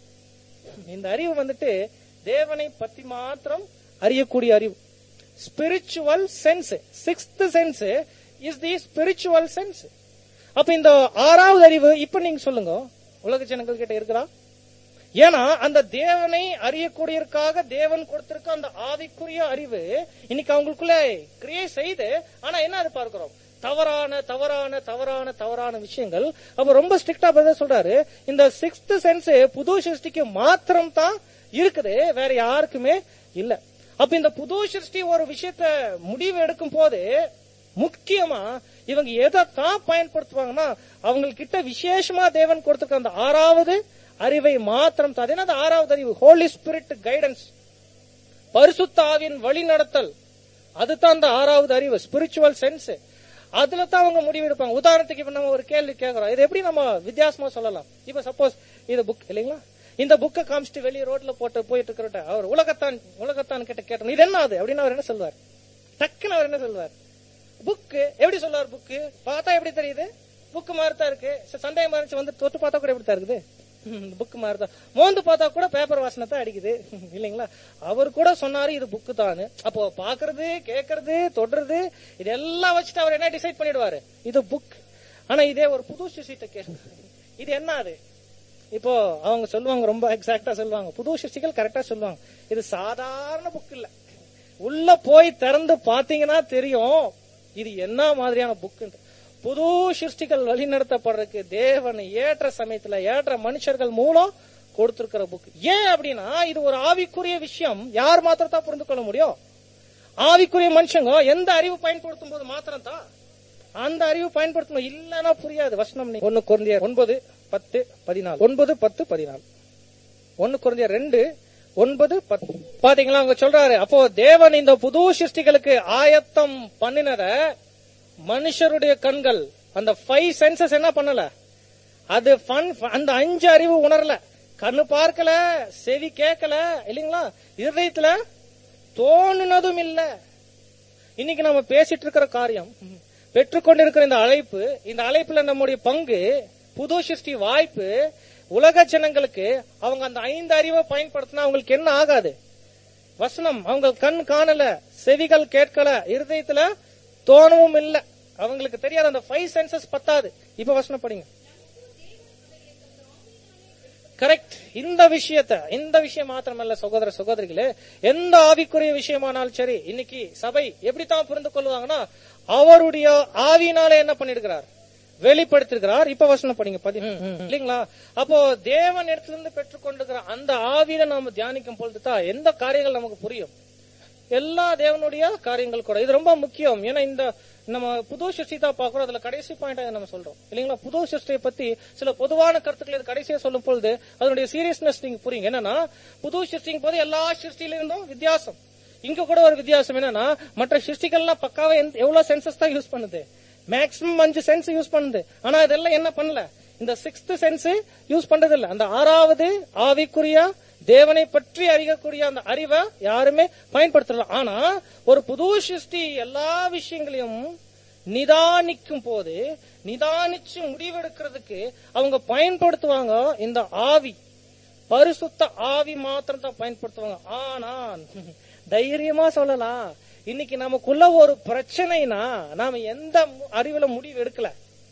இந்த அறிவு வந்துட்டு தேவனை பத்தி மாத்திரம் அறியக்கூடிய அறிவு spiritual sense sixth sense is the spiritual sense அப்ப இந்த ஆறாவது அறிவு இப்ப நீங்க சொல்லுங்க உலக ஜனங்கள் கிட்ட இருக்குதா ஏன்னா அந்த தேவனை அறியக்கூடியதற்காக தேவன் கொடுத்திருக்க அந்த ஆவிக்குரிய அறிவு இன்னைக்கு அவங்களுக்குள்ள கிரியை செய்து ஆனா என்ன அது பார்க்கிறோம் தவறான தவறான தவறான தவறான விஷயங்கள் அப்ப ரொம்ப ஸ்ட்ரிக்டா பிரதர் சொல்றாரு இந்த சிக்ஸ்த் சென்ஸ் புது சிருஷ்டிக்கு மாத்திரம் தான் இருக்குது வேற யாருக்குமே இல்ல அப்ப இந்த புது சிருஷ்டி ஒரு விஷயத்த முடிவு எடுக்கும் போது முக்கியமா இவங்க எதை தான் பயன்படுத்துவாங்கன்னா அவங்க கிட்ட விசேஷமா தேவன் கொடுத்திருக்க அந்த ஆறாவது அறிவை மாத்திரம் தான் அது என்னது ஆறாவது அறிவு ஹோலி ஸ்பிரிட் கைடன்ஸ் பரிசுத்த ஆவியின் வழி நடத்தல் அதுதான் அந்த ஆறாவது அறிவு ஸ்பிரிச்சுவல் சென்ஸ் அதுல தான் அவங்க முடிவு எடுப்பாங்க உதாரணத்துக்கு இப்ப நம்ம ஒரு கேள்வி கேட்கறோம் இது எப்படி நம்ம வித்தியாசமா சொல்லலாம் இப்ப சப்போஸ் இது புக் இல்லைங்களா இந்த புக்கை காமிச்சிட்டு வெளியே ரோட்ல போட்டு போயிட்டு இருக்கிற அவர் உலகத்தான் உலகத்தான் கிட்ட கேட்டோம் இது என்ன அது அப்படின்னு அவர் என்ன சொல்வார் டக்குன்னு அவர் என்ன சொல்வார் புக்கு எப்படி சொல்லுவார் புக்கு பார்த்தா எப்படி தெரியுது புக்கு மாதிரி தான் இருக்கு சரி, சந்தேகமா இருந்துச்சு வந்து தொட்டு பார்த்தா கூட எப்படி தான் இருக்குது புக்கு மாதிரி தான் மோந்து பார்த்தா கூட பேப்பர் வாசனை தான் அடிக்குது இல்லைங்களா அவர் கூட சொன்னாரு இது புக்கு தான் அப்போ பாக்குறது கேக்குறது தொடுறது இதெல்லாம் வச்சுட்டு அவர் என்ன டிசைட் பண்ணிடுவாரு இது புக் ஆனா இதே ஒரு புது சிசிட்ட கேட்டு இது என்ன அது இப்போ அவங்க சொல்லுவாங்க ரொம்ப எக்ஸாக்டா சொல்லுவாங்க புது சிருஷ்டிகள் கரெக்டா சொல்லுவாங்க இது சாதாரண புக் இல்ல உள்ள போய் திறந்து பாத்தீங்கன்னா தெரியும் இது என்ன மாதிரியான புக் புது சிருஷ்டிகள் வழிநடத்தப்படுறதுக்கு தேவன் ஏற்ற சமயத்துல ஏற்ற மனுஷர்கள் மூலம் கொடுத்திருக்கிற புக் ஏன் அப்படின்னா இது ஒரு ஆவிக்குரிய விஷயம் யார் மாத்திரம் தான் புரிந்து கொள்ள முடியும் ஆவிக்குரிய மனுஷங்க எந்த அறிவு பயன்படுத்தும் போது மாத்திரம் தான் அந்த அறிவு பயன்படுத்தணும் இல்லன்னா புரியாது வசனம் நீ- ஒன்னு குழந்தையர் ஒன்பது பத்து பதினாலு ஒன்பது பத்து பதினாலு ஒன்னு குழந்தையர் ரெண்டு ஒன்பது பத்து பாத்தீங்களா அவங்க சொல்றாரு அப்போ தேவன் இந்த புது சிருஷ்டிகளுக்கு ஆயத்தம் பண்ணினத மனுஷருடைய கண்கள் அந்த ஃபைவ் சென்சஸ் என்ன பண்ணல அது fun அந்த அஞ்சு அறிவு உணரல கண்ணு பார்க்கல செவி கேட்கல இல்லைங்களா இருதயத்துல தோணுனதும் இல்ல இன்னைக்கு நம்ம பேசிட்டு இருக்கிற காரியம் பெற்றுக்கொண்டிருக்கிற இந்த அழைப்பு இந்த அழைப்புல நம்முடைய பங்கு புது சிருஷ்டி வாய்ப்பு உலக ஜனங்களுக்கு அவங்க அந்த ஐந்து அறிவை பயன்படுத்தினா அவங்களுக்கு என்ன ஆகாது வசனம் அவங்க கண் காணல செவிகள் கேட்கல இருதயத்துல தோணவும் இல்ல அவங்களுக்கு தெரியாது அந்த ஃபைவ் சென்சஸ் பத்தாது இப்ப வசனம் படிங்க கரெக்ட் இந்த விஷயத்த இந்த விஷயம் மாத்திரமல்ல சகோதர சகோதரிகளே எந்த ஆவிக்குரிய விஷயமானாலும் சரி இன்னைக்கு சபை எப்படித்தான் புரிந்து கொள்வாங்கன்னா அவருடைய ஆவியினாலே என்ன பண்ணிருக்கிறார் வெளிப்படுத்திருக்கிறார் இப்ப வசனம் படிங்க பதி இல்லீங்களா அப்போ தேவன் இடத்திலிருந்து பெற்றுக்கொண்டிருக்கிற அந்த ஆவியில நாம தியானிக்கும் பொழுது தான் எந்த காரியங்கள் நமக்கு புரியும் எல்லா தேவனுடைய காரியங்கள் கூட இது ரொம்ப முக்கியம் ஏன்னா இந்த நம்ம புது சிருஷ்டி தான் பார்க்கிறோம் அதுல கடைசி பாயிண்டா நம்ம சொல்றோம் இல்லைங்களா புது சிருஷ்டியை பத்தி சில பொதுவான கருத்துக்களை இது கடைசியா சொல்லும் பொழுது அதனுடைய சீரியஸ்னஸ் நீங்க புரியுங்க என்னன்னா புது சிருஷ்டிங்க போது எல்லா சிருஷ்டியில இருந்தும் வித்தியாசம் இங்க கூட ஒரு வித்தியாசம் என்னன்னா மற்ற சிருஷ்டிகள்லாம் பக்காவா எந்த- எவ்வளவு சென்சஸ் தான் யூஸ் பண்ணுது மேக்ஸிமம் அஞ்சு சென்ஸ் யூஸ் பண்ணுது ஆனா இதெல்லாம் என்ன பண்ணல இந்த சிக்ஸ்த் சென்ஸ் யூஸ் பண்றது இல்ல அந்த ஆறாவது ஆவிக்குரிய தேவனை பற்றி அறியக்கூடிய அந்த அறிவை யாருமே பயன்படுத்தல ஆனா ஒரு புது சிருஷ்டி எல்லா விஷயங்களையும் நிதானிக்கும் போது நிதானிச்சு முடிவெடுக்கிறதுக்கு அவங்க பயன்படுத்துவாங்க இந்த ஆவி பரிசுத்த ஆவி மாத்திரம் தான் பயன்படுத்துவாங்க ஆனா தைரியமா சொல்லலாம் இன்னைக்கு நமக்குள்ள ஒரு பிரச்சனைனா நாம எந்த மு- அறிவுல முடிவு எடுக்கல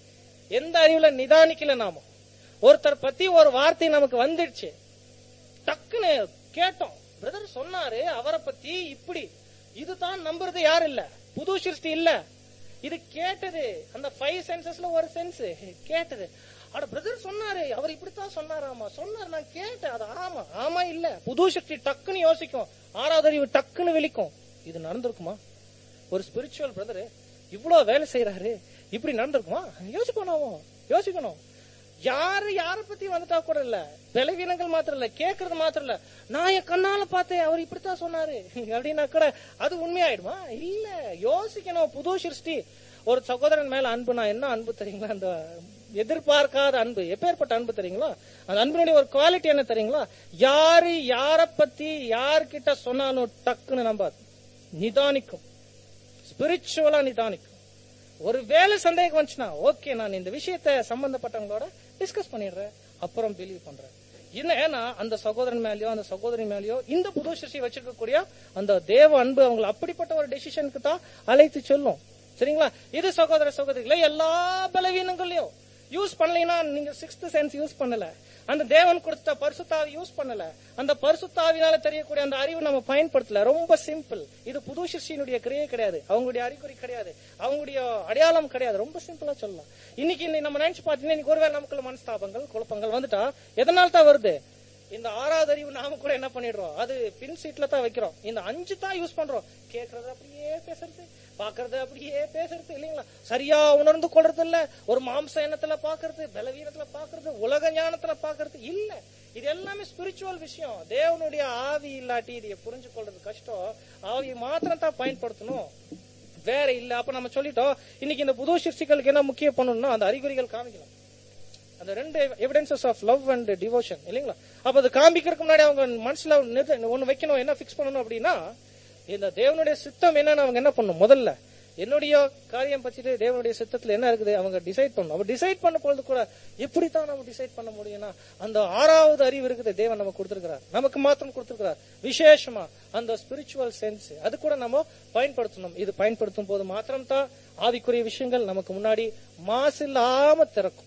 எந்த அறிவுல நிதானிக்கல நாம ஒருத்தர் பத்தி ஒரு வார்த்தை நமக்கு வந்துடுச்சு டக்குன்னு கேட்டோம் பிரதர் சொன்னாரு அவரை பத்தி இப்படி இதுதான் நம்புறது யாரு இல்ல புது சிருஷ்டி இல்ல இது கேட்டது அந்த ஃபைவ் சென்சஸ்ல ஒரு சென்ஸ் கேட்டது அட பிரதர் சொன்னாரு அவர் இப்படித்தான் சொன்னாராமா சொன்னாரு நான் கேட்டேன் அது ஆமா ஆமா இல்ல புது சக்தி டக்குன்னு யோசிக்கும் ஆறாவது அறிவு டக்குன்னு விழிக்கும் இது நடந்திருக்குமா ஒரு ஸ்பிரிச்சுவல் பிரதர் இவ்வளவு வேலை செய்யறாரு இப்படி நடந்திருக்குமா யோசிக்கணும் யோசிக்கணும் யாரு யார பத்தி வந்துட்டா கூட இல்ல பலவீனங்கள் மாத்திரம் இல்ல கேக்குறது மாத்திரம் இல்ல நான் என் கண்ணால பார்த்தேன் அவர் இப்படித்தான் சொன்னாரு அப்படின்னா கூட அது உண்மையாயிடுமா இல்ல யோசிக்கணும் புது சிருஷ்டி ஒரு சகோதரன் மேல அன்பு நான் என்ன அன்பு தெரியுங்களா அந்த எதிர்பார்க்காத அன்பு எப்பேற்பட்ட அன்பு தெரியுங்களா அந்த அன்பினுடைய ஒரு குவாலிட்டி என்ன தெரியுங்களா யாரு யார பத்தி யார்கிட்ட சொன்னாலும் டக்குன்னு நம்பாது நிதானிக்கும் ஸ்பிரிச்சுவலா நிதானிக்கும் ஒரு வேலை சந்தேகம் வந்துச்சுன்னா ஓகே நான் இந்த விஷயத்த சம்பந்தப்பட்டவங்களோட டிஸ்கஸ் பண்ணிடுறேன் அப்புறம் பிலீவ் பண்றேன் என்ன ஏன்னா அந்த சகோதரன் மேலயோ அந்த சகோதரி மேலயோ இந்த புது சிருஷ்டி வச்சிருக்கக்கூடிய அந்த தேவ அன்பு அவங்களை அப்படிப்பட்ட ஒரு டெசிஷனுக்கு தான் அழைத்து சொல்லும் சரிங்களா இது சகோதர சகோதரிகளே எல்லா பலவீனங்களையும் யூஸ் பண்ணலைன்னா நீங்க சிக்ஸ்த் சென்ஸ் யூஸ் பண்ணல அந்த தேவன் கொடுத்த பரிசுத்தாவி யூஸ் பண்ணல அந்த பரிசுத்தாவினால தெரியக்கூடிய அந்த அறிவு நம்ம பயன்படுத்தல ரொம்ப சிம்பிள் இது புது சிருஷ்டியினுடைய கிரியை கிடையாது அவங்களுடைய அறிகுறி கிடையாது அவங்களுடைய அடையாளம் கிடையாது ரொம்ப சிம்பிளா சொல்லலாம் இன்னைக்கு இன்னைக்கு நம்ம நினைச்சு பார்த்தீங்கன்னா இன்னைக்கு ஒருவேளை நமக்குள்ள மனஸ்தாபங்கள் குழப்பங்கள் வந்துட்டா எதனால தான் வருது இந்த ஆறாவது அறிவு நாம கூட என்ன பண்ணிடுறோம் அது பின் சீட்ல தான் வைக்கிறோம் இந்த அஞ்சு தான் யூஸ் பண்றோம் கேக்குறது அப்படியே பேசுறது பாக்குறது அப்படியே பேசுறது இல்லைங்களா சரியா உணர்ந்து கொள்றது இல்ல ஒரு மாம்ச எண்ணத்துல பாக்குறது பலவீனத்துல பாக்குறது உலக ஞானத்துல பாக்குறது இல்ல இது எல்லாமே ஸ்பிரிச்சுவல் விஷயம் தேவனுடைய ஆவி இல்லாட்டி இதை புரிஞ்சு கொள்றது கஷ்டம் ஆவியை மாத்திரம் தான் பயன்படுத்தணும் வேற இல்ல அப்ப நம்ம சொல்லிட்டோம் இன்னைக்கு இந்த புது சிருஷ்டிகளுக்கு என்ன முக்கிய பண்ணணும்னா அந்த அறிகுறிகள் காமிக்கணும் அந்த ரெண்டு evidences of love and devotion இல்லைங்களா அப்ப அது காமிக்கிறதுக்கு முன்னாடி அவங்க மனசுல நிறுத்த- ஒண்ணு வைக்கணும் என்ன ஃபிக்ஸ் பண்ணணும் அப்படின்னா இந்த தேவனுடைய சித்தம் என்னன்னு அவங்க என்ன பண்ணணும் முதல்ல என்னுடைய காரியம் பற்றிட்டு தேவனுடைய சித்தத்துல என்ன இருக்குது அவங்க டிசைட் பண்ணணும் அப்ப டிசைட் பண்ண பொழுது கூட எப்படித்தான் நம்ம டிசைட் பண்ண முடியும்னா அந்த ஆறாவது அறிவு இருக்குது தேவன் நமக்கு கொடுத்திருக்கிறார் நமக்கு மாத்திரம் கொடுத்திருக்கிறார் விசேஷமா அந்த ஸ்பிரிச்சுவல் சென்ஸ் அது கூட நம்ம பயன்படுத்தணும் இது பயன்படுத்தும் போது மாத்திரம் தான் ஆவிக்குரிய விஷயங்கள் நமக்கு முன்னாடி மாசு இல்லாம திறக்கும்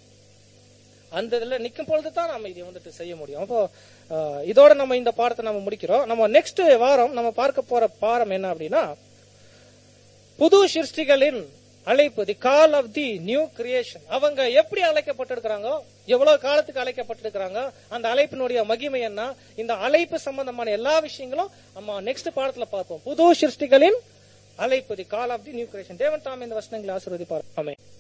அந்த இதுல நிக்கும் பொழுது தான் நம்ம இதை வந்துட்டு செய்ய முடியும் அப்போ அஹ், இதோட நம்ம இந்த பாடத்தை நம்ம முடிக்கிறோம் நம்ம நெக்ஸ்ட் வாரம் நம்ம பார்க்க போற பாடம் என்ன அப்படின்னா புது சிருஷ்டிகளின் அழைப்பு the call of the new creation அவங்க எப்படி அழைக்கப்பட்டிருக்கிறாங்க எவ்வளவு காலத்துக்கு அழைக்கப்பட்டிருக்கிறாங்க அந்த அழைப்பினுடைய மகிமை என்ன இந்த அழைப்பு சம்பந்தமான எல்லா விஷயங்களும் நம்ம நெக்ஸ்ட் பாடத்துல பார்ப்போம் புது சிருஷ்டிகளின் அழைப்பு the call of the new creation தேவன் தாம் இந்த வசனங்களை ஆசீர்வதிப்பார் ஆமென்